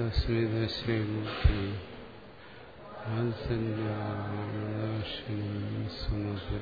സ്മിതശ്രീമൂർത്തി വാത്സല്യാദർശനം സുമധുര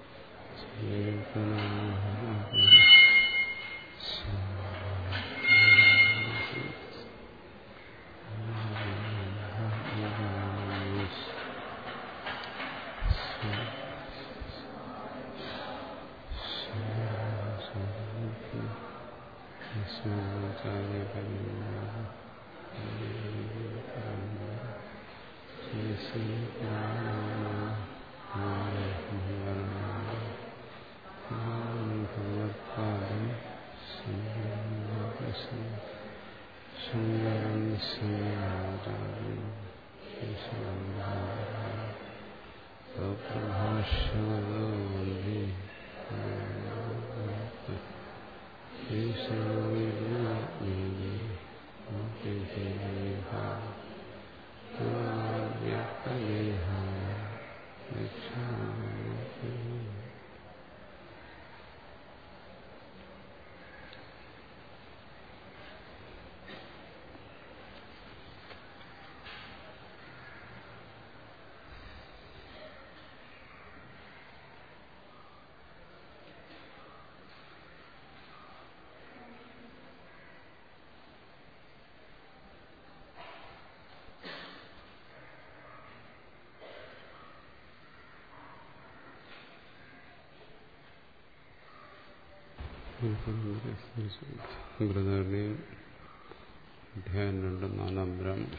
ബൃഹദാരണ്യം അധ്യായം രണ്ട് നാലാം ബ്രാഹ്മ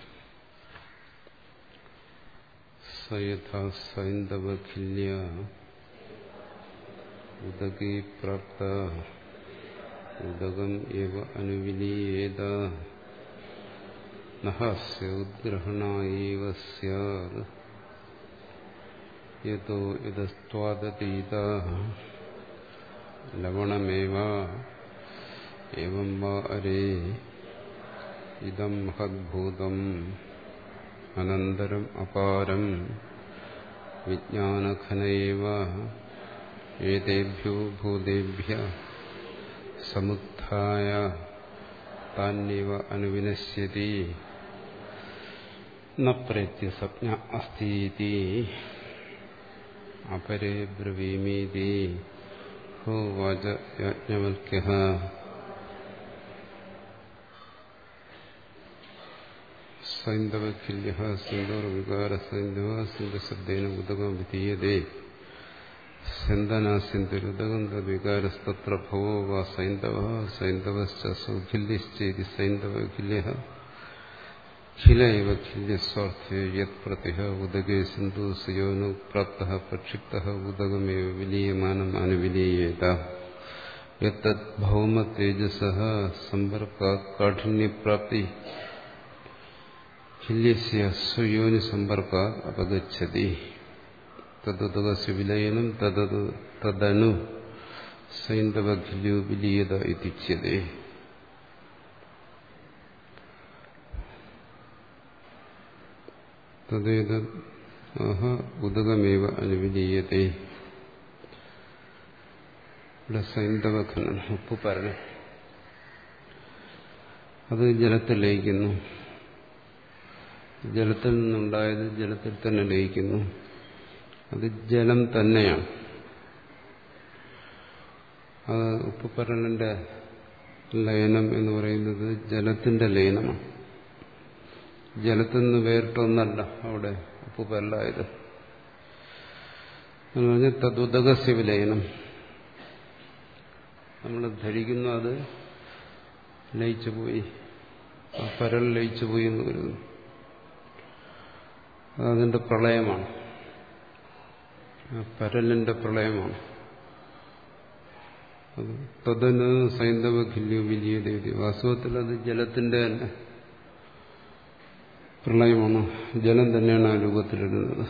സയഥാ സൈന്ദവഖില്യ ഉദകീ പ്രാപ്ത ഉദകം എവ അനുവിലീയേത നഹസ്യ ഉദ്ഗ്രഹണായേവ സ്യാത് യതോ യതസ്ത്വാദതീതാ ലവണമേവ एवं वा अरे इदं महद्भूतम् अनन्तरम् अपारम् विज्ञानघन एव एतेभ्यो भूतेभ्य समुत्थाय तान्येव अनुविनश्यति न प्रेत्यसज्ञ अस्तीति अपरे ब्रवीमीति होवाच याज्ञवल्क्यः സൈന്ധവഖില്യ സിന്ധോർവികാരസൈന്ധവ സിന്ധശബ്ദേന ഉദകം വിധീയതേ സിന്ധനാസിന്ധുരുദകം തദ്വികാരസ്തത്ര ഭവോ വാ സൈന്ധവ സൈന്ധവശ്ച സൗഖില്യശ്ചേതി സൈന്ധവഖില്യ ഖില ഇവ ഖില്യസ്വാർത്ഥ്യ യത് പ്രതിഹ ഉദകേ സിന്ധു സുയോനു പ്രാപ്ത പ്രക്ഷിപ്ത ഉദകമേവ വിലീയമാനം അനുവിലീയേത യത്തത് ഭൗമ തേജസ സമ്പർക്കാത് കാഠിന്യപ്രാപ്തി ഖില്യസ്യ സ്വയോനി സമ്പർക്കാത് അപഗച്ഛതി തദ്ദുതകസ്യ വിലയനം തദനു സൈന്ധവഖില്യോ വിലീയത ഇത്യുച്യതേ തദ്ദേത ആഹ ഉദകമേവ അനുവിലീയത്തെ ഇവിടെ സൈന്ധവഖനൻ ഉപ്പ് പരണം അത് ജലത്തിൽ ലയിക്കുന്നു ജലത്തിൽ നിന്നുണ്ടായത് ജലത്തിൽ തന്നെ ലയിക്കുന്നു അത് ജലം തന്നെയാണ് അത് ഉപ്പുപരലിന്റെ ലയനം എന്ന് പറയുന്നത് ജലത്തിന്റെ ലയനമാണ് ജലത്തിൽ നിന്ന് വേറിട്ടൊന്നല്ല അവിടെ ഉപ്പുപരലായത് എന്ന് പറഞ്ഞാൽ തതുദകസ്യ വിലയനം നമ്മൾ ധരിക്കുന്നു അത് ലയിച്ചു പോയി ആ പരൽ ലയിച്ചു പോയി എന്ന് കരുതുന്നു അതിന്റെ പ്രളയമാണ് പരലിന്റെ പ്രളയമാണ് അത് തദന് സൈന്ധവ ഖില്യോ വലിയ ദേവി വാസ്തവത്തിൽ അത് ജലത്തിന്റെ തന്നെ പ്രളയമാണ് ജലം തന്നെയാണ് ആ രൂപത്തിലിടുന്നത്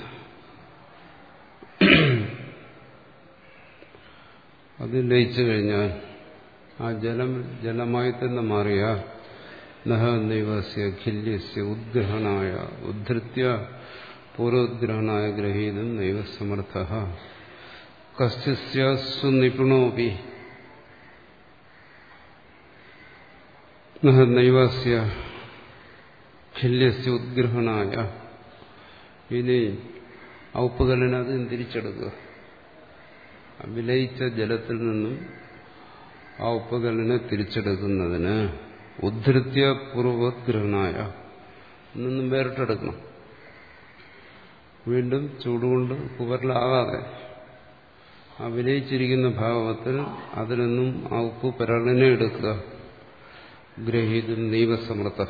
അത് ലയിച്ചു കഴിഞ്ഞാൽ ആ ജലം ജലമായി തന്നെ മാറിയ നഹ നൈവസ്യ ഖില്യസ്യ ഉദ്ഗ്രഹണായ ഉദ്ധൃത്യ പൂർവോദ്ഗ്രഹണായ ഗ്രഹീതം നൈവ സമർത്ഥ കസ്യ സുനിപുണോപി നൈവസ്യ ഖില്യസ്യ ഉദ്ഗ്രഹണായ ഇനി ആ ഉപ്പുകല്ലിനെ അത് തിരിച്ചെടുക്കുക വിലയിച്ച ജലത്തിൽ നിന്നും ആ ഉപ്പുകല്ലിനെ തിരിച്ചെടുക്കുന്നതിന് ഉദ്ധൃത്യ പൂർവഗ്രഹണായ നിന്നും വേറിട്ടെടുക്കണം വീണ്ടും ചൂടുകൊണ്ട് കുവറിലാകാതെ ആ വിലയിച്ചിരിക്കുന്ന ഭാവത്തിൽ അതിൽ നിന്നും ആ ഉപ്പ് പരളിനെ എടുക്കുക ഗ്രഹീതും ദൈവസമർത്ഥ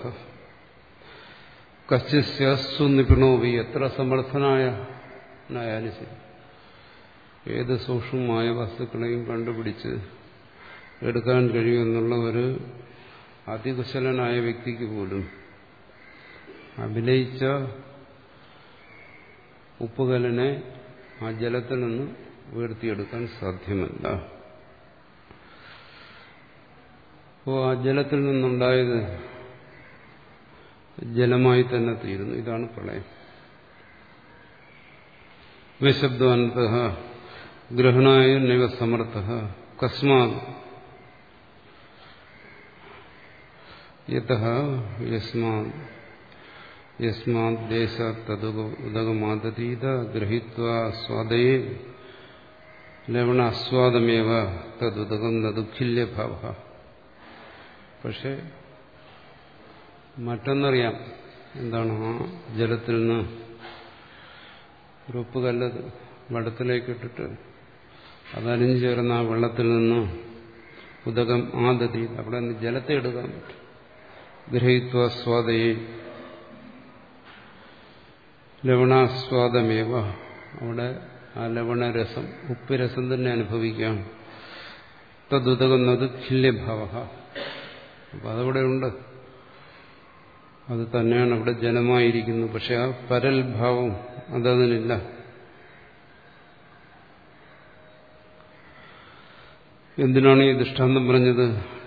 കശ്യസ്യസ്വ നിപുണോവി എത്ര സമർത്ഥനായ ആയാലും ശരി ഏത് സൂക്ഷ്മമായ വസ്തുക്കളെയും കണ്ടുപിടിച്ച് എടുക്കാൻ കഴിയുമെന്നുള്ള ഒരു അതികുശലനായ വ്യക്തിക്ക് പോലും അഭിനയിച്ച ഉപ്പുകലിനെ ആ ജലത്തിൽ നിന്ന് ഉയർത്തിയെടുക്കാൻ സാധ്യമല്ല അപ്പോൾ ആ ജലത്തിൽ നിന്നുണ്ടായത് ജലമായി തന്നെ തീരുന്നു ഇതാണ് പ്രളയം വിശബ്ദാന്ത ഗ്രഹണായ നൈവ സമർത്ഥ കസ്മാത് യസ്മാത് യസ്മാത് ദേശ തദുദകമാതീത ഗ്രഹീത്വ സ്വാദയേ ലവണാസ്വാദമേവ തദുദകം നദുഖില്യഭാവ പക്ഷെ മറ്റൊന്നറിയാം എന്താണ് ആ ജലത്തിൽ നിന്ന് ഒരു ഉപ്പുകല്ല് വെള്ളത്തിലേക്ക് ഇട്ടിട്ട് അതലിഞ്ഞു ചേർന്ന ആ വെള്ളത്തിൽ നിന്ന് ഉദകം ആദതി അവിടെ നിന്ന് ജലത്തെ എടുക്കാൻ പറ്റും ഗ്രഹിത്വ സ്വാദയെ ലവണാസ്വാദമേവ അവിടെ ആ ലവണരസം ഉപ്പ് രസം തന്നെ അനുഭവിക്കാം തദുതകുന്നത് ഖില്യഭാവ അപ്പൊ അതവിടെ ഉണ്ട് അത് തന്നെയാണ് അവിടെ ജലമായിരിക്കുന്നത് പക്ഷെ ആ പരൽ ഭാവം അതതിനില്ല എന്തിനാണ് ഈ ദൃഷ്ടാന്തം പറഞ്ഞത്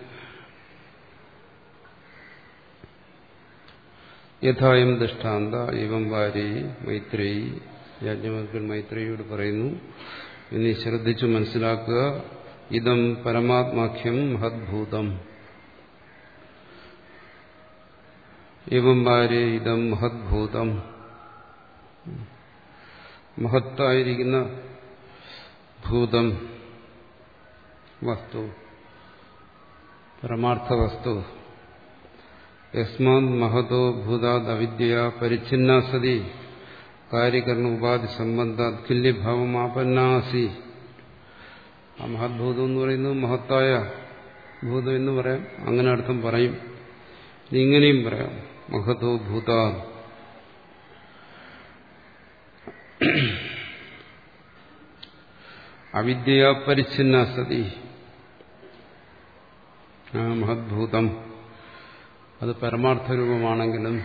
യഥായം ദൃഷ്ടാന്ത ഇവം വാരി മൈത്രേയി യാജ്ഞവൽക്കൽ മൈത്രേയിയോട് പറയുന്നു ഇനി ശ്രദ്ധിച്ചു മനസ്സിലാക്കുക ഇതം പരമാത്മാഖ്യം മഹദ്ഭൂതം ഇവം വാരി ഇതം മഹദ്ഭൂതം മഹത്തായിരിക്കുന്ന ഭൂതം വസ്തു പരമാർത്ഥ വസ്തു യസ്മാത് മഹതോ ഭൂതാത് അവിദ്യ പരിച്ഛിന്ന സതി കാര്യകരണ ഉപാധി സംബന്ധ കില്യഭാവമാപന്നാസി ആ മഹദ്ഭൂതം എന്ന് പറയുന്നത് മഹത്തായ ഭൂതം എന്ന് പറയാം അങ്ങനെ അർത്ഥം പറയും ഇങ്ങനെയും പറയാം മഹതോ ഭൂതാ അവിദ്യ പരിച്ഛിന്ന സതി ആ മഹദ്ഭൂതം അത് പരമാർത്ഥ രൂപമാണെങ്കിലും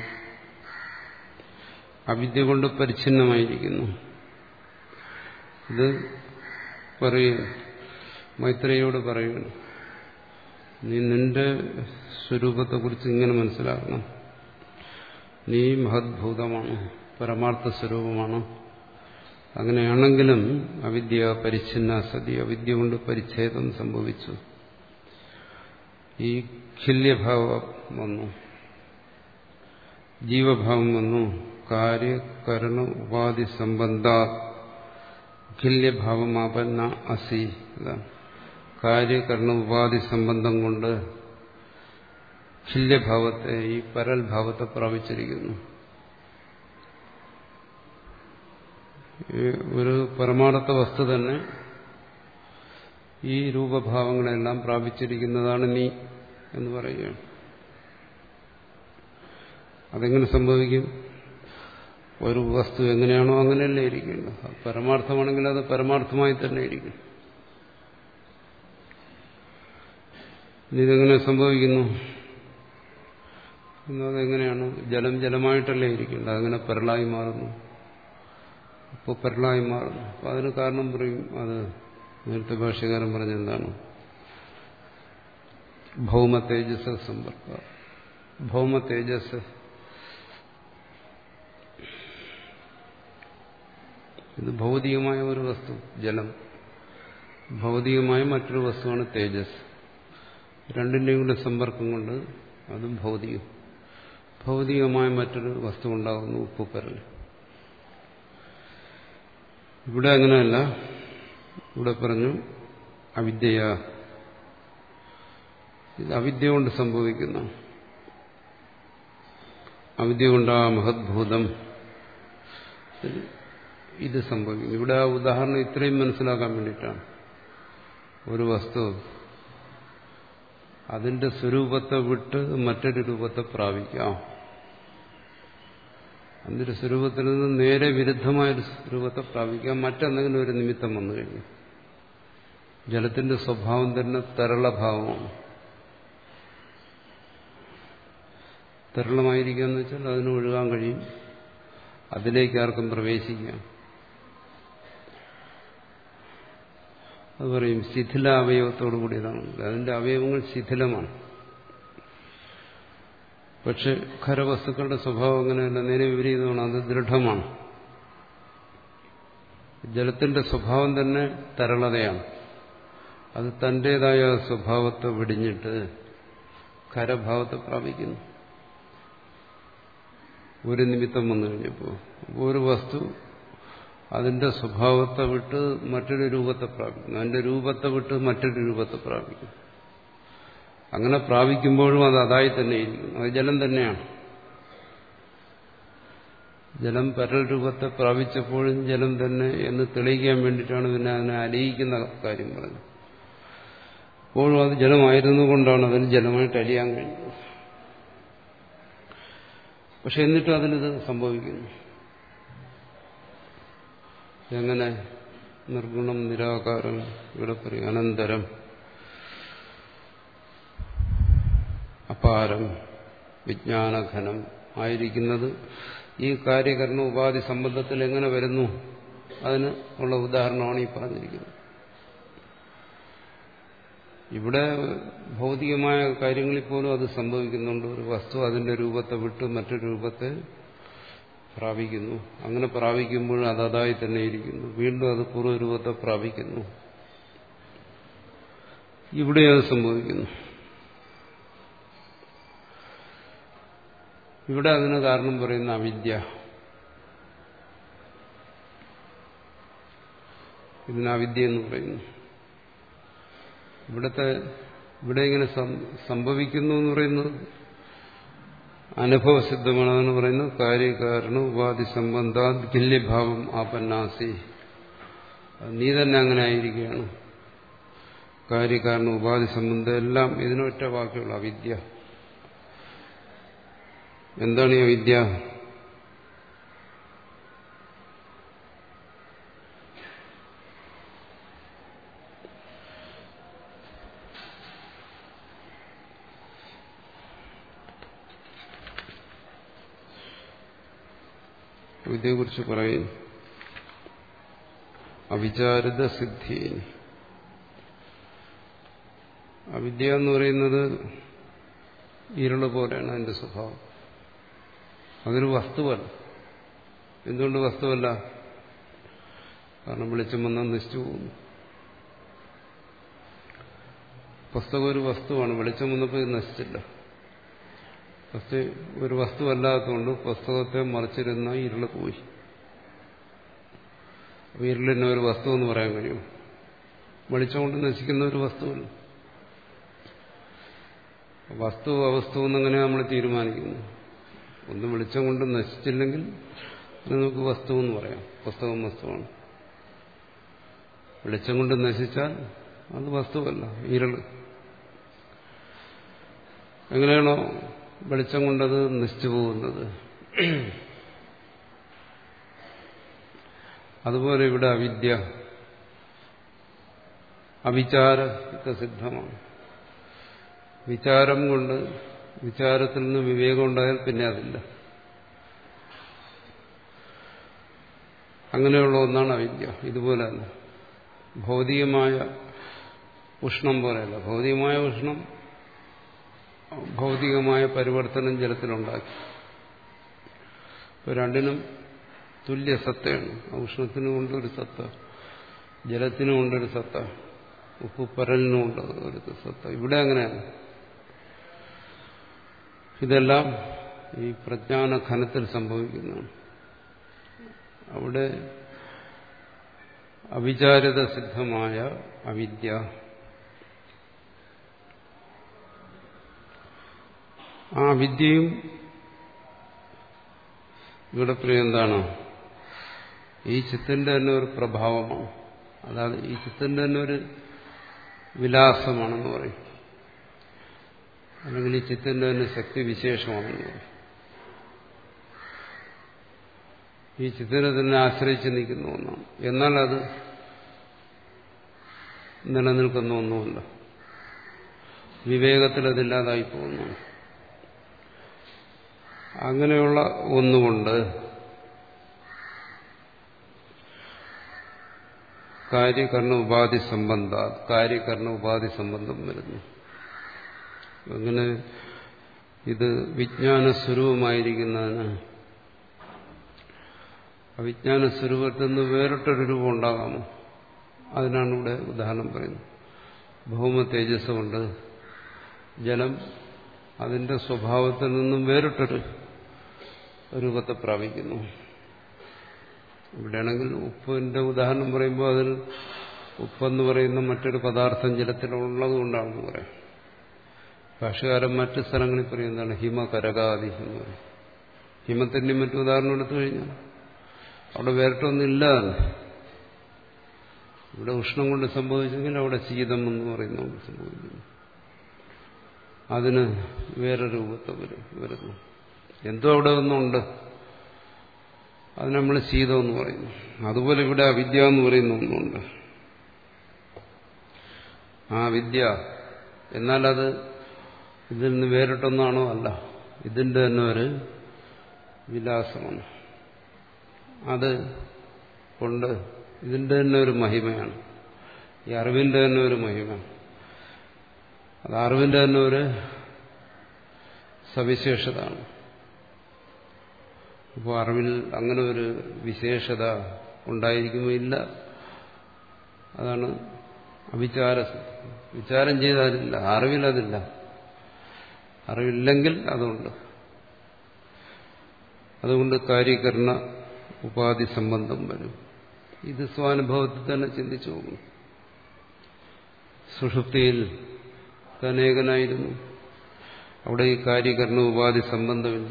അവിദ്യ കൊണ്ട് പരിച്ഛിന്നമായിരിക്കുന്നു ഇത് പറയുക മൈത്രയോട് പറയുന്നു നീ നിന്റെ സ്വരൂപത്തെക്കുറിച്ച് ഇങ്ങനെ മനസ്സിലാക്കണം നീ മഹദ്ഭൂതമാണ് പരമാർത്ഥ സ്വരൂപമാണ് അങ്ങനെയാണെങ്കിലും അവിദ്യ പരിച്ഛിന്ന സതി അവിദ്യ കൊണ്ട് പരിച്ഛേദം സംഭവിച്ചു ഈ ഖില്യഭാവം വന്നു ജീവഭാവം വന്നു കാര്യകരണ ഉപാധി സംബന്ധ ഖില്യഭാവമാപന്ന അസി കാര്യകരണ ഉപാധി സംബന്ധം കൊണ്ട് ഖില്യഭാവത്തെ ഈ പരൽ ഭാവത്തെ പ്രാപിച്ചിരിക്കുന്നു ഒരു പരമാർത്ഥ വസ്തു തന്നെ ഈ രൂപഭാവങ്ങളെല്ലാം പ്രാപിച്ചിരിക്കുന്നതാണ് നീ എന്ന് പറയുകയാണ് അതെങ്ങനെ സംഭവിക്കും ഒരു വസ്തു എങ്ങനെയാണോ അങ്ങനെയല്ലേ ഇരിക്കേണ്ടത് പരമാർത്ഥമാണെങ്കിൽ അത് പരമാർത്ഥമായി തന്നെ ഇരിക്കും ഇതെങ്ങനെ സംഭവിക്കുന്നു എന്നതെങ്ങനെയാണ് ജലം ജലമായിട്ടല്ലേ ഇരിക്കേണ്ടത് അതങ്ങനെ പെരളായി മാറുന്നു അപ്പോൾ പെരളായി മാറുന്നു അപ്പോൾ അതിന് കാരണം പറയും അത് നേരത്തെ ഭാഷ്യകാരൻ പറഞ്ഞെന്താണ് ഭൗമ തേജസ് സമ്പർക്ക ഭൗമ തേജസ് ഇത് ഭൗതികമായ ഒരു വസ്തു ജലം ഭൗതികമായ മറ്റൊരു വസ്തുവാണ് തേജസ് രണ്ടിന്റെയും കൂടെ സമ്പർക്കം കൊണ്ട് അതും ഭൗതികം ഭൗതികമായ മറ്റൊരു വസ്തു ഉണ്ടാകുന്നു ഉപ്പുപരൽ ഇവിടെ അങ്ങനെയല്ല ഇവിടെ പറഞ്ഞു അവിദ്യ ഇത് അവിദ്യ കൊണ്ട് സംഭവിക്കുന്ന അവിദ്യ കൊണ്ട് ആ മഹദ്ഭൂതം ഇത് സംഭവിക്കുന്നു ഇവിടെ ആ ഉദാഹരണം ഇത്രയും മനസ്സിലാക്കാൻ വേണ്ടിയിട്ടാണ് ഒരു വസ്തു അതിന്റെ സ്വരൂപത്തെ വിട്ട് മറ്റൊരു രൂപത്തെ പ്രാപിക്കാം അതിന്റെ സ്വരൂപത്തിൽ നിന്ന് നേരെ വിരുദ്ധമായൊരു രൂപത്തെ പ്രാപിക്കാം മറ്റെന്തെങ്കിലും ഒരു നിമിത്തം വന്നു കഴിഞ്ഞു ജലത്തിന്റെ സ്വഭാവം തന്നെ തരളഭാവമാണ് തരളമായിരിക്കുക എന്ന് വെച്ചാൽ അതിന് ഒഴുകാൻ കഴിയും അതിലേക്ക് ആർക്കും പ്രവേശിക്കാം അത് പറയും ശിഥില അവയവത്തോടു കൂടിയതാണ് അതിന്റെ അവയവങ്ങൾ ശിഥിലമാണ് പക്ഷെ ഖരവസ്തുക്കളുടെ സ്വഭാവം അങ്ങനെയല്ല നേരെ വിപരീതമാണ് അത് ദൃഢമാണ് ജലത്തിന്റെ സ്വഭാവം തന്നെ തരളതയാണ് അത് തന്റേതായ സ്വഭാവത്തെ വെടിഞ്ഞിട്ട് ഖരഭാവത്തെ പ്രാപിക്കുന്നു ഒരു നിമിത്തം വന്നു കഴിഞ്ഞപ്പോൾ ഒരു വസ്തു അതിന്റെ സ്വഭാവത്തെ വിട്ട് മറ്റൊരു രൂപത്തെ പ്രാപിക്കുന്നു അതിന്റെ രൂപത്തെ വിട്ട് മറ്റൊരു രൂപത്തെ പ്രാപിക്കുന്നു അങ്ങനെ പ്രാപിക്കുമ്പോഴും അത് അതായി തന്നെ ഇരിക്കുന്നു അത് ജലം തന്നെയാണ് ജലം പരൽ രൂപത്തെ പ്രാപിച്ചപ്പോഴും ജലം തന്നെ എന്ന് തെളിയിക്കാൻ വേണ്ടിയിട്ടാണ് പിന്നെ അതിനെ അലിയിക്കുന്ന കാര്യം പറഞ്ഞത് അപ്പോഴും അത് ജലമായിരുന്നു കൊണ്ടാണ് അതിന് ജലമായിട്ട് അലിയാൻ കഴിഞ്ഞത് പക്ഷെ എന്നിട്ടും അതിനിത് സംഭവിക്കുന്നു എങ്ങനെ നിർഗുണം നിരാകാരം ഇവിടെ പറയും അനന്തരം അപാരം വിജ്ഞാനഘനം ആയിരിക്കുന്നത് ഈ കാര്യകരണ ഉപാധി സംബന്ധത്തിൽ എങ്ങനെ വരുന്നു അതിന് ഉള്ള ഉദാഹരണമാണ് ഈ പറഞ്ഞിരിക്കുന്നത് ഇവിടെ ഭൗതികമായ കാര്യങ്ങളിൽ പോലും അത് സംഭവിക്കുന്നുണ്ട് ഒരു വസ്തു അതിന്റെ രൂപത്തെ വിട്ട് മറ്റൊരു രൂപത്തെ പ്രാപിക്കുന്നു അങ്ങനെ പ്രാപിക്കുമ്പോൾ അത് അതായി തന്നെ ഇരിക്കുന്നു വീണ്ടും അത് പൂർവ്വരൂപത്തെ പ്രാപിക്കുന്നു ഇവിടെ അത് സംഭവിക്കുന്നു ഇവിടെ അതിന് കാരണം പറയുന്ന അവിദ്യ ഇതിന് അവിദ്യ എന്ന് പറയുന്നു ഇവിടത്തെ ഇവിടെ ഇങ്ങനെ സംഭവിക്കുന്നു എന്ന് പറയുന്നത് അനുഭവസിദ്ധമാണെന്ന് പറയുന്നത് കാര്യകാരണ ഉപാധി സംബന്ധ ഗില്യഭാവം ആപന്നാസി നീ തന്നെ അങ്ങനെ ആയിരിക്കുകയാണ് കാര്യകാരണ ഉപാധി സംബന്ധം എല്ലാം ഇതിനൊറ്റ വാക്കുള്ള അവിദ്യ എന്താണ് ഈ അവിദ്യ വിദ്യയെക്കുറിച്ച് പറയും അവിചാരിത സിദ്ധി അവിദ്യ എന്ന് പറയുന്നത് ഇരുള് പോലെയാണ് അതിന്റെ സ്വഭാവം അതൊരു വസ്തുവല്ല എന്തുകൊണ്ട് വസ്തുവല്ല കാരണം വെളിച്ചം വന്നാൽ നശിച്ചു പോകുന്നു പുസ്തകം ഒരു വസ്തുവാണ് വെളിച്ചം വന്നപ്പോൾ ഇത് നശിച്ചില്ല പക്ഷേ ഒരു വസ്തുവല്ലാത്തതുകൊണ്ട് പുസ്തകത്തെ മറിച്ചിരുന്ന ഇരുള് പോയി ഇരുളിനെ ഒരു വസ്തു എന്ന് പറയാൻ കഴിയും വെളിച്ചം കൊണ്ട് നശിക്കുന്ന ഒരു വസ്തുവല്ല വസ്തു അവസ്തു എന്നങ്ങനെ നമ്മൾ തീരുമാനിക്കുന്നു ഒന്ന് വെളിച്ചം കൊണ്ട് നശിച്ചില്ലെങ്കിൽ അത് നമുക്ക് വസ്തു എന്ന് പറയാം പുസ്തകം വസ്തുവാണ് വെളിച്ചം കൊണ്ട് നശിച്ചാൽ അത് വസ്തുവല്ല ഇരുള് എങ്ങനെയാണോ വെളിച്ചം കൊണ്ടത് നശിച്ചു പോകുന്നത് അതുപോലെ ഇവിടെ അവിദ്യ അവിചാര സിദ്ധമാണ് വിചാരം കൊണ്ട് വിചാരത്തിൽ നിന്ന് വിവേകം ഉണ്ടായാൽ പിന്നെ അതില്ല അങ്ങനെയുള്ള ഒന്നാണ് അവിദ്യ ഇതുപോലെയല്ല ഭൗതികമായ ഉഷ്ണം പോലെയല്ല ഭൗതികമായ ഉഷ്ണം ഭൗതികമായ പരിവർത്തനം ജലത്തിലുണ്ടാക്കി ഇപ്പൊ രണ്ടിനും തുല്യ സത്തയാണ് ഉഷ്ണത്തിനും കൊണ്ടൊരു സത്ത ജലത്തിനും കൊണ്ടൊരു സത്ത ഉപ്പ് പരലിനും ഉണ്ട് ഒരു സത്ത ഇവിടെ അങ്ങനെയാണ് ഇതെല്ലാം ഈ പ്രജ്ഞാന ഘനത്തിൽ സംഭവിക്കുന്നതാണ് അവിടെ അവിചാരിത സിദ്ധമായ അവിദ്യ ആ വിദ്യയും ഇവിടെ പ്രിയം എന്താണ് ഈ ചിത്തിന്റെ തന്നെ ഒരു പ്രഭാവമാണ് അതായത് ഈ ചിത്തിന്റെ തന്നെ ഒരു വിലാസമാണെന്ന് പറയും അല്ലെങ്കിൽ ഈ ചിത്തിന്റെ തന്നെ ശക്തി വിശേഷമാണെന്ന് പറയും ഈ ചിത്തിനെ തന്നെ ആശ്രയിച്ച് നിൽക്കുന്ന ഒന്നാണ് എന്നാൽ അത് നിലനിൽക്കുന്ന ഒന്നുമല്ല വിവേകത്തിൽ അതില്ലാതായി പോകുന്നു അങ്ങനെയുള്ള ഒന്നുകൊണ്ട് കാര്യകരണ ഉപാധി സംബന്ധ കാര്യകരണ ഉപാധി സംബന്ധം വരുന്നു അങ്ങനെ ഇത് വിജ്ഞാന സ്വരൂപമായിരിക്കുന്നതിന് അവിജ്ഞാന സ്വരൂപത്തിൽ നിന്ന് വേറിട്ടൊരു രൂപം ഉണ്ടാകാമോ അതിനാണ് ഇവിടെ ഉദാഹരണം പറയുന്നത് ഭൗമ തേജസ് കൊണ്ട് ജലം അതിന്റെ സ്വഭാവത്തിൽ നിന്നും വേറിട്ടൊരു രൂപത്തെ പ്രാപിക്കുന്നു ഇവിടെയാണെങ്കിൽ ഉപ്പിന്റെ ഉദാഹരണം പറയുമ്പോൾ അതിൽ ഉപ്പെന്ന് പറയുന്ന മറ്റൊരു പദാർത്ഥം ജലത്തിലുള്ളത് കൊണ്ടാണെന്ന് പറയാം ഭാഷകാരൻ മറ്റു സ്ഥലങ്ങളിൽ പറയുന്നതാണ് ഹിമ കരകാതി എന്ന് പറയും ഹിമത്തിന്റെ മറ്റു ഉദാഹരണം എടുത്തു കഴിഞ്ഞാൽ അവിടെ വേറിട്ടൊന്നുമില്ല ഇവിടെ ഉഷ്ണം കൊണ്ട് സംഭവിച്ചെങ്കിൽ അവിടെ ശീതം എന്ന് പറയുന്ന കൊണ്ട് സംഭവിക്കുന്നു അതിന് വേറെ രൂപത്തെ വരുന്നു എന്തോ അവിടെ ഒന്നുണ്ട് അത് നമ്മൾ ശീതം എന്ന് പറയുന്നു അതുപോലെ ഇവിടെ അവിദ്യ എന്ന് പറയുന്ന ഒന്നുണ്ട് ആ വിദ്യ എന്നാൽ അത് ഇതിൽ നിന്ന് വേറിട്ടൊന്നാണോ അല്ല ഇതിന്റെ തന്നെ ഒരു വിലാസമാണ് അത് കൊണ്ട് ഇതിന്റെ തന്നെ ഒരു മഹിമയാണ് ഈ അറിവിന്റെ തന്നെ ഒരു മഹിമ അത് അറിവിന്റെ തന്നെ ഒരു സവിശേഷതയാണ് അപ്പോൾ അറിവിൽ അങ്ങനെ ഒരു വിശേഷത ഉണ്ടായിരിക്കുമോ ഇല്ല അതാണ് അവിചാര വിചാരം ചെയ്താലില്ല അറിവിലതില്ല അറിവില്ലെങ്കിൽ അതുണ്ട് അതുകൊണ്ട് കാര്യകരണ ഉപാധി സംബന്ധം വരും ഇത് സ്വാനുഭവത്തിൽ തന്നെ ചിന്തിച്ചു പോകുന്നു സുഷുപ്തിയിൽ തനേകനായിരുന്നു അവിടെ ഈ കാര്യകരണ ഉപാധി സംബന്ധമില്ല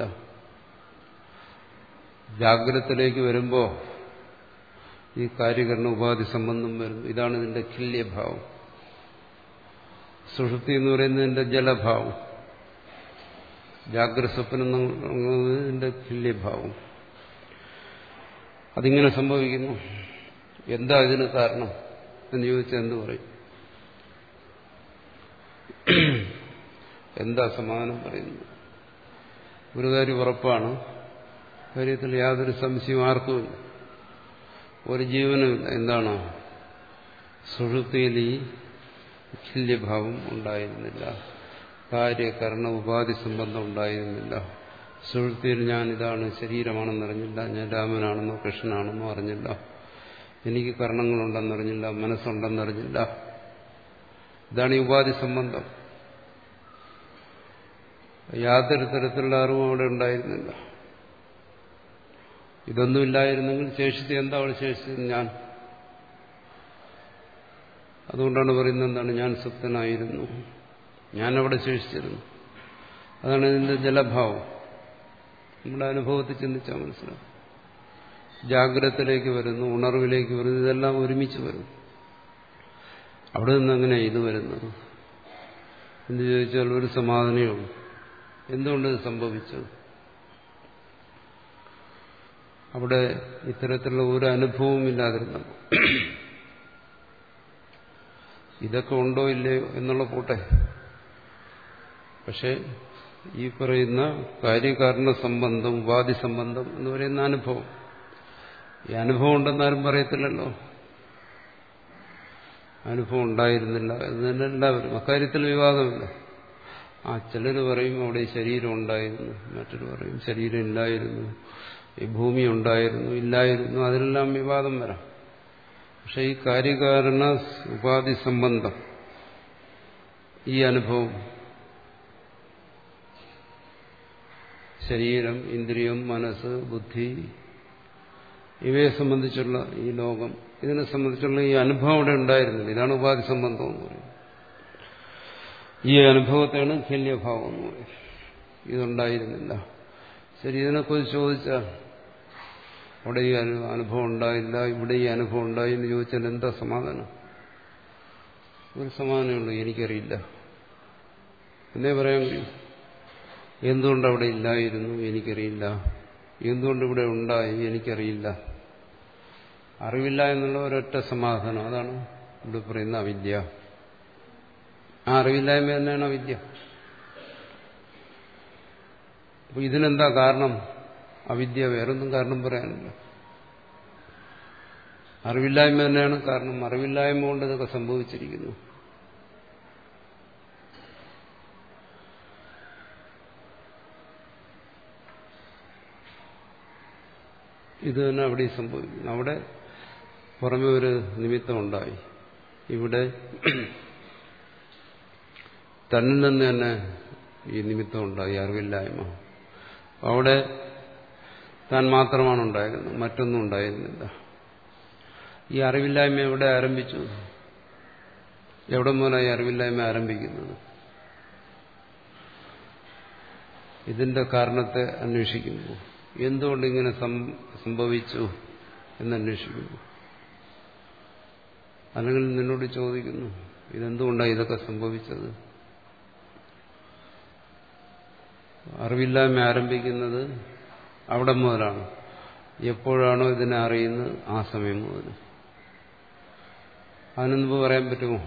ജാഗ്രതത്തിലേക്ക് വരുമ്പോൾ ഈ കാര്യകരണ ഉപാധി സംബന്ധം വരുന്നു ഇതാണ് ഇതിന്റെ കില്യഭാവം സുഷുപ്തി എന്ന് പറയുന്നതിന്റെ ജലഭാവം ജാഗ്രത സ്വപ്നം എന്നതിന്റെ കില്യഭാവം അതിങ്ങനെ സംഭവിക്കുന്നു എന്താ ഇതിന് കാരണം എന്ന് ചോദിച്ചാൽ എന്ത് പറയും എന്താ സമാധാനം പറയുന്നത് ഒരു കാര്യം ഉറപ്പാണ് കാര്യത്തിൽ യാതൊരു സംശയവും ആർക്കുമില്ല ഒരു ജീവനുമില്ല എന്താണ് സുഷുപ്തിയിൽ ഈ തുല്യഭാവം ഉണ്ടായിരുന്നില്ല കാര്യകരണ ഉപാധി സംബന്ധം ഉണ്ടായിരുന്നില്ല സുഷുപ്തിയിൽ ഞാൻ ഇതാണ് ശരീരമാണെന്നറിഞ്ഞില്ല ഞാൻ രാമനാണെന്നോ കൃഷ്ണനാണെന്നോ അറിഞ്ഞില്ല എനിക്ക് കർണങ്ങളുണ്ടെന്നറിഞ്ഞില്ല മനസ്സുണ്ടെന്നറിഞ്ഞില്ല ഇതാണ് ഈ ഉപാധി സംബന്ധം യാതൊരു തരത്തിലുള്ള അറിവും അവിടെ ഉണ്ടായിരുന്നില്ല ഇതൊന്നും ഇല്ലായിരുന്നെങ്കിൽ ശേഷിച്ച് എന്താ അവിടെ ശേഷിച്ചത് ഞാൻ അതുകൊണ്ടാണ് പറയുന്നത് എന്താണ് ഞാൻ സുപ്തനായിരുന്നു ഞാനവിടെ ശേഷിച്ചിരുന്നു അതാണ് ഇതിന്റെ ജലഭാവം നമ്മുടെ അനുഭവത്തിൽ ചിന്തിച്ചാൽ മനസ്സിലാവും ജാഗ്രതത്തിലേക്ക് വരുന്നു ഉണർവിലേക്ക് വരുന്നു ഇതെല്ലാം ഒരുമിച്ച് വരുന്നു അവിടെ നിന്ന് അങ്ങനെ ഇത് വരുന്നത് എന്ന് ചോദിച്ചാൽ ഒരു സമാധാനമേ ഉള്ളൂ എന്തുകൊണ്ട് ഇത് സംഭവിച്ചത് അവിടെ ഇത്തരത്തിലുള്ള ഒരു അനുഭവവും ഇല്ലാതിരുന്നു ഇതൊക്കെ ഉണ്ടോ ഇല്ലയോ എന്നുള്ള പോട്ടെ പക്ഷെ ഈ പറയുന്ന കാര്യകാരണ സംബന്ധം ഉപാധി സംബന്ധം എന്ന് പറയുന്ന അനുഭവം ഈ അനുഭവം ഉണ്ടെന്നാരും പറയത്തില്ലല്ലോ അനുഭവം ഉണ്ടായിരുന്നില്ല എന്ന് തന്നെ എല്ലാവരും അക്കാര്യത്തിൽ വിവാദമില്ല ആ ചിലർ പറയും അവിടെ ശരീരം ഉണ്ടായിരുന്നു മറ്റൊരു പറയും ശരീരം ഇല്ലായിരുന്നു ഈ ഭൂമി ഉണ്ടായിരുന്നു ഇല്ലായിരുന്നു അതിലെല്ലാം വിവാദം വരാം പക്ഷെ ഈ കാര്യകാരണ ഉപാധി സംബന്ധം ഈ അനുഭവം ശരീരം ഇന്ദ്രിയം മനസ്സ് ബുദ്ധി ഇവയെ സംബന്ധിച്ചുള്ള ഈ ലോകം ഇതിനെ സംബന്ധിച്ചുള്ള ഈ അനുഭവം അവിടെ ഉണ്ടായിരുന്നില്ല ഇതാണ് ഉപാധി സംബന്ധം എന്ന് പറയുന്നത് ഈ അനുഭവത്തെയാണ് ഖല്യഭാവം എന്ന് പറയുന്നത് ഇതുണ്ടായിരുന്നില്ല ശരി ഇതിനെക്കുറിച്ച് ചോദിച്ചാൽ അവിടെ ഈ അനുഭവം ഉണ്ടായില്ല ഇവിടെ ഈ അനുഭവം ഉണ്ടായി എന്ന് ചോദിച്ചാൽ എന്താ സമാധാനം ഒരു സമാധാനമുള്ളൂ എനിക്കറിയില്ല എന്നേ പറയാൻ കഴിയും എന്തുകൊണ്ട് അവിടെ ഇല്ലായിരുന്നു എനിക്കറിയില്ല എന്തുകൊണ്ട് ഇവിടെ ഉണ്ടായി എനിക്കറിയില്ല അറിവില്ല എന്നുള്ള ഒരൊറ്റ സമാധാനം അതാണ് ഇവിടെ പറയുന്ന അവിദ്യ ആ അറിവില്ലായ്മ തന്നെയാണ് അവിദ്യ അപ്പൊ ഇതിനെന്താ കാരണം അവിദ്യ വേറൊന്നും കാരണം പറയാനില്ല അറിവില്ലായ്മ തന്നെയാണ് കാരണം അറിവില്ലായ്മ കൊണ്ട് ഇതൊക്കെ സംഭവിച്ചിരിക്കുന്നു ഇത് തന്നെ അവിടെ സംഭവിക്കുന്നു അവിടെ പുറമെ ഒരു നിമിത്തം ഉണ്ടായി ഇവിടെ തന്നിൽ നിന്ന് തന്നെ ഈ നിമിത്തം ഉണ്ടായി അറിവില്ലായ്മ അവിടെ താൻ മാത്രമാണ് ഉണ്ടായിരുന്നത് മറ്റൊന്നും ഉണ്ടായിരുന്നില്ല ഈ അറിവില്ലായ്മ എവിടെ ആരംഭിച്ചു എവിടെ മുതലായി അറിവില്ലായ്മ ആരംഭിക്കുന്നത് ഇതിന്റെ കാരണത്തെ അന്വേഷിക്കുന്നു എന്തുകൊണ്ട് ഇങ്ങനെ സംഭവിച്ചു എന്നന്വേഷിക്കുന്നു അല്ലെങ്കിൽ നിന്നോട് ചോദിക്കുന്നു ഇതെന്തുകൊണ്ടാണ് ഇതൊക്കെ സംഭവിച്ചത് അറിവില്ലായ്മ ആരംഭിക്കുന്നത് അവിടെ മുതലാണ് എപ്പോഴാണോ ഇതിനെ അറിയുന്നത് ആ സമയം മുതൽ അതിനുമുമ്പ് പറയാൻ പറ്റുമോ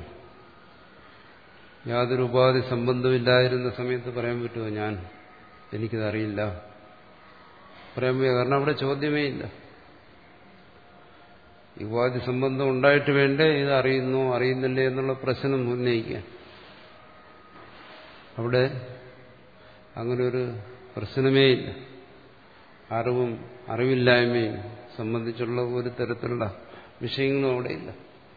യാതൊരു ഉപാധി സംബന്ധമില്ലായിരുന്ന സമയത്ത് പറയാൻ പറ്റുമോ ഞാൻ എനിക്കിതറിയില്ല പറയാൻ പോയ കാരണം അവിടെ ചോദ്യമേ ഇല്ല ഉപാധി സംബന്ധം ഉണ്ടായിട്ട് വേണ്ടേ ഇത് അറിയുന്നു അറിയുന്നില്ലേ എന്നുള്ള പ്രശ്നം ഉന്നയിക്കാൻ അവിടെ അങ്ങനെ ഒരു പ്രശ്നമേ ഇല്ല അറിവും അറിവില്ലായ്മയും സംബന്ധിച്ചുള്ള ഒരു തരത്തിലുള്ള വിഷയങ്ങളും അവിടെയില്ല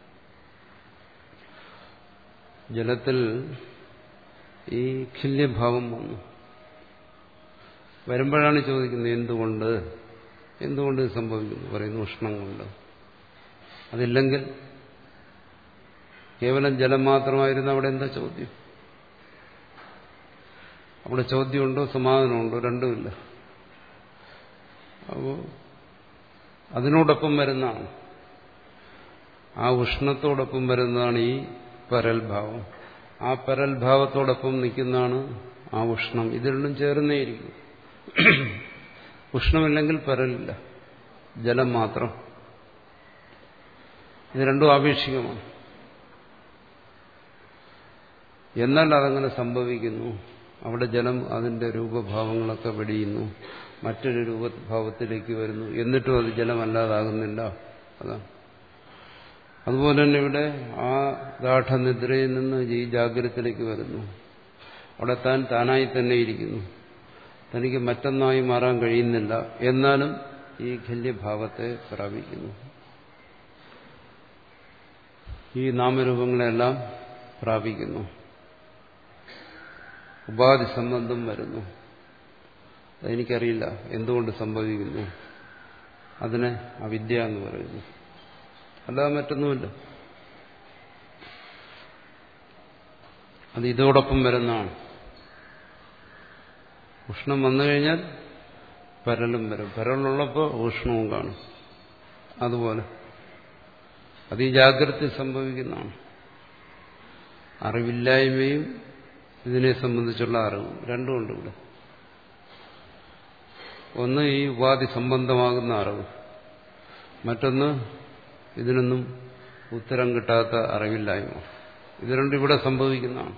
ജലത്തിൽ ഈ ഖില്യഭാവം വന്നു വരുമ്പോഴാണ് ചോദിക്കുന്നത് എന്തുകൊണ്ട് എന്തുകൊണ്ട് ഇത് സംഭവിക്കുന്നു പറയുന്നു ഉഷ്ണം കൊണ്ട് അതില്ലെങ്കിൽ കേവലം ജലം മാത്രമായിരുന്നു അവിടെ എന്താ ചോദ്യം അവിടെ ചോദ്യമുണ്ടോ സമാധാനമുണ്ടോ രണ്ടുമില്ല അപ്പോൾ അതിനോടൊപ്പം വരുന്നതാണ് ആ ഉഷ്ണത്തോടൊപ്പം വരുന്നതാണ് ഈ പരൽഭാവം ആ പരൽഭാവത്തോടൊപ്പം നിൽക്കുന്നതാണ് ആ ഉഷ്ണം ഇത് രണ്ടും ചേർന്നേയിരിക്കും ഉഷ്ണമില്ലെങ്കിൽ പരലില്ല ജലം മാത്രം ഇത് രണ്ടും ആപേക്ഷികമാണ് എന്നാൽ അതങ്ങനെ സംഭവിക്കുന്നു അവിടെ ജലം അതിന്റെ രൂപഭാവങ്ങളൊക്കെ വെടിയുന്നു മറ്റൊരു രൂപഭാവത്തിലേക്ക് വരുന്നു എന്നിട്ടും അത് ജലമല്ലാതാകുന്നില്ല അതാണ് അതുപോലെ തന്നെ ഇവിടെ ആ ഗാഠനിദ്രയിൽ നിന്ന് ഈ ജാഗ്രതത്തിലേക്ക് വരുന്നു അവിടെ താൻ താനായി തന്നെ ഇരിക്കുന്നു തനിക്ക് മറ്റൊന്നായി മാറാൻ കഴിയുന്നില്ല എന്നാലും ഈ ഖല്യഭാവത്തെ പ്രാപിക്കുന്നു ഈ നാമരൂപങ്ങളെല്ലാം പ്രാപിക്കുന്നു ഉപാധി സംബന്ധം വരുന്നു അതെനിക്കറിയില്ല എന്തുകൊണ്ട് സംഭവിക്കുന്നു അതിനെ അവിദ്യ എന്ന് പറയുന്നു അല്ലാതെ മറ്റൊന്നുമില്ല അത് ഇതോടൊപ്പം വരുന്നതാണ് ഉഷ്ണം വന്നു കഴിഞ്ഞാൽ പരലും വരും പരലുള്ളപ്പോൾ ഉഷ്ണവും കാണും അതുപോലെ അത് ഈ ജാഗ്രത സംഭവിക്കുന്നതാണ് അറിവില്ലായ്മയും ഇതിനെ സംബന്ധിച്ചുള്ള അറിവും രണ്ടുമുണ്ട് ഇവിടെ ഒന്ന് ഈ ഉപാധി സംബന്ധമാകുന്ന അറിവ് മറ്റൊന്ന് ഇതിനൊന്നും ഉത്തരം കിട്ടാത്ത അറിവില്ലായ്മ ഇത് രണ്ടും ഇവിടെ സംഭവിക്കുന്നതാണ്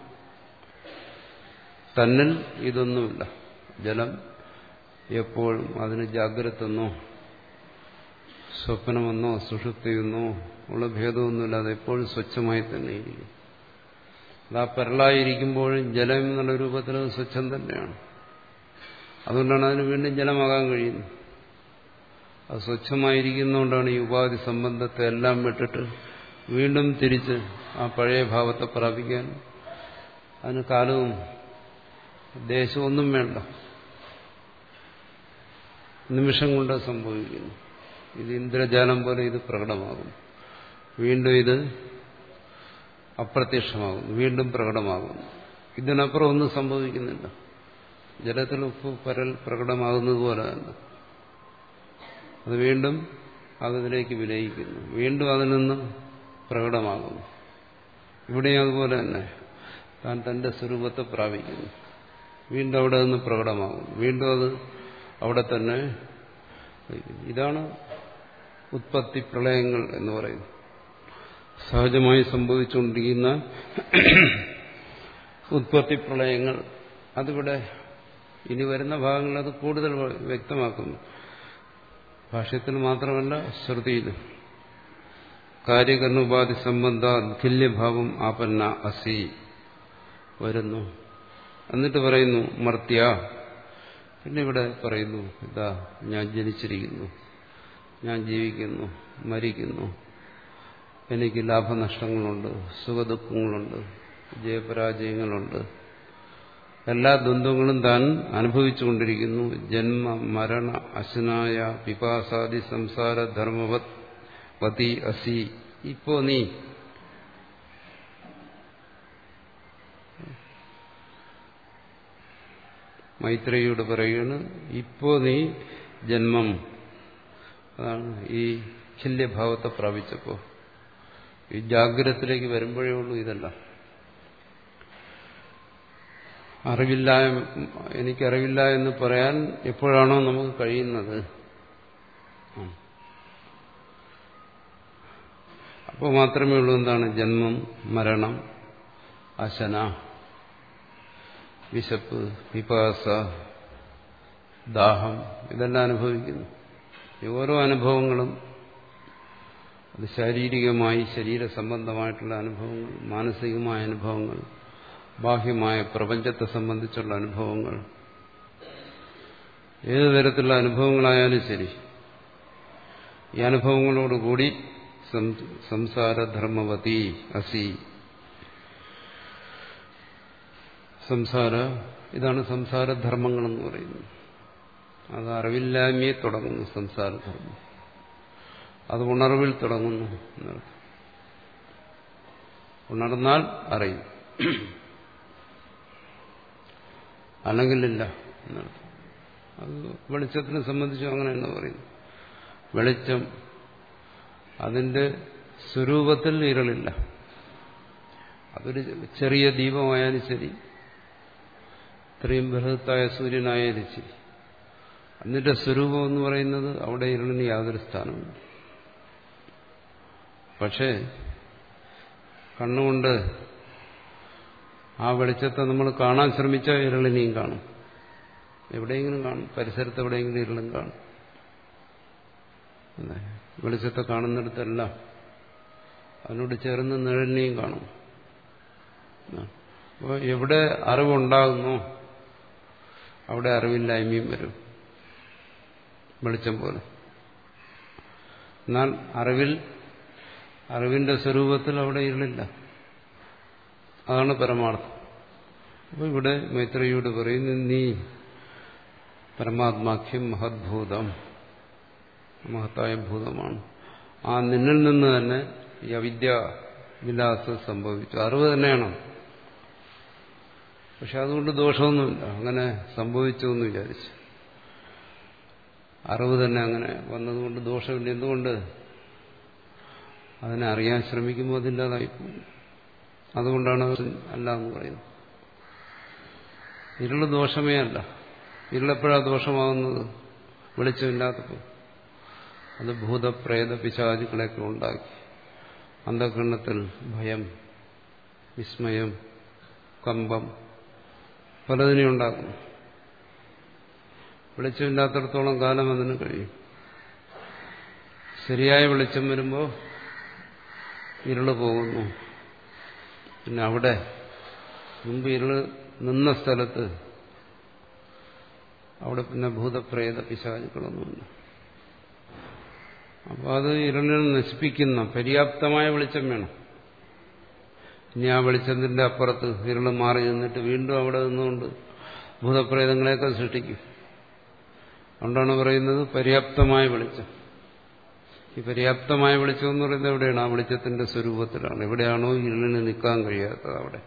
തന്നിൽ ഇതൊന്നുമില്ല ജലം എപ്പോഴും അതിന് ജാഗ്രതെന്നോ സ്വപ്നമെന്നോ സുഷുപ്തിയെന്നോ ഉള്ള ഭേദമൊന്നുമില്ലാതെ എപ്പോഴും സ്വച്ഛമായി തന്നെ ഇരിക്കും അത് ആ പെരളായിരിക്കുമ്പോഴും ജലം എന്നുള്ള രൂപത്തിൽ അത് സ്വച്ഛം തന്നെയാണ് അതുകൊണ്ടാണ് അതിന് വീണ്ടും ജലമാകാൻ കഴിയുന്നത് അത് സ്വച്ഛമായിരിക്കുന്നതുകൊണ്ടാണ് ഈ ഉപാധി സംബന്ധത്തെ എല്ലാം വിട്ടിട്ട് വീണ്ടും തിരിച്ച് ആ പഴയ ഭാവത്തെ പ്രാപിക്കാൻ അതിന് കാലവും ദേശവും ഒന്നും വേണ്ട നിമിഷം കൊണ്ട് സംഭവിക്കുന്നു ഇത് ഇന്ദ്രജാലം പോലെ ഇത് പ്രകടമാകും വീണ്ടും ഇത് അപ്രത്യക്ഷമാകുന്നു വീണ്ടും പ്രകടമാകുന്നു ഇതിനപ്പുറം ഒന്നും സംഭവിക്കുന്നില്ല ജലത്തിൽ ഉപ്പ് പരൽ പ്രകടമാകുന്നത് പോലെ തന്നെ അത് വീണ്ടും അതിലേക്ക് വിലയിക്കുന്നു വീണ്ടും അതിൽ നിന്ന് പ്രകടമാകുന്നു ഇവിടെയും അതുപോലെ തന്നെ താൻ തന്റെ സ്വരൂപത്തെ പ്രാപിക്കുന്നു വീണ്ടും അവിടെ നിന്ന് പ്രകടമാകുന്നു വീണ്ടും അത് അവിടെ തന്നെ ഇതാണ് ഉത്പത്തി പ്രളയങ്ങൾ എന്ന് പറയുന്നത് സഹജമായി സംഭവിച്ചുകൊണ്ടിരിക്കുന്ന ഉത്പത്തി പ്രളയങ്ങൾ അതിവിടെ ഇനി വരുന്ന ഭാഗങ്ങൾ അത് കൂടുതൽ വ്യക്തമാക്കുന്നു ഭാഷ്യത്തിൽ മാത്രമല്ല ശ്രുതിയിലും കാര്യകർണോപാധി സംബന്ധ അഖില്യഭാവം ആപന്ന അസി വരുന്നു എന്നിട്ട് പറയുന്നു മർത്യ പിന്നെ ഇവിടെ പറയുന്നു ഇതാ ഞാൻ ജനിച്ചിരിക്കുന്നു ഞാൻ ജീവിക്കുന്നു മരിക്കുന്നു എനിക്ക് ലാഭനഷ്ടങ്ങളുണ്ട് സുഖദുഃഖങ്ങളുണ്ട് ജയപരാജയങ്ങളുണ്ട് എല്ലാ ദ്വന്ദ്ങ്ങളും താൻ അനുഭവിച്ചുകൊണ്ടിരിക്കുന്നു ജന്മ മരണ അശനായ പിപാസാദി സംസാര ധർമ്മവത് പതി അസി ഇപ്പോ നീ മൈത്രേയോട് പറയുകയാണ് ഇപ്പോ നീ ജന്മം അതാണ് ഈ ഖില്യഭാവത്തെ പ്രാപിച്ചപ്പോ ഈ ജാഗ്രതത്തിലേക്ക് വരുമ്പോഴേ ഉള്ളൂ ഇതല്ല അറിവില്ല എനിക്കറിവില്ല എന്ന് പറയാൻ എപ്പോഴാണോ നമുക്ക് കഴിയുന്നത് അപ്പോൾ മാത്രമേ ഉള്ളൂ എന്താണ് ജന്മം മരണം അശന വിശപ്പ് വിപാസ ദാഹം ഇതെല്ലാം അനുഭവിക്കുന്നു ഈ ഓരോ അനുഭവങ്ങളും അത് ശാരീരികമായി ശരീര സംബന്ധമായിട്ടുള്ള അനുഭവങ്ങൾ മാനസികമായ അനുഭവങ്ങൾ ബാഹ്യമായ പ്രപഞ്ചത്തെ സംബന്ധിച്ചുള്ള അനുഭവങ്ങൾ ഏതു തരത്തിലുള്ള അനുഭവങ്ങളായാലും ശരി ഈ അനുഭവങ്ങളോടുകൂടി സംസാരധർമ്മവതി അസി സംസാര ഇതാണ് സംസാരധർമ്മങ്ങളെന്ന് പറയുന്നത് അത് അറിവില്ലായ്മയെ തുടങ്ങുന്നു സംസാരധർമ്മം അത് ഉണർവിൽ തുടങ്ങുന്നു എന്നർത്ഥം ഉണർന്നാൽ അറിയും അല്ലെങ്കിലില്ല എന്നർത്ഥം അത് വെളിച്ചത്തിനെ സംബന്ധിച്ചും അങ്ങനെ തന്നെ പറയുന്നു വെളിച്ചം അതിന്റെ സ്വരൂപത്തിൽ ഇരളില്ല അതൊരു ചെറിയ ദീപമായാലും ശരി ഇത്രയും ബൃഹത്തായ സൂര്യനായാലും ശരി അതിന്റെ സ്വരൂപം എന്ന് പറയുന്നത് അവിടെ ഇരുളിന് യാതൊരു സ്ഥാനമില്ല പക്ഷേ കണ്ണുകൊണ്ട് ആ വെളിച്ചത്തെ നമ്മൾ കാണാൻ ശ്രമിച്ചാൽ ഇരുളിനെയും കാണും എവിടെയെങ്കിലും കാണും പരിസരത്ത് എവിടെയെങ്കിലും ഇരുളും കാണും വെളിച്ചത്തെ കാണുന്നിടത്തെല്ലാം അതിനോട് ചേർന്ന് നിഴലിനെയും കാണും അപ്പോൾ എവിടെ അറിവുണ്ടാകുന്നു അവിടെ അറിവില്ലായ്മയും വരും വെളിച്ചം പോലെ എന്നാൽ അറിവിൽ അറിവിന്റെ സ്വരൂപത്തിൽ അവിടെ ഇരുളില്ല അതാണ് പരമാർത്ഥം അപ്പോൾ ഇവിടെ മൈത്രയോട് പറയുന്നു നീ പരമാത്മാഖ്യം മഹദ്ഭൂതം മഹത്തായ ഭൂതമാണ് ആ നിന്നിൽ നിന്ന് തന്നെ ഈ അവിദ്യ വിലാസം സംഭവിച്ചു അറിവ് തന്നെയാണ് പക്ഷെ അതുകൊണ്ട് ദോഷമൊന്നുമില്ല അങ്ങനെ സംഭവിച്ചു എന്ന് വിചാരിച്ചു അറിവ് തന്നെ അങ്ങനെ വന്നതുകൊണ്ട് ദോഷമില്ല എന്തുകൊണ്ട് അതിനെ അറിയാൻ ശ്രമിക്കുമ്പോൾ അതില്ലാതായി പോകും അതുകൊണ്ടാണ് അത് അല്ല എന്ന് പറയുന്നത് ഇരുള് ദോഷമേ അല്ല ഇരുളെപ്പോഴാണ് ദോഷമാകുന്നത് വെളിച്ചമില്ലാത്തപ്പോൾ അത് ഭൂതപ്രേത പിശാചുക്കളെയൊക്കെ ഉണ്ടാക്കി അന്ധകരണത്തിൽ ഭയം വിസ്മയം കമ്പം പലതിനെ ഉണ്ടാക്കും വെളിച്ചമില്ലാത്തടത്തോളം കാലം അതിന് കഴിയും ശരിയായ വെളിച്ചം വരുമ്പോൾ ഇരുള് പോകുന്നു പിന്നെ അവിടെ മുമ്പ് ഇരുള് നിന്ന സ്ഥലത്ത് അവിടെ പിന്നെ ഭൂതപ്രേത പിശാചുക്കളൊന്നുമില്ല അപ്പോൾ അത് ഇരുളിനെ നശിപ്പിക്കുന്ന പര്യാപ്തമായ വെളിച്ചം വേണം ഇനി ആ വെളിച്ചത്തിന്റെ അപ്പുറത്ത് ഇരുള് മാറി നിന്നിട്ട് വീണ്ടും അവിടെ നിന്നുകൊണ്ട് ഭൂതപ്രേതങ്ങളെയൊക്കെ സൃഷ്ടിക്കും അതുകൊണ്ടാണ് പറയുന്നത് പര്യാപ്തമായ വെളിച്ചം ഈ പര്യാപ്തമായ വെളിച്ചം എന്ന് പറയുന്നത് എവിടെയാണ് ആ വെളിച്ചത്തിന്റെ സ്വരൂപത്തിലാണ് എവിടെയാണോ ഇരുളിന് നിൽക്കാൻ കഴിയാത്തത് അവിടെ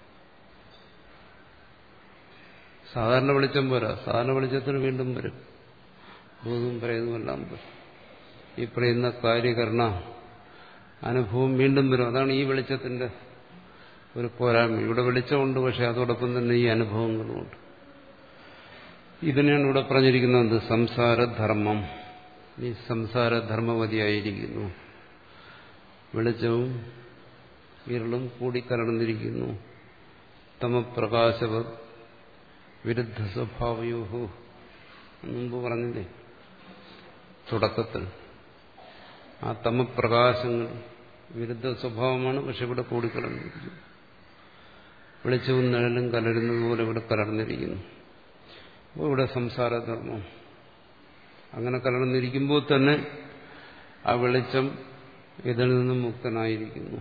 സാധാരണ വെളിച്ചം പോരാ സാധാരണ വെളിച്ചത്തിന് വീണ്ടും വരും ഭൂതവും പറയുന്നതെല്ലാം വരും ഈ പറയുന്ന കാര്യകരണ അനുഭവം വീണ്ടും വരും അതാണ് ഈ വെളിച്ചത്തിന്റെ ഒരു പോരായ്മ ഇവിടെ വെളിച്ചമുണ്ട് പക്ഷെ അതോടൊപ്പം തന്നെ ഈ അനുഭവങ്ങളുമുണ്ട് ഇതിനെയാണ് ഇവിടെ പറഞ്ഞിരിക്കുന്നത് സംസാരധർമ്മം ഈ സംസാരധർമ്മവതിയായിരിക്കുന്നു വെളിച്ചവും ഇരുളും കൂടിക്കലർന്നിരിക്കുന്നു തമപ്രകാശവ വിരുദ്ധ സ്വഭാവയോഹോ മുമ്പ് പറഞ്ഞില്ലേ തുടക്കത്തിൽ ആ തമപ്രകാശങ്ങൾ വിരുദ്ധ സ്വഭാവമാണ് പക്ഷെ ഇവിടെ കൂടിക്കലർന്നിരിക്കുന്നു വെളിച്ചവും നിഴലും കലരുന്നത് പോലെ ഇവിടെ കലർന്നിരിക്കുന്നു അപ്പോൾ ഇവിടെ സംസാരധർമ്മം അങ്ങനെ കലർന്നിരിക്കുമ്പോൾ തന്നെ ആ വെളിച്ചം ഇതിൽ നിന്നും മുക്തനായിരിക്കുന്നു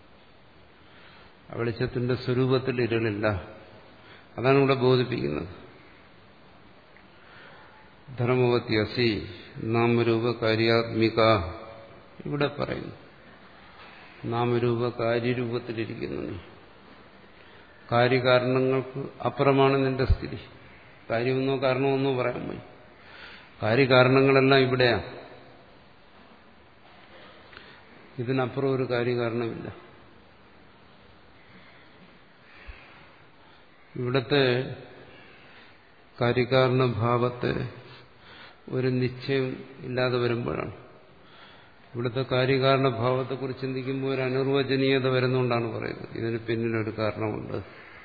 ആ വെളിച്ചത്തിന്റെ സ്വരൂപത്തിൽ ഇരുളില്ല അതാണ് ഇവിടെ ബോധിപ്പിക്കുന്നത് ധർമ്മവതി അസി നാമരൂപ കാര്യാത്മിക ഇവിടെ പറയുന്നു നാമരൂപ കാര്യരൂപത്തിലിരിക്കുന്നു നീ കാര്യകാരണങ്ങൾക്ക് അപ്പുറമാണ് നിന്റെ സ്ഥിതി കാര്യമെന്നോ കാരണമെന്നോ പറയാൻ പോയി കാര്യകാരണങ്ങളെല്ലാം ഇവിടെയാണ് ഇതിനപ്പുറം ഒരു കാര്യകാരണമില്ല ഇവിടുത്തെ കാര്യകാരണഭാവത്തെ ഒരു നിശ്ചയം ഇല്ലാതെ വരുമ്പോഴാണ് ഇവിടുത്തെ കാര്യകാരണഭാവത്തെക്കുറിച്ച് ചിന്തിക്കുമ്പോൾ ഒരു അനിർവചനീയത വരുന്നുകൊണ്ടാണ് പറയുന്നത് ഇതിന് പിന്നിലൊരു കാരണമുണ്ട്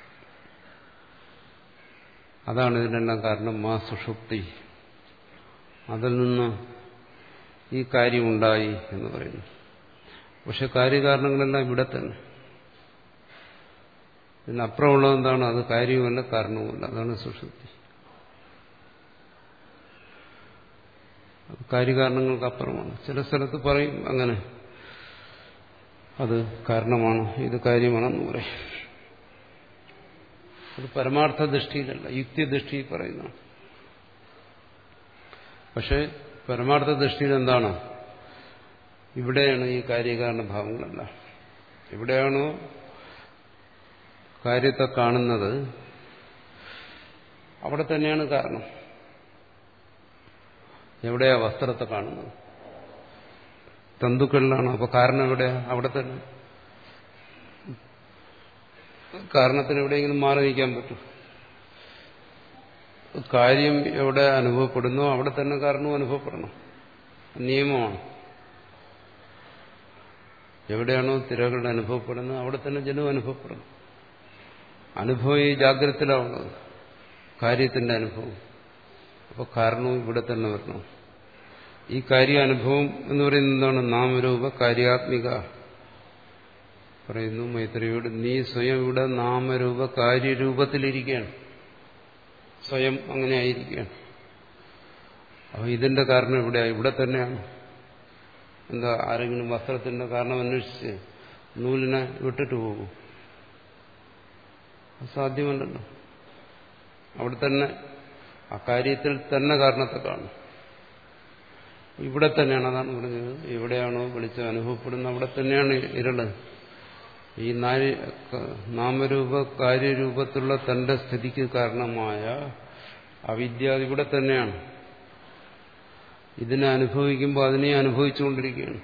അതാണ് ഇതിനെല്ലാം കാരണം മാ സുഷുപ്തി അതിൽ നിന്ന് ഈ കാര്യമുണ്ടായി എന്ന് പറയുന്നു പക്ഷെ കാര്യകാരണങ്ങളെല്ലാം ഇവിടെ തന്നെ പിന്നെ അപ്പുറമുള്ളത് എന്താണ് അത് കാര്യവുമല്ല കാരണവുമല്ല അതാണ് സുഷുപ്തി കാര്യകാരണങ്ങൾക്ക് അപ്പുറമാണ് ചില സ്ഥലത്ത് പറയും അങ്ങനെ അത് കാരണമാണ് ഇത് കാര്യമാണെന്ന് പറയും അത് പരമാർത്ഥ ദൃഷ്ടിയിലല്ല യുക്തിദൃഷ്ടിയിൽ പറയുന്നതാണ് പക്ഷെ പരമാർത്ഥ ദൃഷ്ടിയിൽ എന്താണ് ഇവിടെയാണ് ഈ കാര്യകാരണ ഭാവങ്ങളെല്ലാം എവിടെയാണോ കാര്യത്തെ കാണുന്നത് അവിടെ തന്നെയാണ് കാരണം എവിടെയാ വസ്ത്രത്തെ കാണുന്നത് തന്തുക്കളിലാണ് അപ്പൊ കാരണം എവിടെയാ അവിടെ തന്നെ കാരണത്തിന് എവിടെയെങ്കിലും മാറി നിൽക്കാൻ പറ്റും കാര്യം എവിടെ അനുഭവപ്പെടുന്നോ അവിടെ തന്നെ കാരണവും അനുഭവപ്പെടണം നിയമമാണ് എവിടെയാണോ തിരകൾ അനുഭവപ്പെടുന്നത് അവിടെ തന്നെ ജലവും അനുഭവപ്പെടണം അനുഭവം ഈ ജാഗ്രതത്തിലാവുന്നത് കാര്യത്തിന്റെ അനുഭവം അപ്പോൾ കാരണവും ഇവിടെ തന്നെ വരണം ഈ കാര്യാനുഭവം എന്ന് പറയുന്നത് എന്താണ് നാമരൂപ കാര്യാത്മിക പറയുന്നു മൈത്രിയോട് നീ സ്വയം ഇവിടെ നാമരൂപ കാര്യരൂപത്തിലിരിക്കുകയാണ് സ്വയം അങ്ങനെ ആയിരിക്കുകയാണ് അപ്പൊ ഇതിന്റെ കാരണം ഇവിടെ ഇവിടെ തന്നെയാണ് എന്താ ആരെങ്കിലും വസ്ത്രത്തിന്റെ കാരണം അന്വേഷിച്ച് നൂലിനെ വിട്ടിട്ട് പോകും സാധ്യമല്ലല്ലോ അവിടെ തന്നെ ആ കാര്യത്തിൽ തന്നെ കാരണത്തെ കാണും ഇവിടെ തന്നെയാണ് അതാണ് പറഞ്ഞത് എവിടെയാണോ വെളിച്ചം അനുഭവപ്പെടുന്നത് അവിടെ തന്നെയാണ് ഇരള് ഈ നാരി നാമരൂപ കാര്യരൂപത്തിലുള്ള തന്റെ സ്ഥിതിക്ക് കാരണമായ അവിദ്യ ഇവിടെ തന്നെയാണ് ഇതിനെ അനുഭവിക്കുമ്പോൾ അതിനെ അനുഭവിച്ചുകൊണ്ടിരിക്കുകയാണ്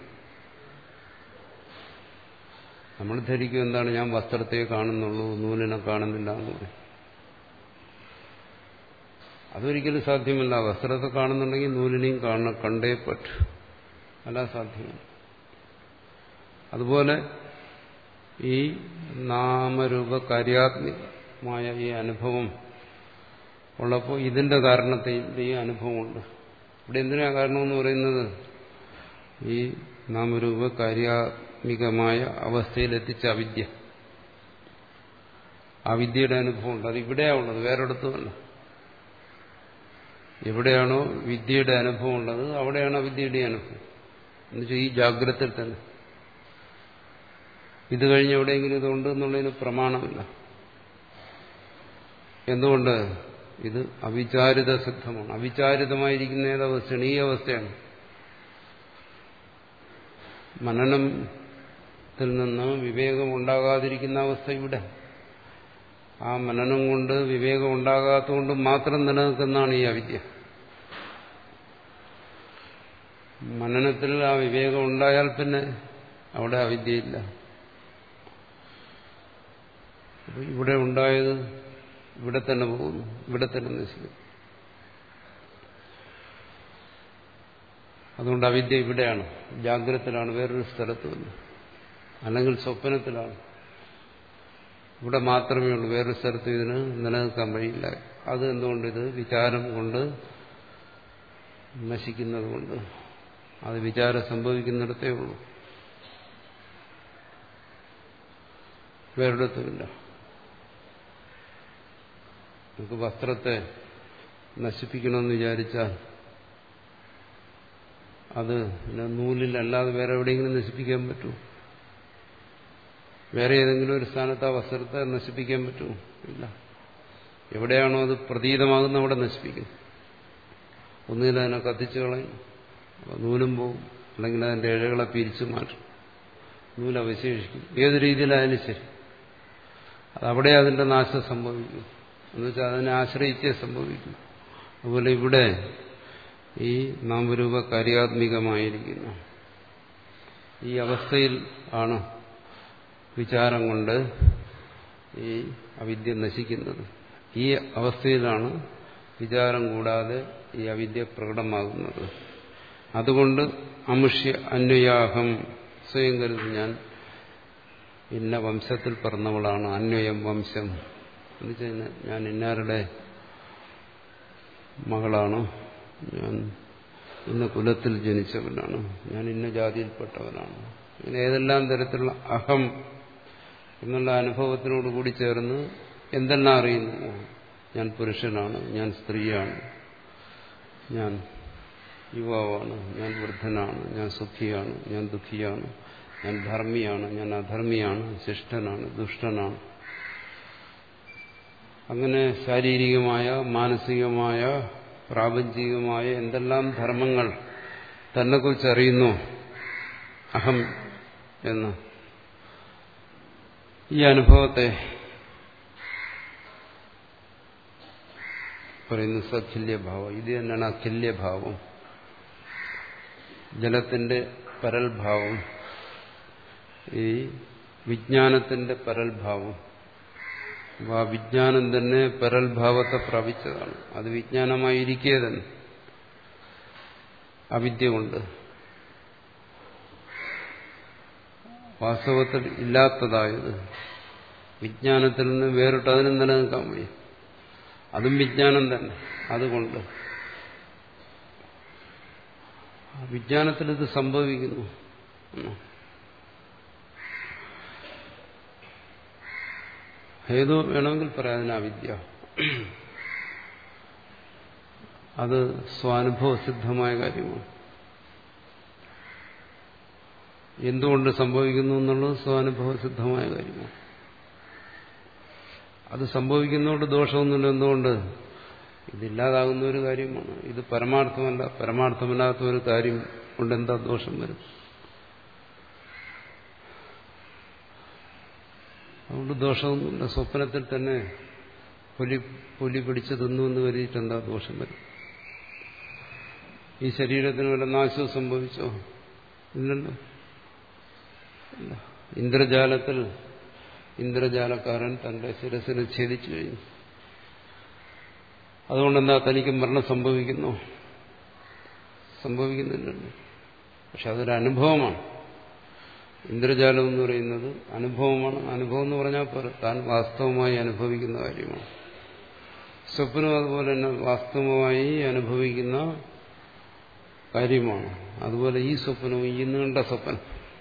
നമ്മൾ ധരിക്കും എന്താണ് ഞാൻ വസ്ത്രത്തെ കാണുന്നുള്ളൂ നൂലിനെ കാണുന്നില്ല എന്ന് പറയും അതൊരിക്കലും സാധ്യമല്ല വസ്ത്രത്തെ കാണുന്നുണ്ടെങ്കിൽ നൂലിനെയും കാണ കണ്ടേ പറ്റൂ അല്ല സാധ്യമല്ല അതുപോലെ ഈ നാമരൂപ കാര്യാത്മികമായ ഈ അനുഭവം ഉള്ളപ്പോൾ ഇതിന്റെ കാരണത്തിന്റെ ഈ അനുഭവമുണ്ട് ഇവിടെ എന്തിനാ കാരണമെന്ന് പറയുന്നത് ഈ നാമരൂപ കാര്യാത്മികമായ അവസ്ഥയിലെത്തിച്ച അവിദ്യ ആ വിദ്യയുടെ അനുഭവമുണ്ട് അത് ഇവിടെയാണ് ഉള്ളത് വേറെടുത്തുമല്ല എവിടെയാണോ വിദ്യയുടെ അനുഭവം ഉള്ളത് അവിടെയാണ് അവിദ്യയുടെ അനുഭവം എന്നുവെച്ചാൽ ഈ ജാഗ്രതയിൽ തന്നെ ഇത് കഴിഞ്ഞ് എവിടെയെങ്കിലും ഇതുണ്ട് എന്നുള്ളതിന് പ്രമാണമില്ല എന്തുകൊണ്ട് ഇത് അവിചാരിത സിദ്ധമാണ് അവിചാരിതമായിരിക്കുന്ന ഏതവസ്ഥയാണ് ഈ അവസ്ഥയാണ് മനനത്തിൽ നിന്ന് വിവേകം ഉണ്ടാകാതിരിക്കുന്ന അവസ്ഥ ഇവിടെ ആ മനനം കൊണ്ട് വിവേകം ഉണ്ടാകാത്തതുകൊണ്ട് മാത്രം നിലനിൽക്കുന്നതാണ് ഈ അവിദ്യ മനനത്തിൽ ആ വിവേകം ഉണ്ടായാൽ പിന്നെ അവിടെ അവിദ്യയില്ല ഇവിടെ ഉണ്ടായത് ഇവിടെ തന്നെ പോകുന്നു ഇവിടെ തന്നെ നശിക്കും അതുകൊണ്ട് അവിദ്യ ഇവിടെയാണ് ജാഗ്രതത്തിലാണ് വേറൊരു സ്ഥലത്തുമില്ല അല്ലെങ്കിൽ സ്വപ്നത്തിലാണ് ഇവിടെ മാത്രമേ ഉള്ളൂ വേറൊരു സ്ഥലത്ത് ഇതിന് നിലനിൽക്കാൻ വഴിയില്ല അത് എന്തുകൊണ്ട് ഇത് വിചാരം കൊണ്ട് നശിക്കുന്നത് കൊണ്ട് അത് വിചാരം സംഭവിക്കുന്നിടത്തേ ഉള്ളൂ വേറൊരിടത്തുമില്ല നമുക്ക് വസ്ത്രത്തെ നശിപ്പിക്കണമെന്ന് വിചാരിച്ചാൽ അത് നൂലിലല്ലാതെ വേറെ എവിടെയെങ്കിലും നശിപ്പിക്കാൻ പറ്റുമോ വേറെ ഏതെങ്കിലും ഒരു സ്ഥാനത്ത് ആ വസ്ത്രത്തെ നശിപ്പിക്കാൻ പറ്റുമോ ഇല്ല എവിടെയാണോ അത് പ്രതീതമാകുന്ന അവിടെ നശിപ്പിക്കും ഒന്നുകിൽ അതിനെ കത്തിച്ചു കളയും നൂലും പോവും അല്ലെങ്കിൽ അതിന്റെ ഇഴകളെ പിരിച്ചു മാറ്റും നൂല് അവശേഷിക്കും ഏത് രീതിയിലായാലും ശരി അതവിടെ അതിന്റെ നാശം സംഭവിക്കും എന്നുവെച്ചാൽ അതിനെ ആശ്രയിച്ചേ സംഭവിക്കും അതുപോലെ ഇവിടെ ഈ നാമരൂപ കാര്യാത്മികമായിരിക്കുന്നു ഈ അവസ്ഥയിൽ ആണ് വിചാരം കൊണ്ട് ഈ അവിദ്യ നശിക്കുന്നത് ഈ അവസ്ഥയിലാണ് വിചാരം കൂടാതെ ഈ അവിദ്യ പ്രകടമാകുന്നത് അതുകൊണ്ട് അമുഷ്യ അന്വയാഹം സ്വയം കരുതി ഞാൻ ഇന്ന വംശത്തിൽ പിറന്നവളാണ് അന്വയം വംശം എന്നുവെച്ചാൽ ഞാൻ ഇന്നാരുടെ മകളാണ് ഞാൻ ഇന്ന കുലത്തിൽ ജനിച്ചവനാണ് ഞാൻ ഇന്ന ജാതിയിൽപ്പെട്ടവനാണ് ഇങ്ങനെ ഏതെല്ലാം തരത്തിലുള്ള അഹം എന്നുള്ള അനുഭവത്തിനോട് കൂടി ചേർന്ന് എന്തെല്ലാം അറിയുന്നു ഞാൻ പുരുഷനാണ് ഞാൻ സ്ത്രീയാണ് ഞാൻ യുവാവാണ് ഞാൻ വൃദ്ധനാണ് ഞാൻ സുഖിയാണ് ഞാൻ ദുഃഖിയാണ് ഞാൻ ധർമ്മിയാണ് ഞാൻ അധർമ്മിയാണ് ശിഷ്ടനാണ് ദുഷ്ടനാണ് അങ്ങനെ ശാരീരികമായ മാനസികമായ പ്രാപഞ്ചികമായ എന്തെല്ലാം ധർമ്മങ്ങൾ തന്നെക്കുറിച്ച് അറിയുന്നു അഹം എന്ന് ഈ അനുഭവത്തെ പറയുന്നു സഖില്യഭാവം ഇത് തന്നെയാണ് അഖില്യഭാവം ജലത്തിന്റെ പരൽഭാവം ഈ വിജ്ഞാനത്തിന്റെ പരൽഭാവം ആ വിജ്ഞാനം തന്നെ പരൽഭാവത്തെ പ്രാപിച്ചതാണ് അത് വിജ്ഞാനമായിരിക്കേ തന്നെ അവിദ്യ കൊണ്ട് വാസ്തവത്തിൽ ഇല്ലാത്തതായത് വിജ്ഞാനത്തിൽ നിന്ന് വേറിട്ട് അതിനും നിലനിൽക്കാൻ വയ്യ അതും വിജ്ഞാനം തന്നെ അതുകൊണ്ട് വിജ്ഞാനത്തിൽ ഇത് സംഭവിക്കുന്നു ഏതോ വേണമെങ്കിൽ പറയാം അതിന് അവിദ്യ അത് സ്വാനുഭവസിദ്ധമായ കാര്യമാണ് എന്തുകൊണ്ട് സംഭവിക്കുന്നു എന്നുള്ളത് സ്വാനുഭവസിദ്ധമായ കാര്യമാണ് അത് സംഭവിക്കുന്നതുകൊണ്ട് ദോഷമൊന്നുമില്ല എന്തുകൊണ്ട് ഇതില്ലാതാകുന്ന ഒരു കാര്യമാണ് ഇത് പരമാർത്ഥമല്ല പരമാർത്ഥമല്ലാത്ത ഒരു കാര്യം കൊണ്ട് എന്താ ദോഷം വരും അതുകൊണ്ട് ദോഷമൊന്നുമില്ല സ്വപ്നത്തിൽ തന്നെ പുലി പുലി പിടിച്ച് തിന്നു എന്ന് കരുതിയിട്ട് എന്താ ദോഷം വരും ഈ ശരീരത്തിന് വല്ല നാശവും സംഭവിച്ചോ ഇല്ലല്ലോ ഇല്ല ഇന്ദ്രജാലത്തിൽ ഇന്ദ്രജാലക്കാരൻ തന്റെ ശിരസിനെ ഛേദിച്ചു കഴിഞ്ഞു അതുകൊണ്ടെന്താ തനിക്ക് മരണം സംഭവിക്കുന്നു സംഭവിക്കുന്നില്ലല്ലോ പക്ഷെ അതൊരു അനുഭവമാണ് ഇന്ദ്രജാലം എന്ന് പറയുന്നത് അനുഭവമാണ് അനുഭവം എന്ന് പറഞ്ഞാൽ പോരെ താൻ വാസ്തവമായി അനുഭവിക്കുന്ന കാര്യമാണ് സ്വപ്നം അതുപോലെ തന്നെ വാസ്തവമായി അനുഭവിക്കുന്ന കാര്യമാണ് അതുപോലെ ഈ സ്വപ്നവും ഈ നീണ്ട സ്വപ്നം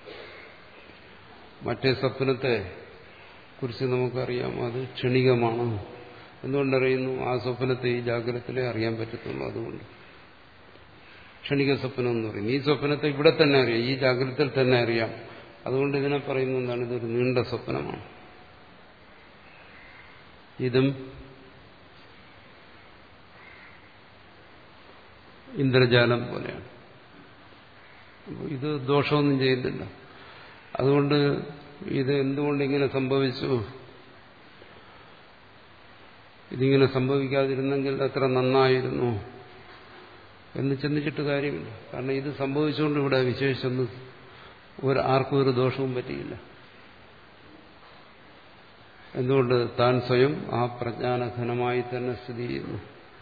മറ്റേ സ്വപ്നത്തെ കുറിച്ച് നമുക്കറിയാം അത് ക്ഷണികമാണ് എന്തുകൊണ്ടറിയുന്നു ആ സ്വപ്നത്തെ ഈ ജാഗ്രതത്തിലെ അറിയാൻ പറ്റത്തുള്ളൂ അതുകൊണ്ട് ക്ഷണിക സ്വപ്നം എന്ന് പറയും ഈ സ്വപ്നത്തെ ഇവിടെ തന്നെ അറിയാം ഈ ജാഗ്രതയിൽ തന്നെ അറിയാം അതുകൊണ്ട് ഇതിനെ പറയുന്ന എന്താണ് ഇതൊരു നീണ്ട സ്വപ്നമാണ് ഇതും ഇന്ദ്രജാലം പോലെയാണ് അപ്പോൾ ഇത് ദോഷമൊന്നും ചെയ്യുന്നില്ല അതുകൊണ്ട് ഇത് എന്തുകൊണ്ട് ഇങ്ങനെ സംഭവിച്ചു ഇതിങ്ങനെ സംഭവിക്കാതിരുന്നെങ്കിൽ എത്ര നന്നായിരുന്നു എന്ന് ചിന്തിച്ചിട്ട് കാര്യമില്ല കാരണം ഇത് സംഭവിച്ചുകൊണ്ട് ഇവിടെ വിശേഷിച്ചൊന്നും ഒരു ആർക്കും ഒരു ദോഷവും പറ്റിയില്ല എന്തുകൊണ്ട് താൻ സ്വയം ആ പ്രജ്ഞാനഘനമായി തന്നെ സ്ഥിതി ചെയ്യുന്നു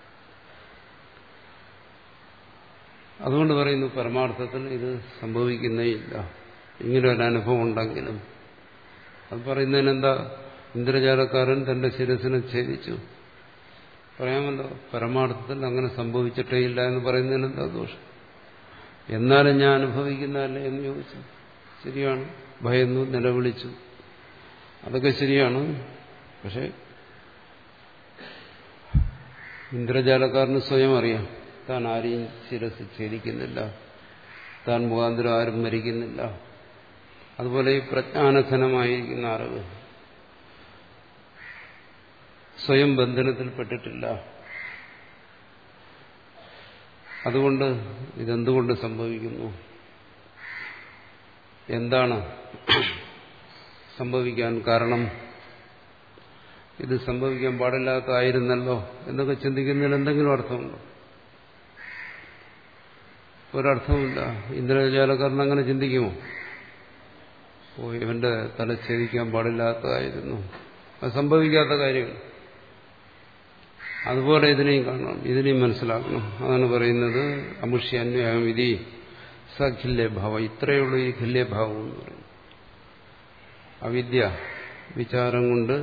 അതുകൊണ്ട് പറയുന്നു പരമാർത്ഥത്തിൽ ഇത് സംഭവിക്കുന്നേ ഇല്ല ഇങ്ങനെ ഒരു അനുഭവം ഉണ്ടെങ്കിലും അത് പറയുന്നതിന് എന്താ ഇന്ദ്രജാലക്കാരൻ തന്റെ ശിരസിനെ ഛേദിച്ചു പറയാമല്ലോ പരമാർത്ഥത്തിൽ അങ്ങനെ സംഭവിച്ചിട്ടേ ഇല്ല എന്ന് പറയുന്നതിന് എന്താ ദോഷം എന്നാലും ഞാൻ അനുഭവിക്കുന്നതല്ലേ എന്ന് ചോദിച്ചു ശരിയാണ് ഭയന്നു നിലവിളിച്ചു അതൊക്കെ ശരിയാണ് പക്ഷെ ഇന്ദ്രജാലക്കാരന് സ്വയം അറിയാം താൻ ആരെയും ശിരസ് ഛേദിക്കുന്നില്ല താൻ മുഖാന്തരം ആരും മരിക്കുന്നില്ല അതുപോലെ ഈ പ്രജ്ഞാനഘനമായിരിക്കുന്ന അറിവ് സ്വയം ബന്ധനത്തിൽപ്പെട്ടിട്ടില്ല അതുകൊണ്ട് ഇതെന്തുകൊണ്ട് സംഭവിക്കുന്നു എന്താണ് സംഭവിക്കാൻ കാരണം ഇത് സംഭവിക്കാൻ പാടില്ലാത്തതായിരുന്നല്ലോ എന്നൊക്കെ ചിന്തിക്കുന്നതിൽ എന്തെങ്കിലും അർത്ഥമുണ്ടോ ഒരർത്ഥമില്ല ഇന്ദ്രജാലക്കാരൻ അങ്ങനെ ചിന്തിക്കുമോ ഓ ഇവന്റെ തല ഛേദിക്കാൻ പാടില്ലാത്തതായിരുന്നു അത് സംഭവിക്കാത്ത കാര്യങ്ങൾ അതുപോലെ ഇതിനെയും കാണണം ഇതിനെയും മനസ്സിലാക്കണം അതാണ് പറയുന്നത് അമുഷ്യ അന്വയവിധി സഖില്യഭാവം ഇത്രയുള്ള ഈ ഖില്യഭാവം എന്ന് പറയുന്നത് അവിദ്യ വിചാരം കൊണ്ട്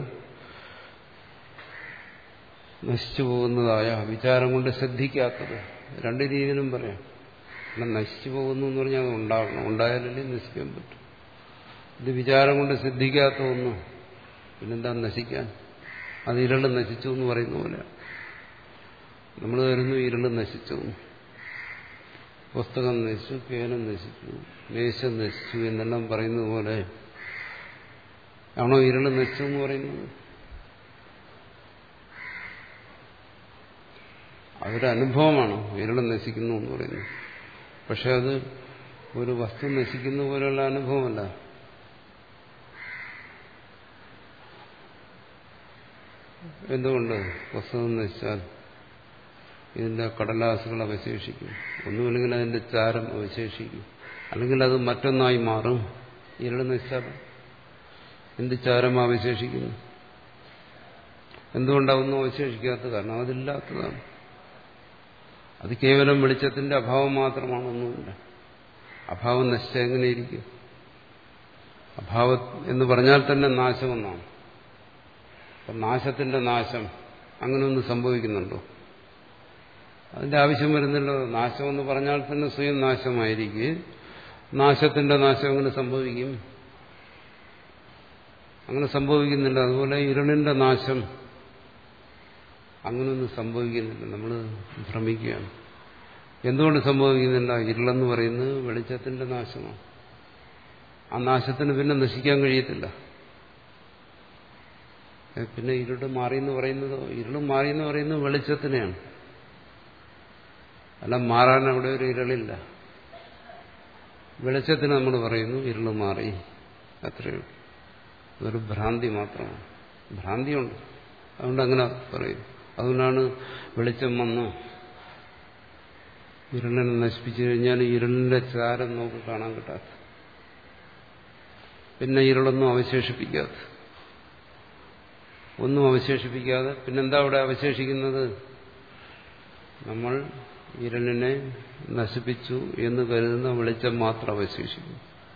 നശിച്ചു പോകുന്നതായ വിചാരം കൊണ്ട് ശ്രദ്ധിക്കാത്തത് രണ്ട് രീതിയിലും പറയാം കാരണം നശിച്ചു പോകുന്നു എന്ന് പറഞ്ഞാൽ അത് ഉണ്ടാകണം ഉണ്ടായാലല്ലേ നശിക്കാൻ പറ്റും ഇത് വിചാരം കൊണ്ട് സിദ്ധിക്കാത്ത ഒന്നും പിന്നെന്താ നശിക്കാൻ അത് ഇരള് നശിച്ചു എന്ന് പറയുന്ന പോലെ നമ്മൾ വരുന്നു ഇരള് നശിച്ചു പുസ്തകം നശിച്ചു പേനം നശിച്ചു മേശം നശിച്ചു എന്നെല്ലാം പറയുന്നത് പോലെ ആണോ ഇരള് നശിച്ചു എന്ന് പറയുന്നത് അതൊരു അനുഭവമാണ് ഇരള് നശിക്കുന്നു എന്ന് പറയുന്നത് പക്ഷെ അത് ഒരു വസ്തു നശിക്കുന്ന പോലെയുള്ള അനുഭവമല്ല എന്തുകൊണ്ട് പുസ്തകം നശിച്ചാൽ ഇതിന്റെ കടലാസുകൾ അവശേഷിക്കും ഒന്നുമില്ലെങ്കിൽ അതിന്റെ ചാരം അവശേഷിക്കും അല്ലെങ്കിൽ അത് മറ്റൊന്നായി മാറും ഇരള് നശിച്ചാൽ എന്ത് ചാരം അവശേഷിക്കുന്നു എന്തുകൊണ്ടാവുന്നു അവശേഷിക്കാത്ത കാരണം അതില്ലാത്തതാണ് അത് കേവലം വെളിച്ചത്തിന്റെ അഭാവം മാത്രമാണ് ഒന്നുമില്ല അഭാവം നശിച്ചാൽ എങ്ങനെയിരിക്കും അഭാവം എന്ന് പറഞ്ഞാൽ തന്നെ നാശമെന്നാണ് അപ്പം നാശത്തിന്റെ നാശം അങ്ങനെയൊന്നും സംഭവിക്കുന്നുണ്ടോ അതിന്റെ ആവശ്യം വരുന്നില്ല നാശമെന്ന് പറഞ്ഞാൽ തന്നെ സ്വയം നാശമായിരിക്കും നാശത്തിന്റെ നാശം അങ്ങനെ സംഭവിക്കും അങ്ങനെ സംഭവിക്കുന്നില്ല അതുപോലെ ഇരുളിന്റെ നാശം അങ്ങനെയൊന്നും സംഭവിക്കുന്നില്ല നമ്മൾ ഭ്രമിക്കുകയാണ് എന്തുകൊണ്ട് സംഭവിക്കുന്നില്ല ഇരുളെന്ന് പറയുന്നത് വെളിച്ചത്തിന്റെ നാശമാണ് ആ നാശത്തിന് പിന്നെ നശിക്കാൻ കഴിയത്തില്ല പിന്നെ ഇരുട്ട് മാറിയെന്ന് പറയുന്നത് ഇരുളും മാറിയെന്ന് പറയുന്നത് വെളിച്ചത്തിനെയാണ് അല്ല മാറാൻ അവിടെ ഒരു ഇരുളില്ല വെളിച്ചത്തിന് നമ്മൾ പറയുന്നു ഇരുള് മാറി അത്രയേ അതൊരു ഭ്രാന്തി മാത്രമാണ് ഭ്രാന്തിയുണ്ട് അതുകൊണ്ട് അങ്ങനെ പറയും അതുകൊണ്ടാണ് വെളിച്ചം വന്ന് ഇരുളിനെ നശിപ്പിച്ചു കഴിഞ്ഞാൽ ഇരുളിന്റെ ചാരം നമുക്ക് കാണാൻ കിട്ടാത്ത പിന്നെ ഇരുളൊന്നും അവശേഷിപ്പിക്കാത്ത ഒന്നും അവശേഷിപ്പിക്കാതെ പിന്നെന്താ അവിടെ അവശേഷിക്കുന്നത് നമ്മൾ ഇരുളിനെ നശിപ്പിച്ചു എന്ന് കരുതുന്ന വെളിച്ചം മാത്രം അവശേഷിക്കുന്നു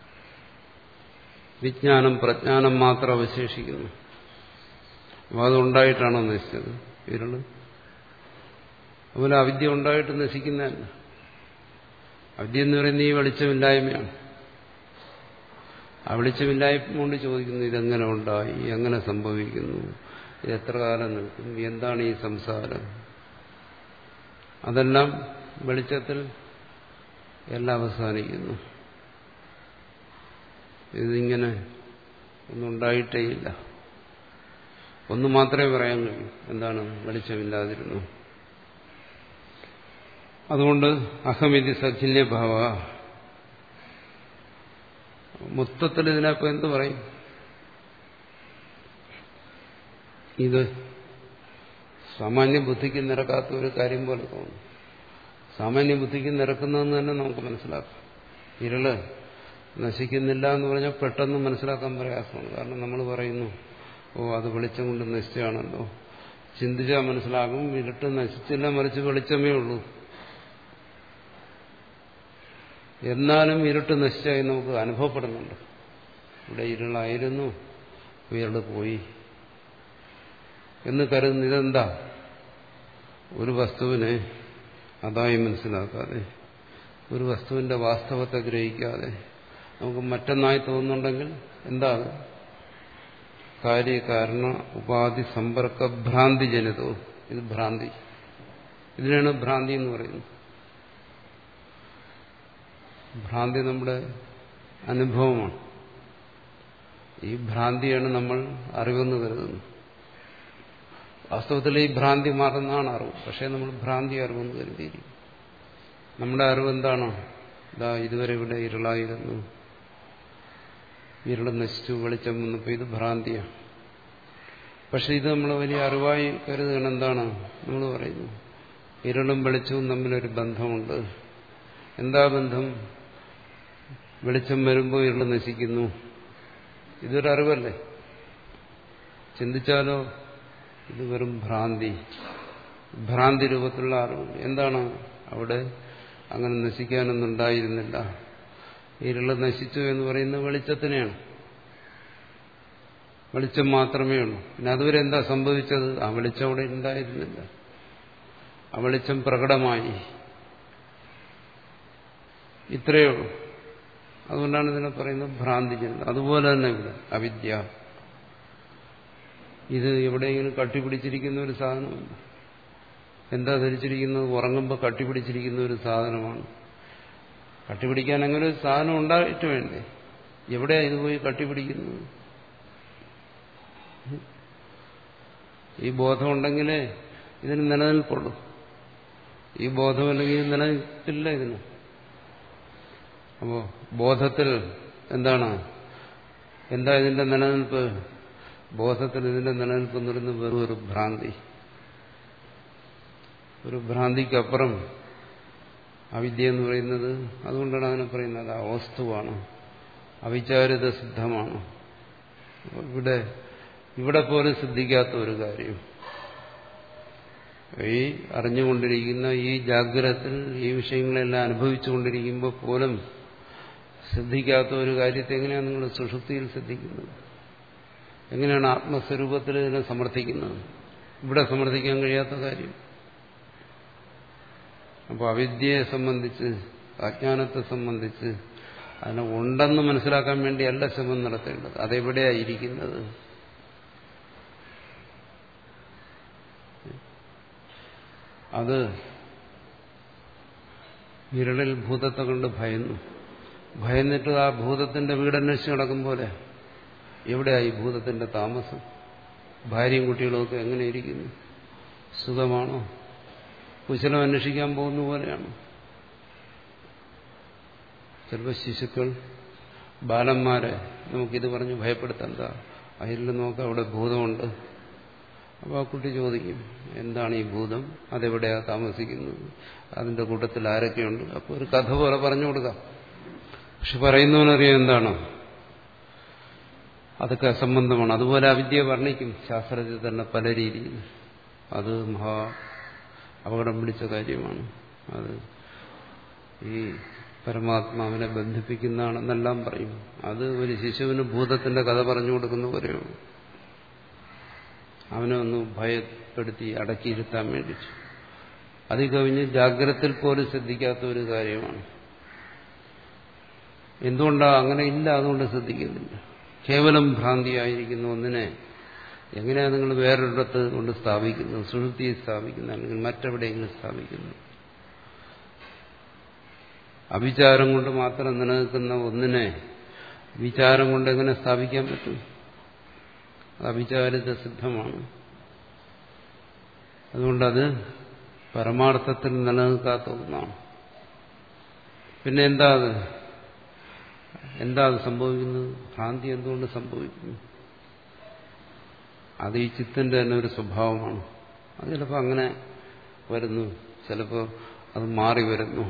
വിജ്ഞാനം പ്രജ്ഞാനം മാത്രം അവശേഷിക്കുന്നു അപ്പോൾ അതുണ്ടായിട്ടാണോ നശിച്ചത് ഇരുള് അതുപോലെ അവിദ്യ ഉണ്ടായിട്ട് നശിക്കുന്നതല്ല അവിദ്യ എന്ന് പറയുന്നത് ഈ വെളിച്ചമില്ലായ്മയാണ് ആ വെളിച്ചമില്ലായ്മ കൊണ്ട് ചോദിക്കുന്നു ഇതെങ്ങനെ ഉണ്ടായി എങ്ങനെ സംഭവിക്കുന്നു ഇത് എത്ര കാലം നിൽക്കും എന്താണ് ഈ സംസാരം അതെല്ലാം വെളിച്ചത്തിൽ എല്ലാം അവസാനിക്കുന്നു ഇതിങ്ങനെ ഒന്നും ഉണ്ടായിട്ടേയില്ല ഒന്ന് മാത്രമേ പറയാൻ കഴിയൂ എന്താണ് വെളിച്ചമില്ലാതിരുന്നു അതുകൊണ്ട് അഹമിതി സഖില്യഭാവ മൊത്തത്തിൽ ഇതിനപ്പം എന്ത് പറയും ഇത് സാമാന്യ ബുദ്ധിക്ക് നിരക്കാത്ത ഒരു കാര്യം പോലെ തോന്നും സാമാന്യ ബുദ്ധിക്ക് നിരക്കുന്നതെന്ന് തന്നെ നമുക്ക് മനസ്സിലാക്കാം ഇരുള് നശിക്കുന്നില്ല എന്ന് പറഞ്ഞാൽ പെട്ടെന്ന് മനസ്സിലാക്കാൻ പ്രയാസമാണ് കാരണം നമ്മൾ പറയുന്നു ഓ അത് വെളിച്ചം കൊണ്ട് നശിച്ചാണല്ലോ ചിന്തിച്ചാൽ മനസ്സിലാകും ഇരുട്ട് നശിച്ചില്ല മറിച്ച് വെളിച്ചമേ ഉള്ളൂ എന്നാലും ഇരുട്ട് നശിച്ചായി നമുക്ക് അനുഭവപ്പെടുന്നുണ്ട് ഇവിടെ ഇരുളായിരുന്നു ഇരുള് പോയി എന്ന് കരുതുന്ന ഇതെന്താ ഒരു വസ്തുവിനെ അതായി മനസ്സിലാക്കാതെ ഒരു വസ്തുവിന്റെ വാസ്തവത്തെ ഗ്രഹിക്കാതെ നമുക്ക് മറ്റൊന്നായി തോന്നുന്നുണ്ടെങ്കിൽ എന്താ കാര്യകാരണ ഉപാധി സമ്പർക്ക ഭ്രാന്തി ജനിതവും ഇത് ഭ്രാന്തി ഇതിനാണ് ഭ്രാന്തി എന്ന് പറയുന്നത് ഭ്രാന്തി നമ്മുടെ അനുഭവമാണ് ഈ ഭ്രാന്തിയാണ് നമ്മൾ അറിവെന്ന് കരുതുന്നത് വാസ്തവത്തിൽ ഈ ഭ്രാന്തി മാറുന്നതാണ് അറിവ് പക്ഷേ നമ്മൾ ഭ്രാന്തി അറിവെന്ന് കരുതിയിരിക്കും നമ്മുടെ അറിവ് എന്താണോ ഇതാ ഇതുവരെ ഇവിടെ ഇരുളായിരുന്നു ഇരുള് നശിച്ചു വെളിച്ചം വന്നപ്പോൾ ഇത് ഭ്രാന്തിയാണ് പക്ഷെ ഇത് നമ്മൾ വലിയ അറിവായി കരുതുകയാണ് എന്താണ് നമ്മൾ പറയുന്നു ഇരുളും വെളിച്ചവും തമ്മിലൊരു ബന്ധമുണ്ട് എന്താ ബന്ധം വെളിച്ചം വരുമ്പോൾ ഇരുള് നശിക്കുന്നു ഇതൊരു അറിവല്ലേ ചിന്തിച്ചാലോ ഇത് വെറും ഭ്രാന്തി ഭ്രാന്തി രൂപത്തിലുള്ള അറിവ് എന്താണ് അവിടെ അങ്ങനെ നശിക്കാനൊന്നും ഉണ്ടായിരുന്നില്ല ഇരുള് നശിച്ചു എന്ന് പറയുന്നത് വെളിച്ചത്തിനെയാണ് വെളിച്ചം മാത്രമേ ഉള്ളൂ പിന്നെ അതുവരെ എന്താ സംഭവിച്ചത് ആ വെളിച്ചം അവിടെ ഉണ്ടായിരുന്നില്ല ആ വെളിച്ചം പ്രകടമായി ഇത്രയേ ഉള്ളൂ അതുകൊണ്ടാണ് ഇതിനെ പറയുന്നത് ഭ്രാന്തി ജനം അതുപോലെ തന്നെ ഇവിടെ അവിദ്യ ഇത് എവിടെയെങ്കിലും കട്ടിപ്പിടിച്ചിരിക്കുന്ന ഒരു സാധനമല്ല എന്താ ധരിച്ചിരിക്കുന്നത് ഉറങ്ങുമ്പോൾ കട്ടിപ്പിടിച്ചിരിക്കുന്ന ഒരു സാധനമാണ് കട്ടിപ്പിടിക്കാൻ അങ്ങനെ ഒരു സാധനം ഉണ്ടായിട്ട് വേണ്ടേ എവിടെയാ ഇത് പോയി കട്ടിപ്പിടിക്കുന്നത് ഈ ബോധം ഉണ്ടെങ്കിലേ ഇതിന് നിലനിൽപ്പുള്ളൂ ഈ ബോധമല്ലെങ്കിൽ നിലനിൽപ്പില്ല ഇതിന് അപ്പോ ബോധത്തിൽ എന്താണ് എന്താ ഇതിന്റെ നിലനിൽപ്പ് ബോധത്തിൽ ഇതിന്റെ നിലനിൽപ്പ് നിരുന്ന വെറും ഒരു ഭ്രാന്തി ഒരു ഭ്രാന്തിക്കപ്പുറം അവിദ്യ എന്ന് പറയുന്നത് അതുകൊണ്ടാണ് അതിനെ പറയുന്നത് ആ വസ്തുവാണ് അവിചാരിത സിദ്ധമാണ് ഇവിടെ ഇവിടെ പോലും സിദ്ധിക്കാത്ത ഒരു കാര്യം ഈ അറിഞ്ഞുകൊണ്ടിരിക്കുന്ന ഈ ജാഗ്രതത്തിൽ ഈ വിഷയങ്ങളെല്ലാം അനുഭവിച്ചുകൊണ്ടിരിക്കുമ്പോൾ പോലും ശ്രദ്ധിക്കാത്ത ഒരു കാര്യത്തെ എങ്ങനെയാണ് നിങ്ങൾ സുഷുപ്തിയിൽ ശ്രദ്ധിക്കുന്നത് എങ്ങനെയാണ് ആത്മസ്വരൂപത്തിൽ ഇതിനെ സമർത്ഥിക്കുന്നത് ഇവിടെ സമർത്ഥിക്കാൻ കഴിയാത്ത കാര്യം അപ്പോൾ അവിദ്യയെ സംബന്ധിച്ച് അജ്ഞാനത്തെ സംബന്ധിച്ച് അതിനെ ഉണ്ടെന്ന് മനസ്സിലാക്കാൻ വേണ്ടിയല്ല ശ്രമം നടത്തേണ്ടത് അതെവിടെയായിരിക്കുന്നത് അത് വിരളിൽ ഭൂതത്തെ കൊണ്ട് ഭയന്നു ഭയന്നിട്ട് ആ ഭൂതത്തിന്റെ വീടന്വേഷിച്ച് നടക്കും പോലെ എവിടെയായി ഭൂതത്തിന്റെ താമസം ഭാര്യയും കുട്ടികളുമൊക്കെ എങ്ങനെ ഇരിക്കുന്നു സുഖമാണോ കുശലം അന്വേഷിക്കാൻ പോകുന്ന പോലെയാണ് ചിലപ്പോൾ ശിശുക്കൾ ബാലന്മാരെ നമുക്കിത് പറഞ്ഞ് ഭയപ്പെടുത്തണ്ട അതിൽ നോക്കാം അവിടെ ഭൂതമുണ്ട് അപ്പോൾ ആ കുട്ടി ചോദിക്കും എന്താണ് ഈ ഭൂതം അതെവിടെയാ താമസിക്കുന്നത് അതിന്റെ കൂട്ടത്തിൽ ആരൊക്കെയുണ്ട് അപ്പോൾ ഒരു കഥ പോലെ പറഞ്ഞു കൊടുക്കാം പക്ഷെ പറയുന്നവനറിയാം എന്താണ് അതൊക്കെ അസംബന്ധമാണ് അതുപോലെ അവിദ്യ വർണ്ണിക്കും ശാസ്ത്രത്തിൽ തന്നെ പല രീതിയിൽ അത് മഹാ അപകടം പിടിച്ച കാര്യമാണ് അത് ഈ പരമാത്മാവിനെ ബന്ധിപ്പിക്കുന്നതാണെന്നെല്ലാം പറയും അത് ഒരു ശിശുവിന് ഭൂതത്തിന്റെ കഥ പറഞ്ഞു കൊടുക്കുന്ന പോലെയാണ് അവനെ ഒന്ന് ഭയപ്പെടുത്തി അടക്കിയിരുത്താൻ വേണ്ടിയിട്ട് അത് കവിഞ്ഞ് ജാഗ്രതത്തിൽ പോലും ശ്രദ്ധിക്കാത്ത ഒരു കാര്യമാണ് എന്തുകൊണ്ടാണ് അങ്ങനെ ഇല്ല അതുകൊണ്ട് ശ്രദ്ധിക്കുന്നില്ല കേവലം ഭ്രാന്തിയായിരിക്കുന്ന ഒന്നിനെ എങ്ങനെയാണ് നിങ്ങൾ വേറൊരിടത്ത് കൊണ്ട് സ്ഥാപിക്കുന്നത് സുഹൃത്തിയെ സ്ഥാപിക്കുന്നത് അല്ലെങ്കിൽ മറ്റെവിടെയെങ്കിലും സ്ഥാപിക്കുന്നു അവിചാരം കൊണ്ട് മാത്രം നിലനിൽക്കുന്ന ഒന്നിനെ വിചാരം കൊണ്ട് എങ്ങനെ സ്ഥാപിക്കാൻ പറ്റും അത് അവിചാരിത സിദ്ധമാണ് അതുകൊണ്ടത് പരമാർത്ഥത്തിൽ നിലനിൽക്കാത്ത ഒന്നാണ് പിന്നെ എന്താ അത് എന്താ അത് സംഭവിക്കുന്നത് ഭ്രാന്തി എന്തുകൊണ്ട് സംഭവിക്കുന്നു അത് ഈ ചിത്തിന്റെ തന്നെ ഒരു സ്വഭാവമാണ് അത് ചിലപ്പോൾ അങ്ങനെ വരുന്നു ചിലപ്പോൾ അത് മാറി വരുന്നു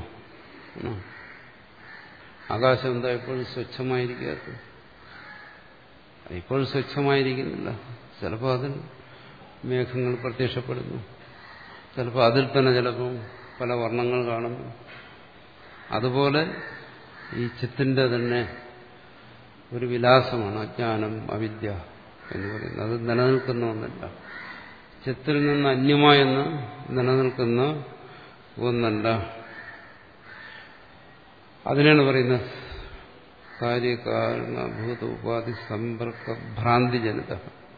ആകാശം എന്താ എപ്പോഴും സ്വച്ഛമായിരിക്കാത്തത് ഇപ്പോഴും സ്വച്ഛമായിരിക്കുന്നില്ല ചിലപ്പോൾ അതിൽ മേഘങ്ങൾ പ്രത്യക്ഷപ്പെടുന്നു ചിലപ്പോൾ അതിൽ തന്നെ ചിലപ്പോൾ പല വർണ്ണങ്ങൾ കാണുന്നു അതുപോലെ ഈ ചിത്തിന്റെ തന്നെ ഒരു വിലാസമാണ് അജ്ഞാനം അവിദ്യ എന്ന് പറയുന്നത് അത് നിലനിൽക്കുന്ന ഒന്നല്ല ചിത്തിൽ നിന്ന് അന്യമായെന്ന് നിലനിൽക്കുന്ന ഒന്നല്ല അതിനാണ് പറയുന്നത് കാര്യകാരണഭൂത ഉപാധി സമ്പർക്ക ഭ്രാന്തിജനിത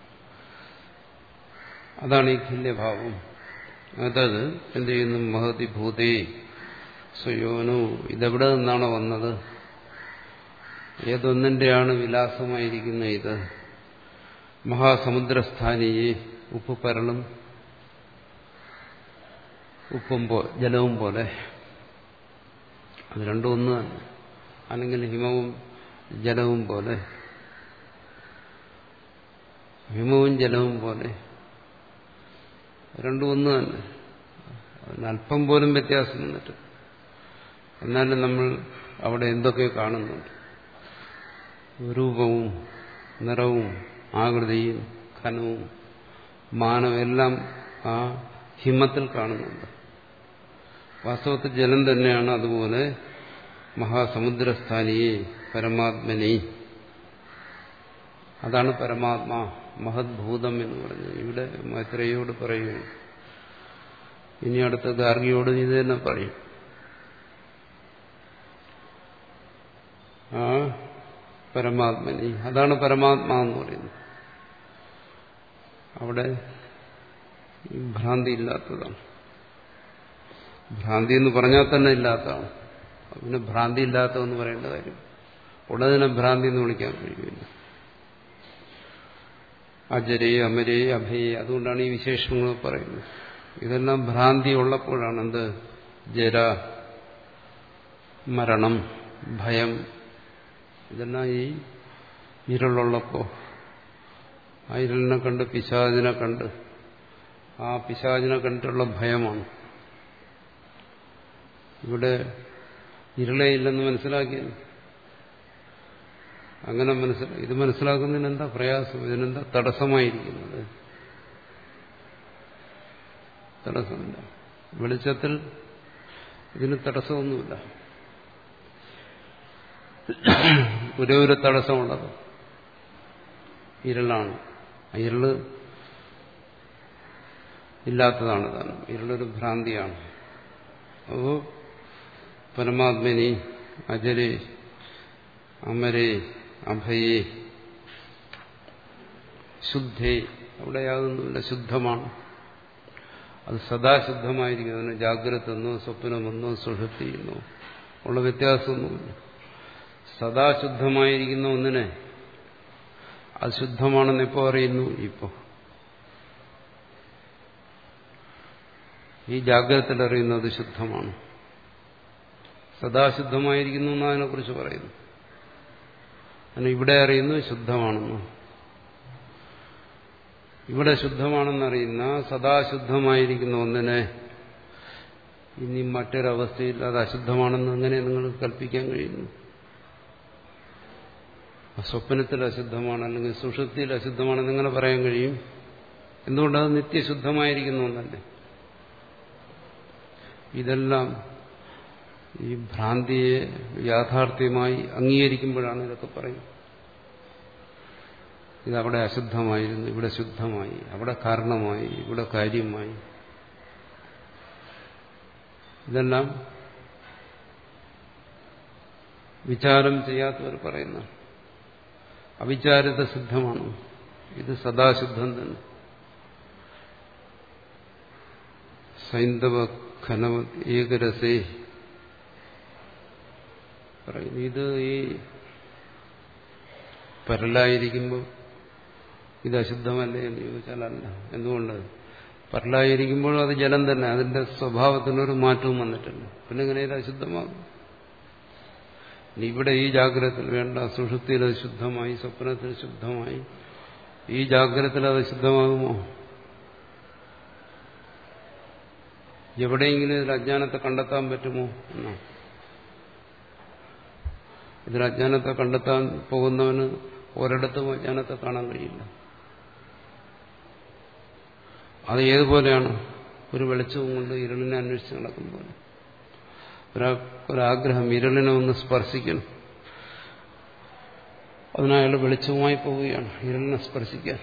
അതാണ് ഈ ഖില്യഭാവം അതത് എന്ത് ചെയ്യുന്നു മഹതി ഭൂതേ സ്വയോനു ഇതെവിടെ നിന്നാണ് വന്നത് ഏതൊന്നിന്റെയാണ് വിലാസമായിരിക്കുന്ന ഇത് മഹാസമുദ്രസ്ഥാനിയെ ഉപ്പ് പരളും ഉപ്പും പോ ജലവും പോലെ അത് രണ്ടും ഒന്ന് തന്നെ അല്ലെങ്കിൽ ഹിമവും ജലവും പോലെ ഹിമവും ജലവും പോലെ രണ്ടും ഒന്ന് തന്നെ അതിന് അല്പം പോലും വ്യത്യാസം വന്നിട്ട് എന്നാലും നമ്മൾ അവിടെ എന്തൊക്കെ കാണുന്നുണ്ട് രൂപവും നിറവും ആകൃതിയും ഘനവും മാനവും എല്ലാം ആ ഹിമത്തിൽ കാണുന്നുണ്ട് വാസ്തവത്തിൽ ജലം തന്നെയാണ് അതുപോലെ മഹാസമുദ്രസ്ഥാനിയെ പരമാത്മനെ അതാണ് പരമാത്മാ മഹദ്ഭൂതം എന്ന് പറഞ്ഞത് ഇവിടെ മൈത്രയോട് പറയുകയാണ് ഇനി അടുത്ത ഗാർഗിയോട് ഇത് തന്നെ പറയും ആ പരമാത്മനി അതാണ് പരമാത്മാ എന്ന് പറയുന്നത് അവിടെ ഭ്രാന്തി ഇല്ലാത്തതാണ് ഭ്രാന്തി എന്ന് പറഞ്ഞാൽ തന്നെ ഇല്ലാത്തതാണ് പിന്നെ ഭ്രാന്തി ഇല്ലാത്തതെന്ന് പറയേണ്ട കാര്യം ഉടനെ ഭ്രാന്തി എന്ന് വിളിക്കാൻ കഴിയില്ല അജരേ അമരേ അഭയേ അതുകൊണ്ടാണ് ഈ വിശേഷങ്ങൾ പറയുന്നത് ഇതെല്ലാം ഭ്രാന്തി ഉള്ളപ്പോഴാണ് എന്ത് ജര മരണം ഭയം ഇതെല്ലാം ഈ ഇരുളുള്ളപ്പോ ആ ഇരുളിനെ കണ്ട് പിശാചിനെ കണ്ട് ആ പിശാചിനെ കണ്ടിട്ടുള്ള ഭയമാണ് ഇവിടെ ഇരുളേ ഇല്ലെന്ന് മനസ്സിലാക്കിയത് അങ്ങനെ മനസ്സിലാക്കി ഇത് മനസ്സിലാക്കുന്നതിന് എന്താ പ്രയാസം ഇതിനെന്താ തടസ്സമായിരിക്കുന്നത് തടസ്സമില്ല വെളിച്ചത്തിൽ ഇതിന് തടസ്സമൊന്നുമില്ല ഒരേ ഒരു തടസ്സമുള്ളത് ഇരുളാണ് ആ ഇരുള് ഇല്ലാത്തതാണ് താനും ഇരുളൊരു ഭ്രാന്തിയാണ് അപ്പോ പരമാത്മനി അജരേ അമരേ അഭയേ ശുദ്ധേ അവിടെ യാതൊന്നുമില്ല ശുദ്ധമാണ് അത് സദാശുദ്ധമായിരിക്കും അതിന് ജാഗ്രത എന്നോ സ്വപ്നമെന്നോ സുഷുപ്തിയെന്നോ ഉള്ള വ്യത്യാസമൊന്നുമില്ല സദാശുദ്ധമായിരിക്കുന്ന ഒന്നിനെ അത് ശുദ്ധമാണെന്ന് എപ്പോ അറിയുന്നു ഇപ്പോ ഈ ജാഗ്രതത്തിൽ അറിയുന്നത് ശുദ്ധമാണ് സദാശുദ്ധമായിരിക്കുന്നു എന്ന് അതിനെക്കുറിച്ച് പറയുന്നു അതിന് ഇവിടെ അറിയുന്നു ശുദ്ധമാണെന്ന് ഇവിടെ ശുദ്ധമാണെന്നറിയുന്ന സദാശുദ്ധമായിരിക്കുന്ന ഒന്നിനെ ഇനി മറ്റൊരവസ്ഥയിൽ അത് അശുദ്ധമാണെന്ന് എങ്ങനെ നിങ്ങൾ കൽപ്പിക്കാൻ കഴിയുന്നു സ്വപ്നത്തിൽ അശുദ്ധമാണ് അല്ലെങ്കിൽ സുഷുപ്തിയിൽ അശുദ്ധമാണെന്ന് എങ്ങനെ പറയാൻ കഴിയും എന്തുകൊണ്ടത് നിത്യശുദ്ധമായിരിക്കുന്നു എന്നല്ലേ ഇതെല്ലാം ഈ ഭ്രാന്തിയെ യാഥാർത്ഥ്യമായി അംഗീകരിക്കുമ്പോഴാണ് ഇതൊക്കെ പറയുന്നത് ഇതവിടെ അശുദ്ധമായിരുന്നു ഇവിടെ ശുദ്ധമായി അവിടെ കാരണമായി ഇവിടെ കാര്യമായി ഇതെല്ലാം വിചാരം ചെയ്യാത്തവർ പറയുന്ന അവിചാരിത സിദ്ധമാണ് ഇത് സദാശുദ്ധം തന്നെ സൈന്ധവ ഘനവ ഏകരസേ പറയുന്നു ഇത് ഈ പരലായിരിക്കുമ്പോൾ ഇത് അശുദ്ധമല്ലേ എന്ന് ചോദിച്ചാൽ അല്ല എന്തുകൊണ്ട് പരലായിരിക്കുമ്പോഴും അത് ജലം തന്നെ അതിന്റെ സ്വഭാവത്തിനൊരു മാറ്റവും വന്നിട്ടില്ല പിന്നെ എങ്ങനെ ഇത് അശുദ്ധമാകും ഇനി ഇവിടെ ഈ ജാഗ്രതത്തിൽ വേണ്ട സുഷുപ്തിയിൽ അത് ശുദ്ധമായി സ്വപ്നത്തിൽ ശുദ്ധമായി ഈ ജാഗ്രതത്തിൽ അത് ശുദ്ധമാകുമോ എവിടെയെങ്കിലും ഇതിൽ അജ്ഞാനത്തെ കണ്ടെത്താൻ പറ്റുമോ എന്നോ ഇതിൽ അജ്ഞാനത്തെ കണ്ടെത്താൻ പോകുന്നവന് ഒരിടത്തും അജ്ഞാനത്തെ കാണാൻ കഴിയില്ല അത് ഏതുപോലെയാണ് ഒരു വെളിച്ചവും കൊണ്ട് ഇരുളിനെ അന്വേഷിച്ച് നടക്കും പോലെ ഒരാഗ്രഹം ഇരുളിനെ ഒന്ന് സ്പർശിക്കണം അതിനയാൾ വെളിച്ചവുമായി പോവുകയാണ് ഇരുളിനെ സ്പർശിക്കാൻ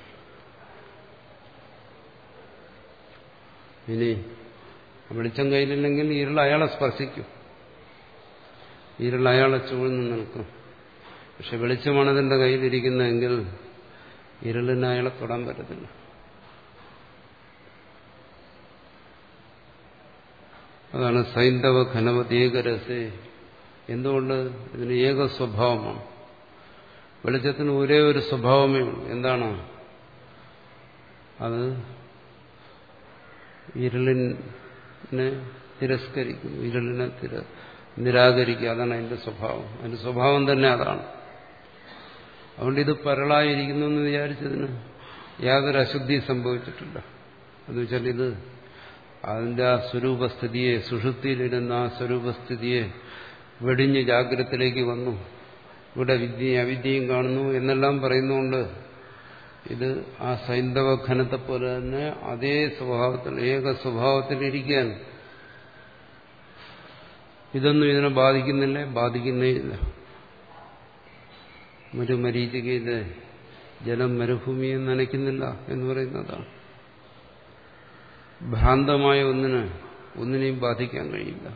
ഇനി വെളിച്ചം കയ്യിലില്ലെങ്കിൽ ഇരുൾ അയാളെ സ്പർശിക്കും ഇരുൾ അയാളെ ചൂഴ്ന്നു നിൽക്കും പക്ഷെ വെളിച്ചമാണ് അതിന്റെ കയ്യിലിരിക്കുന്നതെങ്കിൽ ഇരുളിന് അയാളെ തൊടാൻ പറ്റത്തില്ല അതാണ് സൈന്ധവ ഘനവതീകരസേ എന്തുകൊണ്ട് ഇതിന് ഏക സ്വഭാവമാണ് വെളിച്ചത്തിന് ഒരേ ഒരു സ്വഭാവമേ ഉള്ളൂ എന്താണ് അത് ഇരുളിനെ തിരസ്കരിക്കുന്നു ഇരുളിനെ തിര നിരാകരിക്കുക അതാണ് അതിന്റെ സ്വഭാവം അതിന്റെ സ്വഭാവം തന്നെ അതാണ് അതുകൊണ്ട് ഇത് പരളായിരിക്കുന്നു എന്ന് വിചാരിച്ചതിന് യാതൊരു അശുദ്ധി സംഭവിച്ചിട്ടില്ല എന്ന് വെച്ചാൽ ഇത് അതിന്റെ ആ സ്വരൂപസ്ഥിതിയെ സുഷുപ്തിയിലിരുന്ന ആ സ്വരൂപസ്ഥിതിയെ വെടിഞ്ഞ് ജാഗ്രതത്തിലേക്ക് വന്നു ഇവിടെ വിദ്യയും അവിദ്യയും കാണുന്നു എന്നെല്ലാം പറയുന്നുകൊണ്ട് ഇത് ആ സൈന്ധവ ഘനത്തെ പോലെ തന്നെ അതേ സ്വഭാവത്തിൽ ഏക സ്വഭാവത്തിലിരിക്കാൻ ഇതൊന്നും ഇതിനെ ബാധിക്കുന്നില്ല ബാധിക്കുന്നേ ഇല്ല മരുമരീചികയിലെ ജലം മരുഭൂമിയെ നനയ്ക്കുന്നില്ല എന്ന് പറയുന്നതാണ് ഭ്രാന്തമായ ഒന്നിന് ഒന്നിനെയും ബാധിക്കാൻ കഴിയില്ല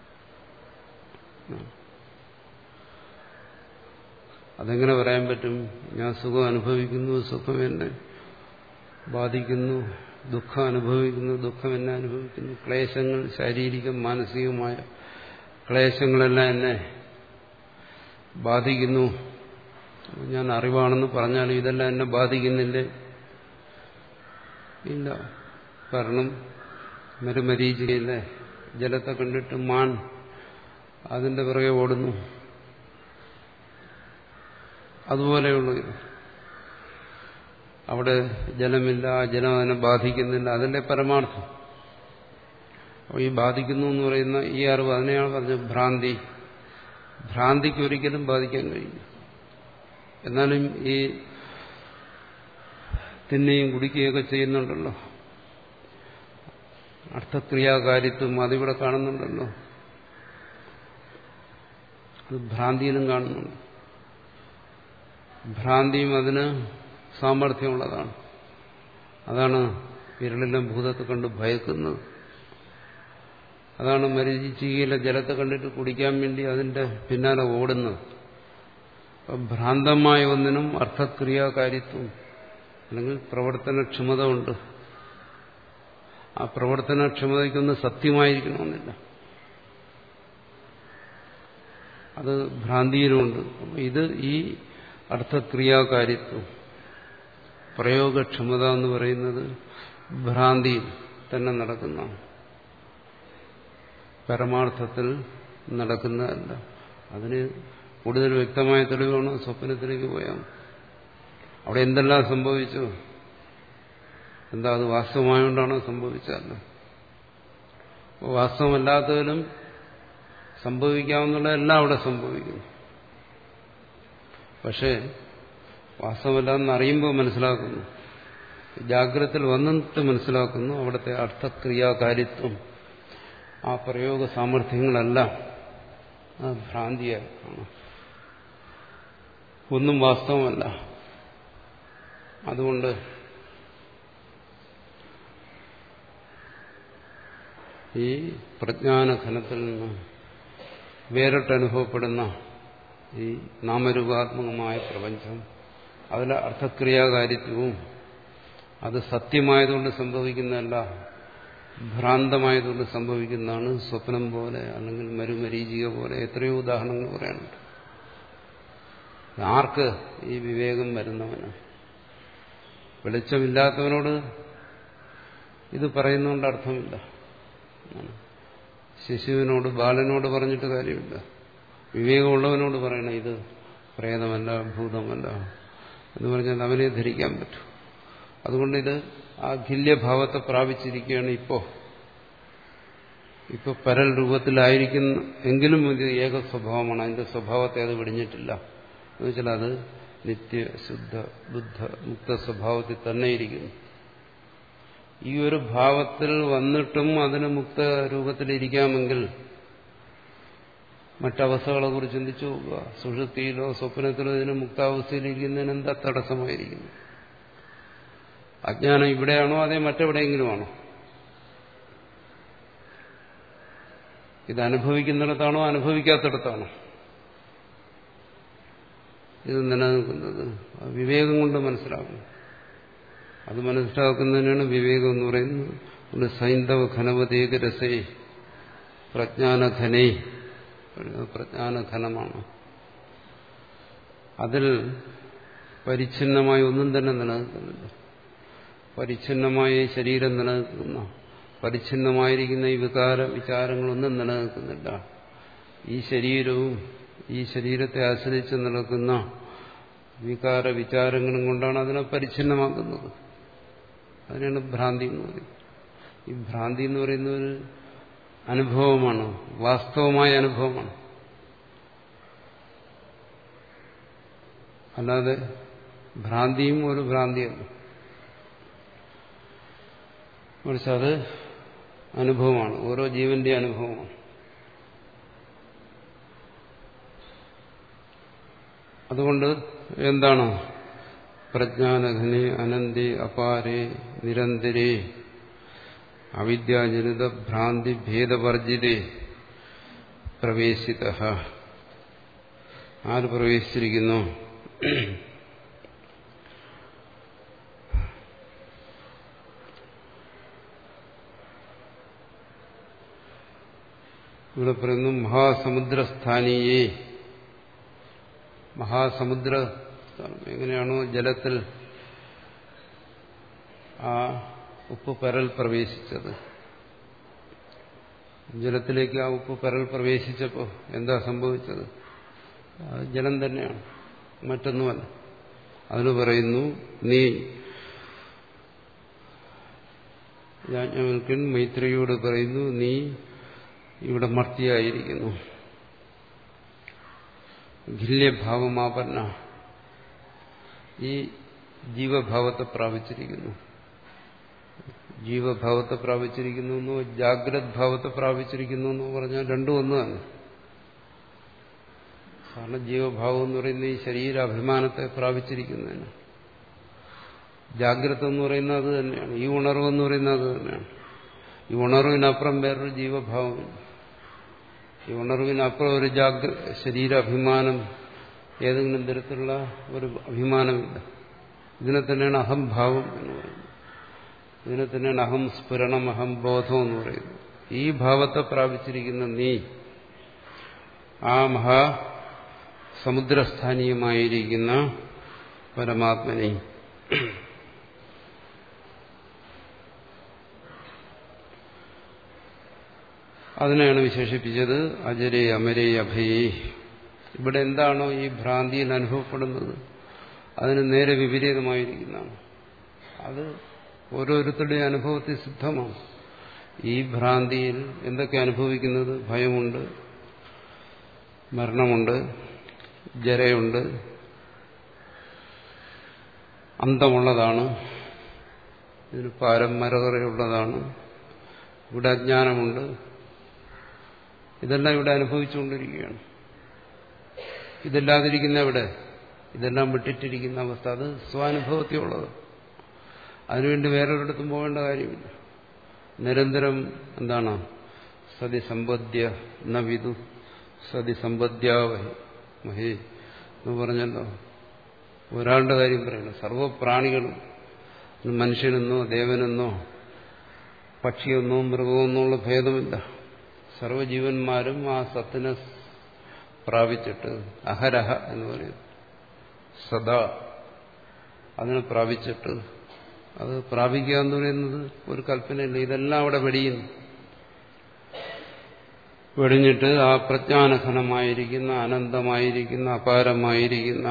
അതെങ്ങനെ പറയാൻ പറ്റും ഞാൻ സുഖം അനുഭവിക്കുന്നു സുഖം എന്നെ ബാധിക്കുന്നു ദുഃഖം അനുഭവിക്കുന്നു ദുഃഖം എന്നെ അനുഭവിക്കുന്നു ക്ലേശങ്ങൾ ശാരീരികം മാനസികമായ ക്ലേശങ്ങളെല്ലാം എന്നെ ബാധിക്കുന്നു ഞാൻ അറിവാണെന്ന് പറഞ്ഞാലും ഇതെല്ലാം എന്നെ ബാധിക്കുന്നില്ലേ ഇല്ല കാരണം മരുമരീചികയിലെ ജലത്തെ കണ്ടിട്ട് മാൻ അതിന്റെ പിറകെ ഓടുന്നു അതുപോലെയുള്ള ഇത് അവിടെ ജലമില്ല ആ ജലം അതിനെ ബാധിക്കുന്നില്ല അതിന്റെ പരമാർത്ഥം അപ്പോൾ ഈ ബാധിക്കുന്നു എന്ന് പറയുന്ന ഈ അറിവ് അതിനെയാണ് പറഞ്ഞത് ഭ്രാന്തി ഭ്രാന്തിക്ക് ഒരിക്കലും ബാധിക്കാൻ കഴിയില്ല എന്നാലും ഈ തിന്നുകയും കുടിക്കുകയൊക്കെ ചെയ്യുന്നുണ്ടല്ലോ അർത്ഥക്രിയാകാരിത്വം അതിവിടെ കാണുന്നുണ്ടല്ലോ അത് ഭ്രാന്തിയിലും കാണുന്നുണ്ട് ഭ്രാന്തിയും അതിന് സാമർഥ്യമുള്ളതാണ് അതാണ് വിരളിലും ഭൂതത്തെ കണ്ട് ഭയക്കുന്നത് അതാണ് മരീചികയിലെ ജലത്തെ കണ്ടിട്ട് കുടിക്കാൻ വേണ്ടി അതിന്റെ പിന്നാലെ ഓടുന്നത് ഭ്രാന്തമായ ഒന്നിനും അർത്ഥക്രിയാകാരിത്വം അല്ലെങ്കിൽ പ്രവർത്തനക്ഷമത ഉണ്ട് ആ പ്രവർത്തനക്ഷമതയ്ക്കൊന്ന് സത്യമായിരിക്കണമെന്നില്ല അത് ഭ്രാന്തിയിലുമുണ്ട് ഇത് ഈ അർത്ഥക്രിയാകാരിത്വം പ്രയോഗക്ഷമത എന്ന് പറയുന്നത് ഭ്രാന്തിയിൽ തന്നെ നടക്കുന്ന പരമാർത്ഥത്തിൽ നടക്കുന്നതല്ല അതിന് കൂടുതൽ വ്യക്തമായ തെളിവാണ് സ്വപ്നത്തിലേക്ക് പോയാൽ അവിടെ എന്തെല്ലാം സംഭവിച്ചു എന്താ അത് വാസ്തവമായോണ്ടാണോ സംഭവിച്ചതല്ല വാസ്തവമല്ലാത്തതിലും സംഭവിക്കാവുന്നതെല്ലാം അവിടെ സംഭവിക്കുന്നു പക്ഷേ വാസ്തവമല്ലാന്ന് അറിയുമ്പോൾ മനസ്സിലാക്കുന്നു ജാഗ്രതത്തിൽ വന്നിട്ട് മനസ്സിലാക്കുന്നു അവിടുത്തെ അർത്ഥക്രിയാകാരിത്വം ആ പ്രയോഗ സാമർഥ്യങ്ങളെല്ലാം ആ ഭ്രാന്തിയാണ് ഒന്നും വാസ്തവമല്ല അതുകൊണ്ട് ഈ പ്രജ്ഞാനഘനത്തിൽ നിന്ന് വേറിട്ടനുഭവപ്പെടുന്ന ഈ നാമരൂപാത്മകമായ പ്രപഞ്ചം അതിലെ അർത്ഥക്രിയാകാരിത്വവും അത് സത്യമായതുകൊണ്ട് സംഭവിക്കുന്നതല്ല ഭ്രാന്തമായതുകൊണ്ട് സംഭവിക്കുന്നതാണ് സ്വപ്നം പോലെ അല്ലെങ്കിൽ മരുമരീചിക പോലെ എത്രയോ ഉദാഹരണങ്ങൾ പറയാനുണ്ട് ആർക്ക് ഈ വിവേകം വരുന്നവന് വെളിച്ചമില്ലാത്തവനോട് ഇത് പറയുന്നതുകൊണ്ട് അർത്ഥമില്ല ശിശുവിനോട് ബാലനോട് പറഞ്ഞിട്ട് കാര്യമില്ല വിവേകമുള്ളവനോട് പറയണം ഇത് പ്രേതമല്ല ഭൂതമല്ല എന്ന് പറഞ്ഞാൽ അവനെ ധരിക്കാൻ പറ്റും അതുകൊണ്ട് ഇത് ആ ഖില്യഭാവത്തെ പ്രാപിച്ചിരിക്കുകയാണ് ഇപ്പോ ഇപ്പൊ പരൽ രൂപത്തിലായിരിക്കുന്ന എങ്കിലും ഇത് ഏക സ്വഭാവമാണ് അതിന്റെ സ്വഭാവത്തെ അത് വെടിഞ്ഞിട്ടില്ല എന്ന് വെച്ചാൽ അത് നിത്യ ശുദ്ധ ബുദ്ധ മുക്ത സ്വഭാവത്തിൽ തന്നെ ഇരിക്കുന്നു ഈ ഒരു ഭാവത്തിൽ വന്നിട്ടും അതിന് മുക്ത രൂപത്തിലിരിക്കാമെങ്കിൽ മറ്റവസ്ഥകളെ കുറിച്ച് ചിന്തിച്ചു നോക്കുക സുഷുതിയിലോ സ്വപ്നത്തിലോ ഇതിന് മുക്താവസ്ഥയിലിരിക്കുന്നതിന് എന്താ തടസ്സമായിരിക്കുന്നു അജ്ഞാനം ഇവിടെയാണോ അതേ മറ്റെവിടെയെങ്കിലുമാണോ ഇത് അനുഭവിക്കുന്നിടത്താണോ അനുഭവിക്കാത്തിടത്താണോ ഇത് നിലനിൽക്കുന്നത് വിവേകം കൊണ്ട് മനസ്സിലാക്കുന്നു അത് മനസ്സിലാക്കുന്നതിനാണ് വിവേകം എന്ന് പറയുന്നത് അതുകൊണ്ട് സൈന്ധവ ഘനവതേക രസേ പ്രജ്ഞാനഘനേ പ്രജ്ഞാനഘനമാണ് അതിൽ പരിച്ഛിന്നമായ ഒന്നും തന്നെ നിലനിൽക്കുന്നില്ല പരിച്ഛിന്നമായ ഈ ശരീരം നിലനിൽക്കുന്ന പരിച്ഛിന്നമായിരിക്കുന്ന ഈ വികാര വിചാരങ്ങളൊന്നും നിലനിൽക്കുന്നില്ല ഈ ശരീരവും ഈ ശരീരത്തെ ആശ്രയിച്ച് നിൽക്കുന്ന വികാര വിചാരങ്ങളും കൊണ്ടാണ് അതിനെ പരിച്ഛിന്നമാക്കുന്നത് അതിനാണ് ഭ്രാന്തി എന്ന് പറയുന്നത് ഈ ഭ്രാന്തി എന്ന് പറയുന്ന ഒരു അനുഭവമാണ് വാസ്തവമായ അനുഭവമാണ് അല്ലാതെ ഭ്രാന്തിയും ഒരു ഭ്രാന്തിയല്ല മറിച്ച് അത് അനുഭവമാണ് ഓരോ ജീവന്റെ അനുഭവമാണ് അതുകൊണ്ട് എന്താണ് പ്രജ്ഞാനഘനെ അനന്തി അപാരേ നിരന്തരേ അവിദ്യാജനിത ഭ്രാന്തി ഭേദവർജിതേ പ്രവേശിത ആര് പ്രവേശിച്ചിരിക്കുന്നു ഇവിടെ പറയുന്നു മഹാസമുദ്രസ്ഥാനീയേ മഹാസമുദ്ര എങ്ങനെയാണോ ജലത്തിൽ ആ ഉപ്പ് പരൽ പ്രവേശിച്ചത് ജലത്തിലേക്ക് ആ ഉപ്പ് പരൽ പ്രവേശിച്ചപ്പോൾ എന്താ സംഭവിച്ചത് അത് ജലം തന്നെയാണ് മറ്റൊന്നുമല്ല അതിന് പറയുന്നു നീ യാജ്ഞവൽക്കൻ മൈത്രിയോട് പറയുന്നു നീ ഇവിടെ മർത്തിയായിരിക്കുന്നു ഖില്യഭാവമാപന്ന ഈ ജീവഭാവത്തെ പ്രാപിച്ചിരിക്കുന്നു ജീവഭാവത്തെ പ്രാപിച്ചിരിക്കുന്നു എന്നോ ജാഗ്രത് ഭാവത്തെ പ്രാപിച്ചിരിക്കുന്നു എന്നോ പറഞ്ഞാൽ രണ്ടും ഒന്ന് തന്നെ കാരണം ജീവഭാവം എന്ന് പറയുന്ന ഈ ശരീരാഭിമാനത്തെ പ്രാപിച്ചിരിക്കുന്നതിന് ജാഗ്രത എന്ന് പറയുന്നത് അത് തന്നെയാണ് ഈ ഉണർവ് എന്ന് പറയുന്നത് അത് തന്നെയാണ് ഈ ഉണർവിനപ്പുറം വേറൊരു ജീവഭാവമില്ല ഈ ഉണർവിനപ്പുറം ഒരു ജാഗ്ര ശരീരാഭിമാനം ഏതെങ്കിലും തരത്തിലുള്ള ഒരു അഭിമാനമില്ല ഇതിനെ തന്നെയാണ് അഹംഭാവം എന്ന് പറയുന്നത് ഇതിനെ തന്നെയാണ് അഹം സ്ഫുരണം അഹം ബോധം എന്ന് പറയുന്നത് ഈ ഭാവത്തെ പ്രാപിച്ചിരിക്കുന്ന നീ ആ മഹാ സമുദ്രസ്ഥാനീയമായിരിക്കുന്ന പരമാത്മനെ അതിനെയാണ് വിശേഷിപ്പിച്ചത് അജരേ അമരേ അഭയേ ഇവിടെ എന്താണോ ഈ ഭ്രാന്തിയിൽ അനുഭവപ്പെടുന്നത് അതിന് നേരെ വിപരീതമായിരിക്കുന്നതാണ് അത് ഓരോരുത്തരുടെയും അനുഭവത്തിൽ സിദ്ധമാണ് ഈ ഭ്രാന്തിയിൽ എന്തൊക്കെ അനുഭവിക്കുന്നത് ഭയമുണ്ട് മരണമുണ്ട് ജരയുണ്ട് അന്തമുള്ളതാണ് ഇതിന് പാരമ്പരകറയുള്ളതാണ് ഇവിടെ അജ്ഞാനമുണ്ട് ഇതെല്ലാം ഇവിടെ അനുഭവിച്ചുകൊണ്ടിരിക്കുകയാണ് ഇതല്ലാതിരിക്കുന്ന എവിടെ ഇതെല്ലാം വിട്ടിട്ടിരിക്കുന്ന അവസ്ഥ അത് സ്വാനുഭവത്തിലുള്ളത് അതിനുവേണ്ടി വേറൊരിടത്തും പോകേണ്ട കാര്യമില്ല നിരന്തരം എന്താണ് സതി സമ്പദ്യ ന വിദു സതി സമ്പദ്യാവഹി മഹേ എന്ന് പറഞ്ഞല്ലോ ഒരാളുടെ കാര്യം പറയണം സർവപ്രാണികളും മനുഷ്യനെന്നോ ദേവനെന്നോ പക്ഷിയെന്നോ മൃഗമെന്നോ ഉള്ള ഭേദമില്ല സർവജീവന്മാരും ആ സത്തിനെ പ്രാപിച്ചിട്ട് അഹരഹ എന്ന് പറയുന്നു സദാ അതിനെ പ്രാപിച്ചിട്ട് അത് പ്രാപിക്കുക എന്ന് പറയുന്നത് ഒരു കൽപ്പനയില്ല ഇതെല്ലാം അവിടെ വെടിയുന്നു വെടിഞ്ഞിട്ട് ആ പ്രജ്ഞാനഘനമായിരിക്കുന്ന അനന്തമായിരിക്കുന്ന അപാരമായിരിക്കുന്ന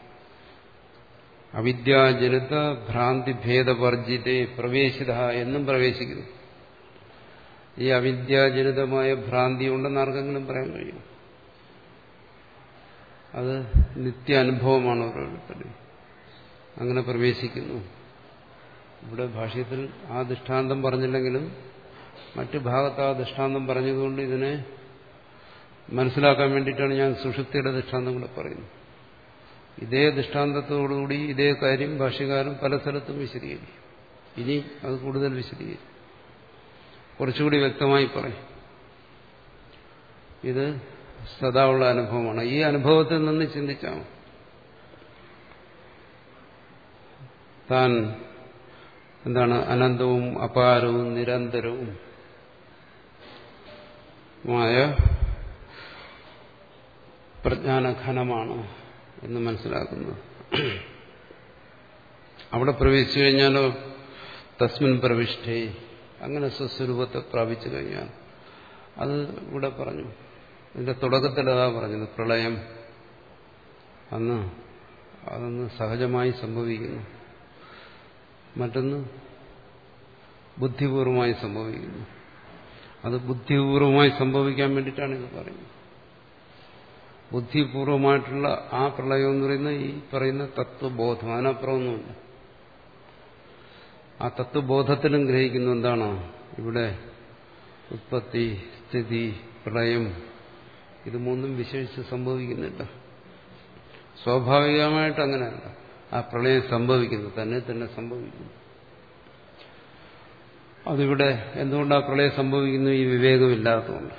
അവിദ്യാജനിത ഭ്രാന്തി ഭേദവർജിതെ പ്രവേശിത എന്നും പ്രവേശിക്കുന്നു ഈ അവിദ്യാജനിതമായ ഭ്രാന്തി ഉണ്ടെന്ന് ആർക്കെങ്കിലും പറയാൻ കഴിയും അത് നിത്യ അനുഭവമാണ് ഓരോരുത്തരുടെയും അങ്ങനെ പ്രവേശിക്കുന്നു ഇവിടെ ഭാഷ്യത്തിൽ ആ ദൃഷ്ടാന്തം പറഞ്ഞില്ലെങ്കിലും മറ്റു ഭാഗത്ത് ആ ദൃഷ്ടാന്തം പറഞ്ഞതുകൊണ്ട് ഇതിനെ മനസ്സിലാക്കാൻ വേണ്ടിയിട്ടാണ് ഞാൻ സുഷുപ്തിയുടെ ദൃഷ്ടാന്തം കൂടെ പറയുന്നത് ഇതേ ദൃഷ്ടാന്തത്തോടുകൂടി ഇതേ കാര്യം ഭാഷ്യകാരൻ പല സ്ഥലത്തും വിശദീകരിക്കും ഇനി അത് കൂടുതൽ വിശദീകരിക്കും കുറച്ചുകൂടി വ്യക്തമായി പറയും ഇത് സദാ ഉള്ള അനുഭവമാണ് ഈ അനുഭവത്തിൽ നിന്ന് ചിന്തിച്ചാൽ താൻ എന്താണ് അനന്തവും അപാരവും നിരന്തരവും മായ പ്രജ്ഞാനഘനമാണ് എന്ന് മനസ്സിലാക്കുന്നത് അവിടെ പ്രവേശിച്ചു കഴിഞ്ഞാലോ തസ്മിൻ പ്രവിഷ്ടേ അങ്ങനെ സ്വസ്വരൂപത്തെ പ്രാപിച്ചു കഴിഞ്ഞാൽ അത് ഇവിടെ പറഞ്ഞു ഇതിന്റെ തുടക്കത്തിൽ അതാ പറഞ്ഞത് പ്രളയം അന്ന് അതൊന്ന് സഹജമായി സംഭവിക്കുന്നു മറ്റൊന്ന് ബുദ്ധിപൂർവമായി സംഭവിക്കുന്നു അത് ബുദ്ധിപൂർവമായി സംഭവിക്കാൻ വേണ്ടിയിട്ടാണ് ഇത് പറയുന്നത് ബുദ്ധിപൂർവമായിട്ടുള്ള ആ പ്രളയം എന്ന് പറയുന്ന ഈ പറയുന്ന തത്വബോധം അതിനപ്പുറമൊന്നുമില്ല ആ തത്വബോധത്തിലും ഗ്രഹിക്കുന്ന എന്താണ് ഇവിടെ ഉത്പത്തി സ്ഥിതി പ്രളയം ഇത് മൂന്നും വിശേഷിച്ച് സംഭവിക്കുന്നില്ല സ്വാഭാവികമായിട്ട് അങ്ങനെയല്ല ആ പ്രളയം സംഭവിക്കുന്നു തന്നെ തന്നെ സംഭവിക്കുന്നു അതിവിടെ എന്തുകൊണ്ട് ആ പ്രളയം സംഭവിക്കുന്നു ഈ വിവേകമില്ലാത്തതുകൊണ്ട്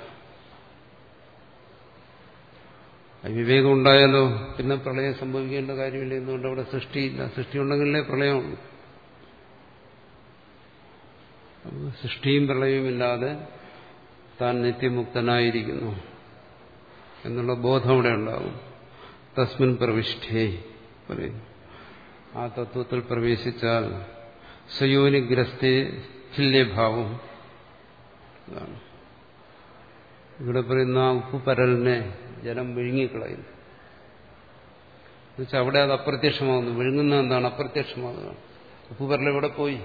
വിവേകം ഉണ്ടായാലോ പിന്നെ പ്രളയം സംഭവിക്കേണ്ട കാര്യമില്ല എന്തുകൊണ്ട് അവിടെ സൃഷ്ടിയില്ല സൃഷ്ടി ഉണ്ടെങ്കിലേ പ്രളയമുള്ളൂ സൃഷ്ടിയും പ്രളയവുമില്ലാതെ താൻ നിത്യമുക്തനായിരിക്കുന്നു എന്നുള്ള ബോധം അവിടെ ഉണ്ടാകും തസ്മിൻ പ്രവിഷ്ഠേ പറയുന്നു ആ തത്വത്തിൽ പ്രവേശിച്ചാൽ സ്വയോനിഗ്രസ്തേ ചില്യഭാവം ഇതാണ് ഇവിടെ പറയുന്ന ആ ഉപ്പ് പരലിനെ ജലം വിഴുങ്ങിക്കളയുന്നു എന്നുവെച്ചാൽ അവിടെ അത് അപ്രത്യക്ഷമാകുന്നു വിഴുങ്ങുന്ന എന്താണ് അപ്രത്യക്ഷമാകുകയാണ് ഉപ്പുപരൽ ഇവിടെ പോയി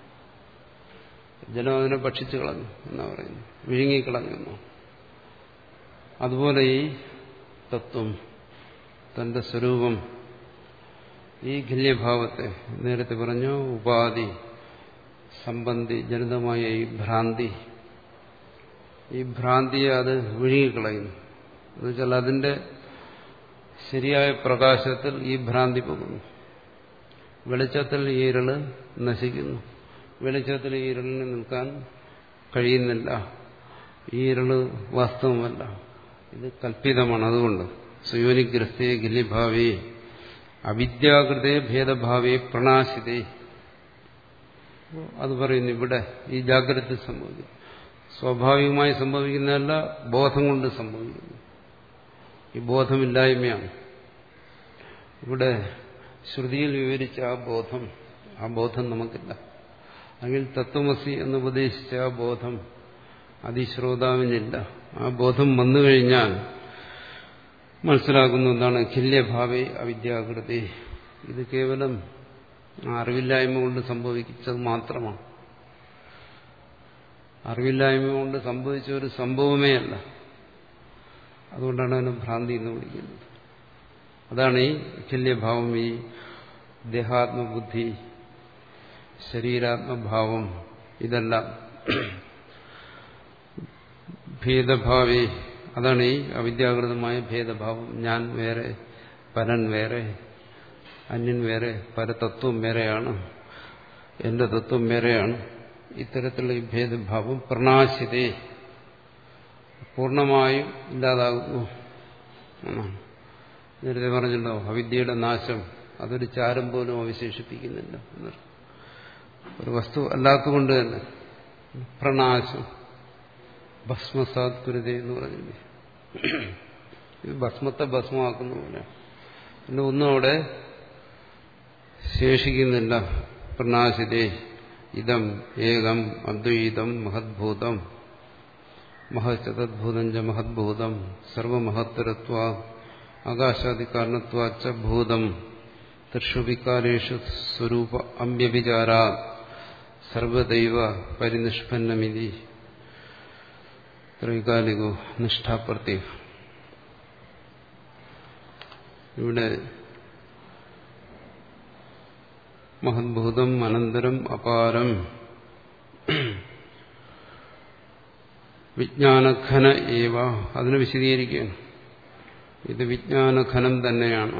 ജലം അതിനെ ഭക്ഷിച്ചു കളഞ്ഞു എന്നാ പറയുന്നു വിഴുങ്ങിക്കളഞ്ഞു എന്നോ അതുപോലെ ഈ തത്വം തന്റെ സ്വരൂപം ഈ ഖല്യഭാവത്തെ നേരത്തെ പറഞ്ഞു ഉപാധി സംബന്ധി ജനിതമായ ഈ ഭ്രാന്തി ഈ ഭ്രാന്തിയെ അത് വിഴുങ്ങിക്കളയുന്നു എന്നുവെച്ചാൽ അതിന്റെ ശരിയായ പ്രകാശത്തിൽ ഈ ഭ്രാന്തി പോകുന്നു വെളിച്ചത്തിൽ ഈ ഇരുള് നശിക്കുന്നു വെളിച്ചത്തിൽ ഈ ഇരുളിന് നിൽക്കാൻ കഴിയുന്നില്ല ഈ ഇരുള് വാസ്തവമല്ല ഇത് കൽപ്പിതമാണ് അതുകൊണ്ട് സുയോനിഗ്രസ്തേ ഗില്യഭാവേ അവിദ്യാകൃതേ ഭേദഭാവേ പ്രണാശിതേ അത് പറയുന്നു ഇവിടെ ഈ ജാഗ്രത സംഭവിക്കും സ്വാഭാവികമായി സംഭവിക്കുന്നതല്ല ബോധം കൊണ്ട് സംഭവിക്കുന്നു ഈ ബോധമില്ലായ്മയാണ് ഇവിടെ ശ്രുതിയിൽ വിവരിച്ച ആ ബോധം ആ ബോധം നമുക്കില്ല അല്ലെങ്കിൽ തത്വമസി എന്ന് ഉപദേശിച്ച ആ ബോധം അതിശ്രോതാവിനില്ല ആ ബോധം വന്നു കഴിഞ്ഞാൽ മനസ്സിലാക്കുന്ന എന്താണ് ഖില്യഭാവേ അവിദ്യാകൃതി ഇത് കേവലം അറിവില്ലായ്മ കൊണ്ട് സംഭവിച്ചത് മാത്രമാണ് അറിവില്ലായ്മ കൊണ്ട് സംഭവിച്ച ഒരു സംഭവമേ അല്ല അതുകൊണ്ടാണ് അതിനെ ഭ്രാന്തി എന്ന് വിളിക്കുന്നത് അതാണ് ഈ ഖില്യഭാവം ഈ ദേഹാത്മബുദ്ധി ശരീരാത്മഭാവം ഇതെല്ലാം ഭേദഭാവി അതാണ് ഈ അവിദ്യാകൃതമായ ഭേദഭാവം ഞാൻ വേറെ പരൻ വേറെ അന്യൻ വേറെ പരതത്വം വേറെയാണ് എന്റെ തത്വം വേറെയാണ് ഇത്തരത്തിലുള്ള ഈ ഭേദഭാവം പ്രണാശിതേ പൂർണ്ണമായും ഇല്ലാതാകുന്നു എന്നാണ് നേരത്തെ പറഞ്ഞല്ലോ അവിദ്യയുടെ നാശം അതൊരു ചാരം പോലും അവശേഷിപ്പിക്കുന്നില്ല എന്നർത്ഥം ഒരു വസ്തു അല്ലാത്തതുകൊണ്ട് തന്നെ പ്രണാശം ഭസ്മസാത് കുരുത എന്ന് പറഞ്ഞില്ലേ ഇത് ഭസ്മത്തെ ഭസ്മമാക്കുന്ന പോലെ പിന്നെ ഒന്നും അവിടെ ശേഷിക്കുന്നില്ല പ്രനാശിതേ ഇതം ഏകം അദ്വൈതം മഹദ്ഭൂതം മഹച്ചതദ്ഭൂതം ച മഹദ്ഭൂതം സർവമഹത്തരത്വ ആകാശാദികാരണത്വാച്ച ഭൂതം തൃഷു വികാരേഷു സ്വരൂപ അമ്യവിചാരാ സർവദൈവ പരിനിഷ്പന്നമിതി ത്രൈകാലികോ നിഷ്ഠാപ്രത്യ ഇവിടെ മഹദ്ഭൂതം അനന്തരം അപാരം വിജ്ഞാനഘന ഏവ അതിനെ വിശദീകരിക്കുകയാണ് ഇത് വിജ്ഞാനഘനം തന്നെയാണ്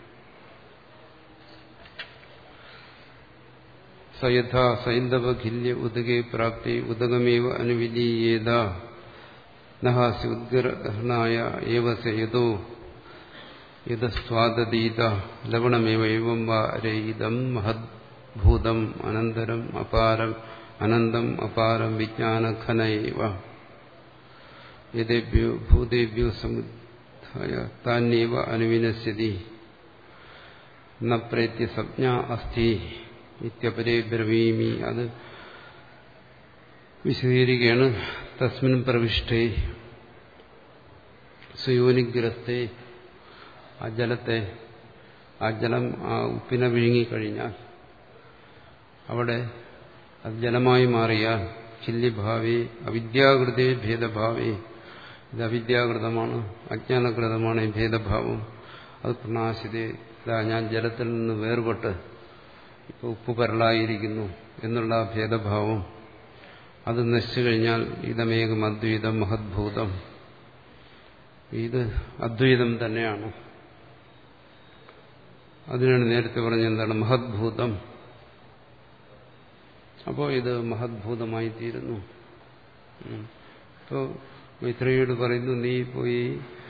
സയഥ സൈന്ധവഖില്യ ഉദകെ പ്രാപ്തി ഉദകമേവ അനുവിധീയേത നഹാസി ഉദ്ഗ്രഹണായ ഏവ സയതോ ഇത് സ്വാദതീത ലവണമേവ ഏവം വാരയിതം മഹദ്ഭൂതം അനന്തരം അപാരം അനന്തം അപാരം വിജ്ഞാനഘന ഏവ യഥേഭ്യോ ഭൂതേഭ്യോ സമുദ്ധായ താന്യവ അനുവിനശ്യതി ന പ്രേത്യ സംജ്ഞ അസ്ഥി നിത്യപരേ ബ്രവീമി അത് വിശദീകരിക്കുകയാണ് തസ്മിൻ പ്രവിഷ്ടേ സുയോനിഗ്രസ്തേ ആ ജലത്തെ ആ ജലം ആ ഉപ്പിനെ വിഴുങ്ങിക്കഴിഞ്ഞാൽ അവിടെ അത് ജലമായി മാറിയാൽ ചില്ലിഭാവി അവിദ്യാകൃതേ ഭേദഭാവി ഇത് അവിദ്യാകൃതമാണ് അജ്ഞാനകൃതമാണ് ഈ ഭേദഭാവം അത് പ്രണാശിതേ ഇതാ ഞാൻ ജലത്തിൽ നിന്ന് വേർപെട്ട് ഇപ്പൊ ഉപ്പ് പരളായിരിക്കുന്നു എന്നുള്ള ആ ഭേദഭാവം അത് നശിച്ചു കഴിഞ്ഞാൽ ഇതമേകം അദ്വൈതം മഹദ്ഭൂതം ഇത് അദ്വൈതം തന്നെയാണ് അതിനാണ് നേരത്തെ പറഞ്ഞ എന്താണ് മഹദ്ഭൂതം അപ്പോൾ ഇത് മഹദ്ഭൂതമായി തീരുന്നു ഇപ്പോൾ മൈത്രയോട് പറയുന്നു നീ പോയി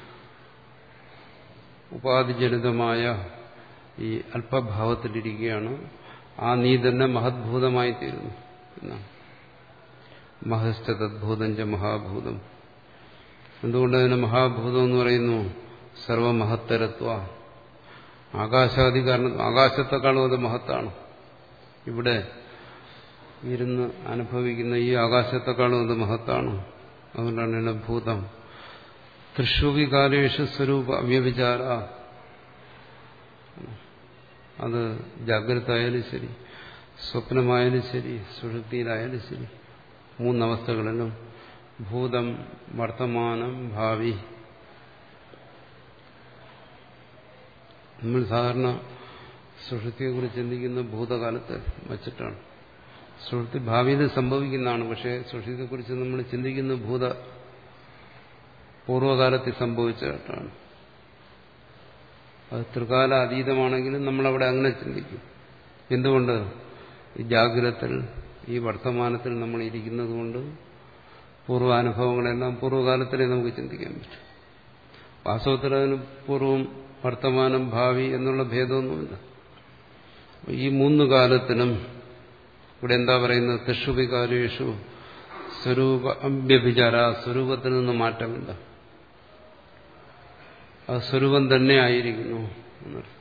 ഉപാധിജനിതമായ ഈ അല്പഭാവത്തിലിരിക്കുകയാണ് ആ നീ തന്നെ മഹദ്ഭൂതമായി തീരുന്നു എന്നാണ് മഹസ്ഥതദ്ഭൂതം ച മഹാഭൂതം എന്തുകൊണ്ട് അതിന് മഹാഭൂതം എന്ന് പറയുന്നു സർവമഹത്തരത്വ ആകാശാദി കാരണം ആകാശത്തെക്കാളും അത് മഹത്താണ് ഇവിടെ ഇരുന്ന് അനുഭവിക്കുന്ന ഈ ആകാശത്തെക്കാളും അത് മഹത്താണ് അതുകൊണ്ടാണ് എന്നെ ഭൂതം തൃശൂവികാലേഷു സ്വരൂപ അവ്യവിചാര അത് ജാഗ്രത ആയാലും ശരി സ്വപ്നമായാലും ശരി സുഷുപ്തിയിലായാലും ശരി മൂന്നവസ്ഥകളിലും ഭൂതം വർത്തമാനം ഭാവി നമ്മൾ സാധാരണ സുഷുപ്തിയെക്കുറിച്ച് ചിന്തിക്കുന്ന ഭൂതകാലത്ത് വച്ചിട്ടാണ് സുഷുപ്തി ഭാവിയിൽ സംഭവിക്കുന്നതാണ് പക്ഷേ സുഷുപ്തിയെക്കുറിച്ച് നമ്മൾ ചിന്തിക്കുന്ന ഭൂത പൂർവ്വകാലത്തിൽ സംഭവിച്ചിട്ടാണ് അത് ത്രികാല അതീതമാണെങ്കിലും നമ്മളവിടെ അങ്ങനെ ചിന്തിക്കും എന്തുകൊണ്ട് ഈ ജാഗ്രതത്തിൽ ഈ വർത്തമാനത്തിൽ നമ്മൾ ഇരിക്കുന്നത് കൊണ്ട് പൂർവാനുഭവങ്ങളെല്ലാം പൂർവ്വകാലത്തിലേ നമുക്ക് ചിന്തിക്കാൻ പറ്റും വാസ്തവത്തിൽ അതിന് പൂർവ്വം വർത്തമാനം ഭാവി എന്നുള്ള ഭേദമൊന്നുമില്ല ഈ മൂന്ന് കാലത്തിനും ഇവിടെ എന്താ പറയുന്നത് തൃഷുഭികാലേഷു സ്വരൂപ അഭ്യഭിചാര സ്വരൂപത്തിൽ നിന്ന് മാറ്റമില്ല അത് സ്വരൂപം തന്നെ ആയിരിക്കുന്നു എന്നർത്ഥം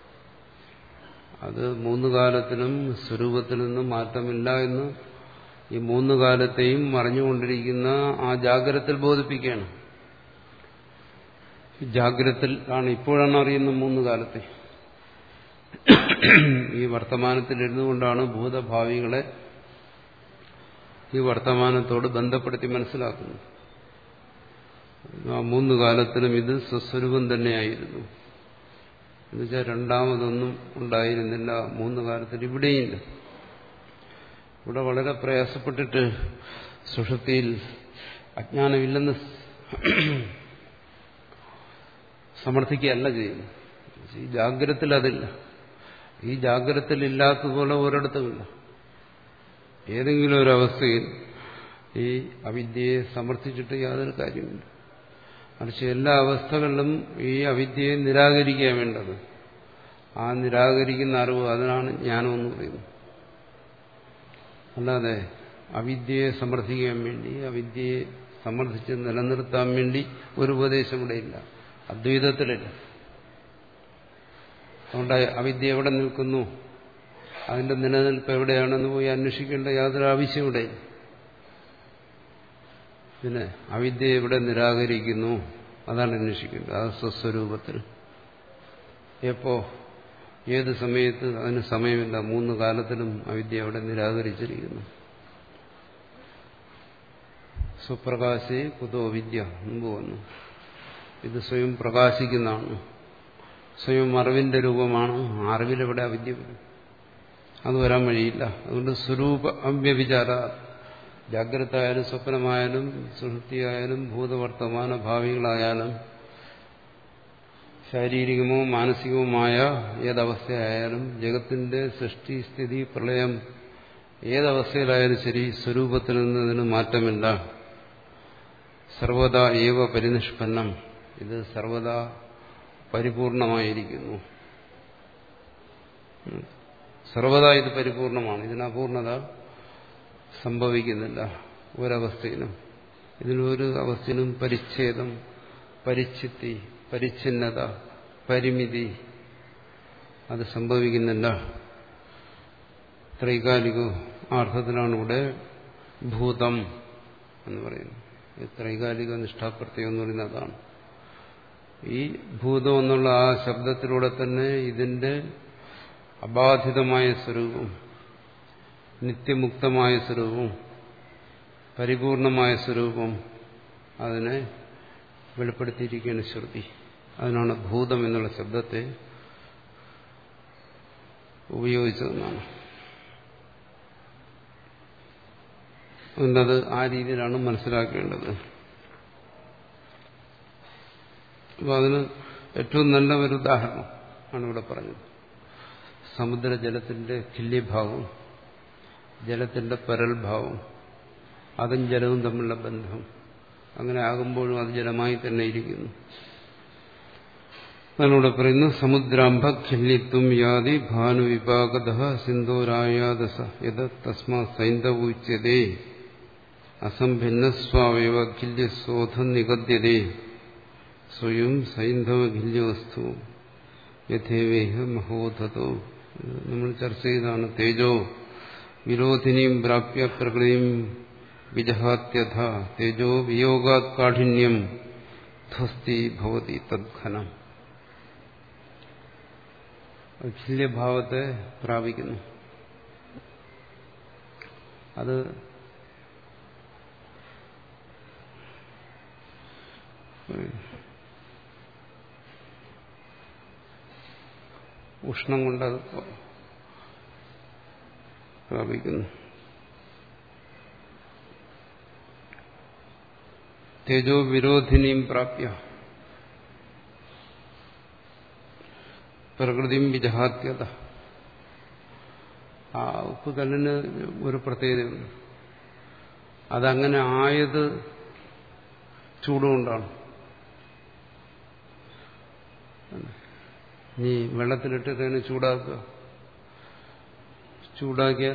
അത് മൂന്ന് കാലത്തിനും സ്വരൂപത്തിൽ നിന്ന് മാറ്റമില്ല എന്ന് ഈ മൂന്ന് കാലത്തെയും മറിഞ്ഞുകൊണ്ടിരിക്കുന്ന ആ ജാഗ്രതത്തിൽ ബോധിപ്പിക്കുകയാണ് ജാഗ്രതത്തിൽ ആണ് ഇപ്പോഴാണ് അറിയുന്ന മൂന്ന് കാലത്തെ ഈ വർത്തമാനത്തിൽ ഇരുന്നുകൊണ്ടാണ് ഭൂതഭാവികളെ ഈ വർത്തമാനത്തോട് ബന്ധപ്പെടുത്തി മനസ്സിലാക്കുന്നത് ആ മൂന്ന് കാലത്തിലും ഇത് സ്വസ്വരൂപം തന്നെയായിരുന്നു എന്നുവെച്ചാൽ രണ്ടാമതൊന്നും ഉണ്ടായിരുന്നില്ല മൂന്ന് കാലത്തിൽ ഇവിടെയില്ല ഇവിടെ വളരെ പ്രയാസപ്പെട്ടിട്ട് സുഷുപ്തിയിൽ അജ്ഞാനമില്ലെന്ന് സമർത്ഥിക്കുകയല്ല ചെയ്യുന്നു ഈ ജാഗ്രതത്തിൽ അതില്ല ഈ ജാഗ്രതത്തിൽ ഇല്ലാത്തതുപോലെ ഒരിടത്തുമില്ല ഏതെങ്കിലും ഒരു അവസ്ഥയിൽ ഈ അവിദ്യയെ സമർത്ഥിച്ചിട്ട് യാതൊരു കാര്യമില്ല മറിച്ച് എല്ലാ അവസ്ഥകളിലും ഈ അവിദ്യയെ നിരാകരിക്കുക വേണ്ടത് ആ നിരാകരിക്കുന്ന അറിവ് അതിനാണ് ജ്ഞാനമെന്ന് പറയുന്നത് അല്ലാതെ അവിദ്യയെ സമർത്ഥിക്കാൻ വേണ്ടി അവിദ്യയെ സമർത്ഥിച്ച് നിലനിർത്താൻ വേണ്ടി ഒരു ഉപദേശം ഇവിടെ ഇല്ല അദ്വൈതത്തിലില്ല അതുകൊണ്ട് അവിദ്യ എവിടെ നിൽക്കുന്നു അതിന്റെ നിലനിൽപ്പ് എവിടെയാണെന്ന് പോയി അന്വേഷിക്കേണ്ട യാതൊരു ആവശ്യം ഇവിടെ പിന്നെ അവിദ്യ എവിടെ നിരാകരിക്കുന്നു അതാണ് അന്വേഷിക്കേണ്ടത് അത് സ്വസ്വരൂപത്തിൽ എപ്പോ ഏത് സമയത്ത് അതിന് സമയമില്ല മൂന്ന് കാലത്തിലും അവിദ്യ അവിടെ നിരാകരിച്ചിരിക്കുന്നു സ്വപ്രകാശേ കുതോ വിദ്യ മുമ്പ് വന്നു ഇത് സ്വയം പ്രകാശിക്കുന്നതാണ് സ്വയം അറിവിന്റെ രൂപമാണ് അറിവിലെവിടെ അവിദ്യ വരും അത് വരാൻ വഴിയില്ല അതുകൊണ്ട് സ്വരൂപ അവ്യവിചാര ജാഗ്രത ആയാലും സ്വപ്നമായാലും സുഹൃത്തിയായാലും ഭൂതവർത്തമാന ഭാവികളായാലും ശാരീരികമോ മാനസികവുമായ ഏതവസ്ഥയായാലും ജഗത്തിന്റെ സൃഷ്ടി സ്ഥിതി പ്രളയം ഏതവസ്ഥയിലായാലും ശരി സ്വരൂപത്തിൽ നിന്ന് ഇതിന് മാറ്റമില്ല സർവദാ ഏവ പരിനിഷ്പന്നം ഇത് സർവദാ പരിപൂർണമായിരിക്കുന്നു സർവദാ ഇത് പരിപൂർണമാണ് ഇതിന് അപൂർണത സംഭവിക്കുന്നില്ല ഒരവസ്ഥയിലും ഇതിലൊരു അവസ്ഥയിലും പരിച്ഛേദം പരിച്ഛിത്തി പരിച്ഛിന്നത പരിമിതി അത് സംഭവിക്കുന്നില്ല ത്രൈകാലിക അർത്ഥത്തിലാണ് ഇവിടെ ഭൂതം എന്ന് പറയുന്നത് ഈ ത്രൈകാലിക നിഷ്ഠാപ്രത്യം എന്ന് പറയുന്നത് അതാണ് ഈ ഭൂതം എന്നുള്ള ആ ശബ്ദത്തിലൂടെ തന്നെ ഇതിന്റെ അബാധിതമായ സ്വരൂപം നിത്യമുക്തമായ സ്വരൂപം പരിപൂർണമായ സ്വരൂപം അതിനെ വെളിപ്പെടുത്തിയിരിക്കുകയാണ് ശ്രുതി അതിനാണ് ഭൂതം എന്നുള്ള ശബ്ദത്തെ ഉപയോഗിച്ചതെന്നാണ് അതുകൊണ്ടത് ആ രീതിയിലാണ് മനസ്സിലാക്കേണ്ടത് അപ്പോൾ അതിന് ഏറ്റവും നല്ല ഒരു ഉദാഹരണം ആണ് ഇവിടെ പറഞ്ഞത് സമുദ്രജലത്തിന്റെ കില്യഭാവം ജലത്തിന്റെ പരൽഭാവം അതും ജലവും തമ്മിലുള്ള ബന്ധം അങ്ങനെ ആകുമ്പോഴും അത് ജലമായി തന്നെ ഇരിക്കുന്നു അതിലൂടെ പറയുന്നു സമുദ്രാംഭ ഖില്ലിത്വം യാതി ഭാനുവിപാകത സിന്ധോരായാദസ യത് തസ്മാ സൈന്ധവുച്യതേ അസംഭിന്നസ്വാവയവ ഖില്യശോധ നിഗദ്യതേ സ്വയം സൈന്ധവഖില്യവസ്തു യഥേവേഹ മഹോധതോ നമ്മൾ ചർച്ച ചെയ്താണ് തേജോ വിരോധിനിയും പ്രാപ്യ പ്രകൃതിയും വിജഹാത്യഥ തേജോ വിയോഗാത് കാഠിന്യം ധ്വസ്തി ഭവതി തദ്ഘനം അഖില്യഭാവത്തെ പ്രാപിക്കുന്നു അത് ഉഷ്ണം കൊണ്ടത് പ്രാപിക്കുന്നു തേജോ വിരോധിനിയും പ്രാപ്യ പ്രകൃതിയും വിജഹാത്യത ആ ഉപ്പുകല്ലിന് ഒരു പ്രത്യേകതയുണ്ട് അതങ്ങനെ ആയത് ചൂടുകൊണ്ടാണ് നീ വെള്ളത്തിലിട്ടിട്ട് അതിനെ ചൂടാക്കുക ചൂടാക്കിയാൽ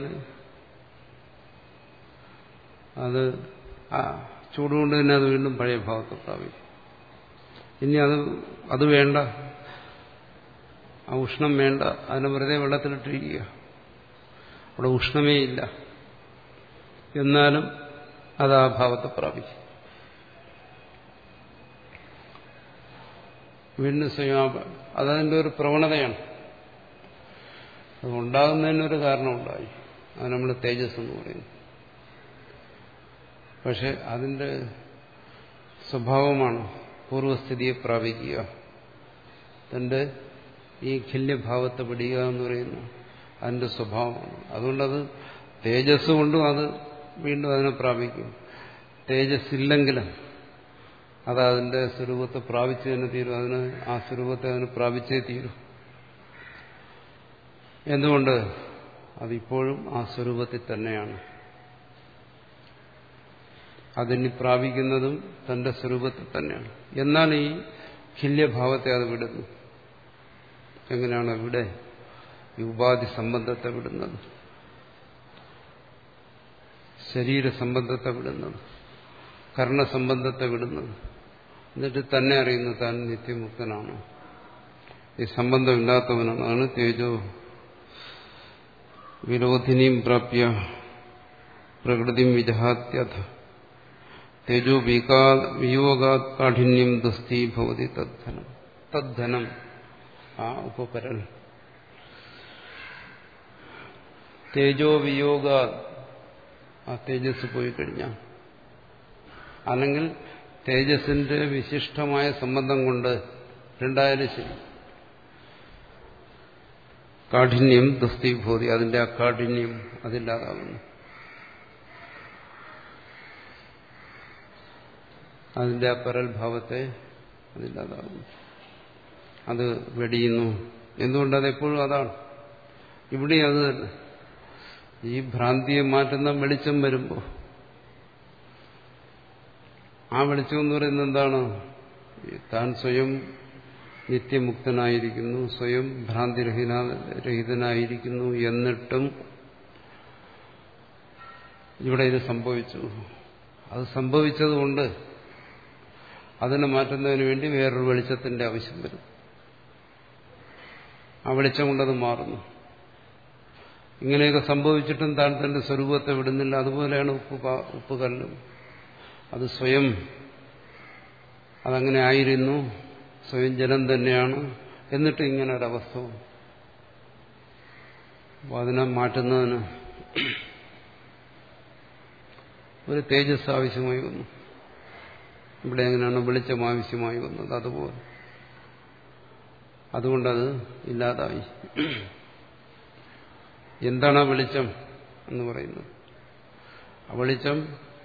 അത് ആ ചൂടുകൊണ്ട് തന്നെ അത് വീണ്ടും പഴയ ഭാവത്തെ പ്രാപിക്കും ഇനി അത് അത് വേണ്ട ആ ഉഷ്ണം വേണ്ട അതിനെ വെറുതെ വെള്ളത്തിലിട്ടിരിക്കുക അവിടെ ഉഷ്ണമേ ഇല്ല എന്നാലും അത് ആ ഭാവത്തെ പ്രാപിക്കും വീണ്ടും സ്വയം അതതിൻ്റെ ഒരു പ്രവണതയാണ് അത് ഉണ്ടാകുന്നതിനൊരു കാരണമുണ്ടായി അത് നമ്മൾ തേജസ് എന്ന് പറയുന്നു പക്ഷെ അതിന്റെ സ്വഭാവമാണ് പൂർവസ്ഥിതിയെ പ്രാപിക്കുക തന്റെ ഈ ഖില്യഭാവത്തെ പിടിക്കുക എന്ന് പറയുന്നു അതിന്റെ സ്വഭാവമാണ് അതുകൊണ്ടത് തേജസ് കൊണ്ടും അത് വീണ്ടും അതിനെ പ്രാപിക്കും തേജസ് ഇല്ലെങ്കിലും അത് അതിന്റെ സ്വരൂപത്തെ പ്രാപിച്ചു തന്നെ തീരും അതിന് ആ സ്വരൂപത്തെ അതിന് പ്രാപിച്ചേ തീരും എന്തുകൊണ്ട് അതിപ്പോഴും ആ സ്വരൂപത്തിൽ തന്നെയാണ് അതിനി പ്രാപിക്കുന്നതും തന്റെ സ്വരൂപത്തിൽ തന്നെയാണ് എന്നാൽ ഈ ഖില്യഭാവത്തെ അത് വിടുന്നു എങ്ങനെയാണ് ഇവിടെ ഈ ഉപാധി സംബന്ധത്തെ വിടുന്നത് ശരീര സംബന്ധത്തെ വിടുന്നത് കർണസംബന്ധത്തെ വിടുന്നത് എന്നിട്ട് തന്നെ അറിയുന്നു താൻ നിത്യമുക്തനാണ് ഈ സംബന്ധമില്ലാത്തവനാണ് അതാണ് തേജോ വിരോധിനിയും പ്രാപ്യ പ്രകൃതി വിജഹാത്യഥ തേജോ വിയോഗാത് കാഠിന്യം ദുസ്തി ഭവതി തദ്ധനം തദ്ധനം ആ ഉപപരൽ തേജോ വിയോഗ ആ തേജസ് പോയി കഴിഞ്ഞാൽ അല്ലെങ്കിൽ തേജസ്സിന്റെ വിശിഷ്ടമായ സംബന്ധം കൊണ്ട് രണ്ടായാലും ശരി കാഠിന്യം ദുസ്തിഭൂതി അതിന്റെ ആ കാഠിന്യം അതില്ലാതാകുന്നു അതിന്റെ ആ പരൽഭാവത്തെ അതില്ലാതാകുന്നു അത് വെടിയുന്നു എന്തുകൊണ്ട് അതെപ്പോഴും അതാണ് ഇവിടെ അത് തന്നെ ഈ ഭ്രാന്തിയെ മാറ്റുന്ന വെളിച്ചം വരുമ്പോൾ ആ വെളിച്ചം എന്ന് പറയുന്നത് എന്താണ് താൻ സ്വയം നിത്യമുക്തനായിരിക്കുന്നു സ്വയം ഭ്രാന്തിരഹിത രഹിതനായിരിക്കുന്നു എന്നിട്ടും ഇവിടെ ഇത് സംഭവിച്ചു അത് സംഭവിച്ചതുകൊണ്ട് അതിനെ മാറ്റുന്നതിന് വേണ്ടി വേറൊരു വെളിച്ചത്തിന്റെ ആവശ്യം വരും ആ വെളിച്ചം കൊണ്ടത് മാറുന്നു ഇങ്ങനെയൊക്കെ സംഭവിച്ചിട്ടും താൻ തന്റെ സ്വരൂപത്തെ വിടുന്നില്ല അതുപോലെയാണ് ഉപ്പ് ഉപ്പുകല്ലും അത് സ്വയം അതങ്ങനെ ആയിരുന്നു സ്വയം ജലം തന്നെയാണ് എന്നിട്ട് ഇങ്ങനെ ഒരവസ്ഥ അപ്പോൾ അതിനെ മാറ്റുന്നതിന് ഒരു തേജസ് ആവശ്യമായി വന്നു ഇവിടെ എങ്ങനെയാണ് വെളിച്ചം ആവശ്യമായി വന്നത് അതുപോലെ അതുകൊണ്ടത് ഇല്ലാതായി എന്താണ് ആ വെളിച്ചം എന്ന് പറയുന്നത് ആ വെളിച്ചം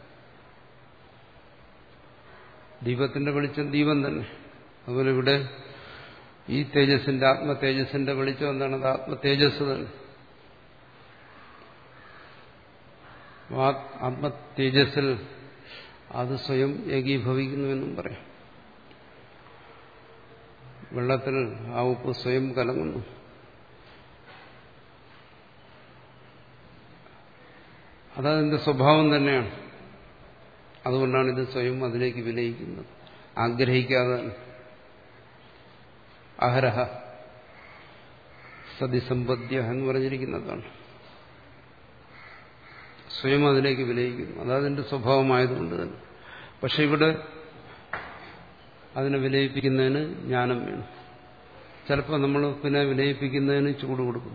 ദീപത്തിന്റെ വെളിച്ചം ദീപം തന്നെ അതുപോലെ ഇവിടെ ഈ തേജസ്സിന്റെ ആത്മ തേജസ്സിന്റെ വെളിച്ചം എന്താണ് അത് ആത്മ തേജസ് തന്നെ ആത്മ തേജസ്സിൽ അത് സ്വയം ഏകീഭവിക്കുന്നുവെന്നും പറയാം വെള്ളത്തിൽ ആ ഉപ്പ് സ്വയം കലങ്ങുന്നു അതതിന്റെ സ്വഭാവം തന്നെയാണ് അതുകൊണ്ടാണ് ഇത് സ്വയം അതിലേക്ക് വിലയിക്കുന്നത് ആഗ്രഹിക്കാതെ അഹരഹ സതിസമ്പദ്യ എന്ന് പറഞ്ഞിരിക്കുന്നതാണ് സ്വയം അതിലേക്ക് വിലയിക്കുന്നു അതതിന്റെ സ്വഭാവമായതുകൊണ്ട് തന്നെ പക്ഷെ ഇവിടെ അതിനെ വിലയിപ്പിക്കുന്നതിന് ജ്ഞാനം വേണം ചിലപ്പോൾ നമ്മൾ പിന്നെ വിലയിപ്പിക്കുന്നതിന് ചൂട് കൊടുക്കും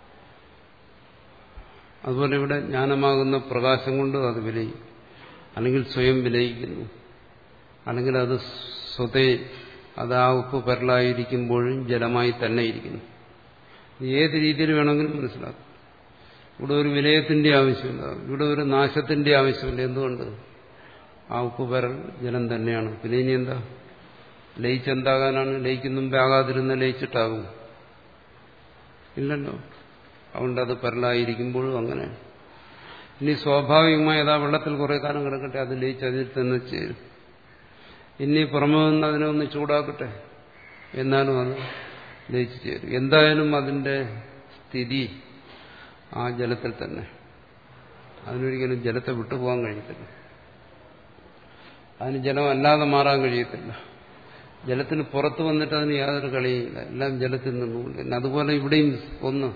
അതുപോലെ ഇവിടെ ജ്ഞാനമാകുന്ന പ്രകാശം കൊണ്ട് അത് വിലയും അല്ലെങ്കിൽ സ്വയം വിലയിക്കുന്നു അല്ലെങ്കിൽ അത് സ്വതേ അത് ആ ഉപ്പ് പരലായിരിക്കുമ്പോഴും ജലമായി തന്നെ ഇരിക്കുന്നു ഏത് രീതിയിൽ വേണമെങ്കിലും മനസ്സിലാക്കും ഇവിടെ ഒരു വിലയത്തിന്റെ ആവശ്യമില്ല ഇവിടെ ഒരു നാശത്തിന്റെ ആവശ്യമില്ല എന്തുകൊണ്ട് ആ ഉപ്പ് പരൽ ജലം തന്നെയാണ് പിന്നെ ഇനി എന്താ ലയിച്ചെന്താകാനാണ് ലയിക്കും മുമ്പേ ആകാതിരുന്ന ലയിച്ചിട്ടാകും ഇല്ലല്ലോ അതുകൊണ്ട് അത് പരലായിരിക്കുമ്പോഴും അങ്ങനെ ഇനി സ്വാഭാവികമായി അതാ വെള്ളത്തിൽ കുറെ കാലം കിടക്കട്ടെ അത് ലയിച്ച് അതിൽ തന്നെ ചേരും ഇനി പുറമെ നിന്ന് അതിനെ ഒന്ന് ചൂടാക്കട്ടെ എന്നാലും അത് ലയിച്ചു ചേരും എന്തായാലും അതിന്റെ സ്ഥിതി ആ ജലത്തിൽ തന്നെ അതിനൊരിക്കലും ജലത്തെ വിട്ടുപോകാൻ കഴിയത്തില്ല അതിന് ജലം അല്ലാതെ മാറാൻ കഴിയത്തില്ല ജലത്തിന് പുറത്ത് വന്നിട്ട് അതിന് യാതൊരു കളിയില്ല എല്ലാം ജലത്തിൽ നിന്നുകൊണ്ട് പിന്നെ അതുപോലെ ഇവിടെയും ഒന്ന്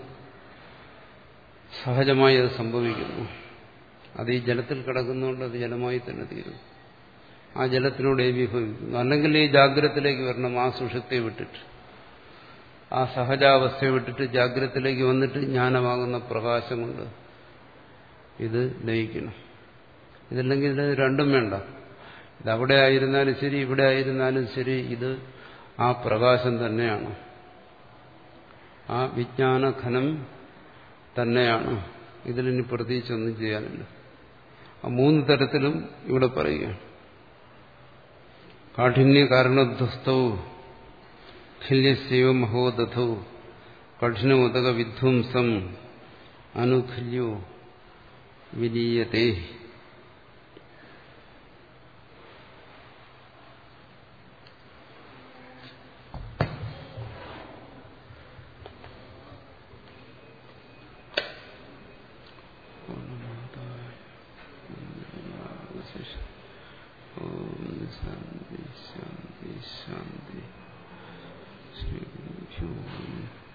സഹജമായി അത് സംഭവിക്കുന്നു അത് ഈ ജലത്തിൽ കിടക്കുന്നതുകൊണ്ട് അത് ജലമായി തന്നെ തീരും ആ ജലത്തിനോട് ഏകീഭവിക്കുന്നു അല്ലെങ്കിൽ ഈ ജാഗ്രതത്തിലേക്ക് വരണം ആ സുഷത്തെ വിട്ടിട്ട് ആ സഹജാവസ്ഥയെ വിട്ടിട്ട് ജാഗ്രതത്തിലേക്ക് വന്നിട്ട് ജ്ഞാനമാകുന്ന പ്രകാശം കൊണ്ട് ഇത് ലയിക്കണം ഇതല്ലെങ്കിൽ ഇത് രണ്ടും വേണ്ട ഇതവിടെ ആയിരുന്നാലും ശരി ഇവിടെ ആയിരുന്നാലും ശരി ഇത് ആ പ്രകാശം തന്നെയാണ് ആ വിജ്ഞാനഘനം തന്നെയാണ് ഇതിലിനി പ്രത്യേകിച്ചൊന്നും ചെയ്യാനില്ല ആ മൂന്ന് തരത്തിലും ഇവിടെ പറയുകയാണ് കാഠിന്യ കാരണധ്വസ്തവും ഖില്യസ്യവ മഹോദധൗ കഠിനോദക വിധ്വംസം അനുഖില്യോ വിലീയത്തെ ഓം ശാന്തി ശാന്തി ശാന്തി ശ്രീ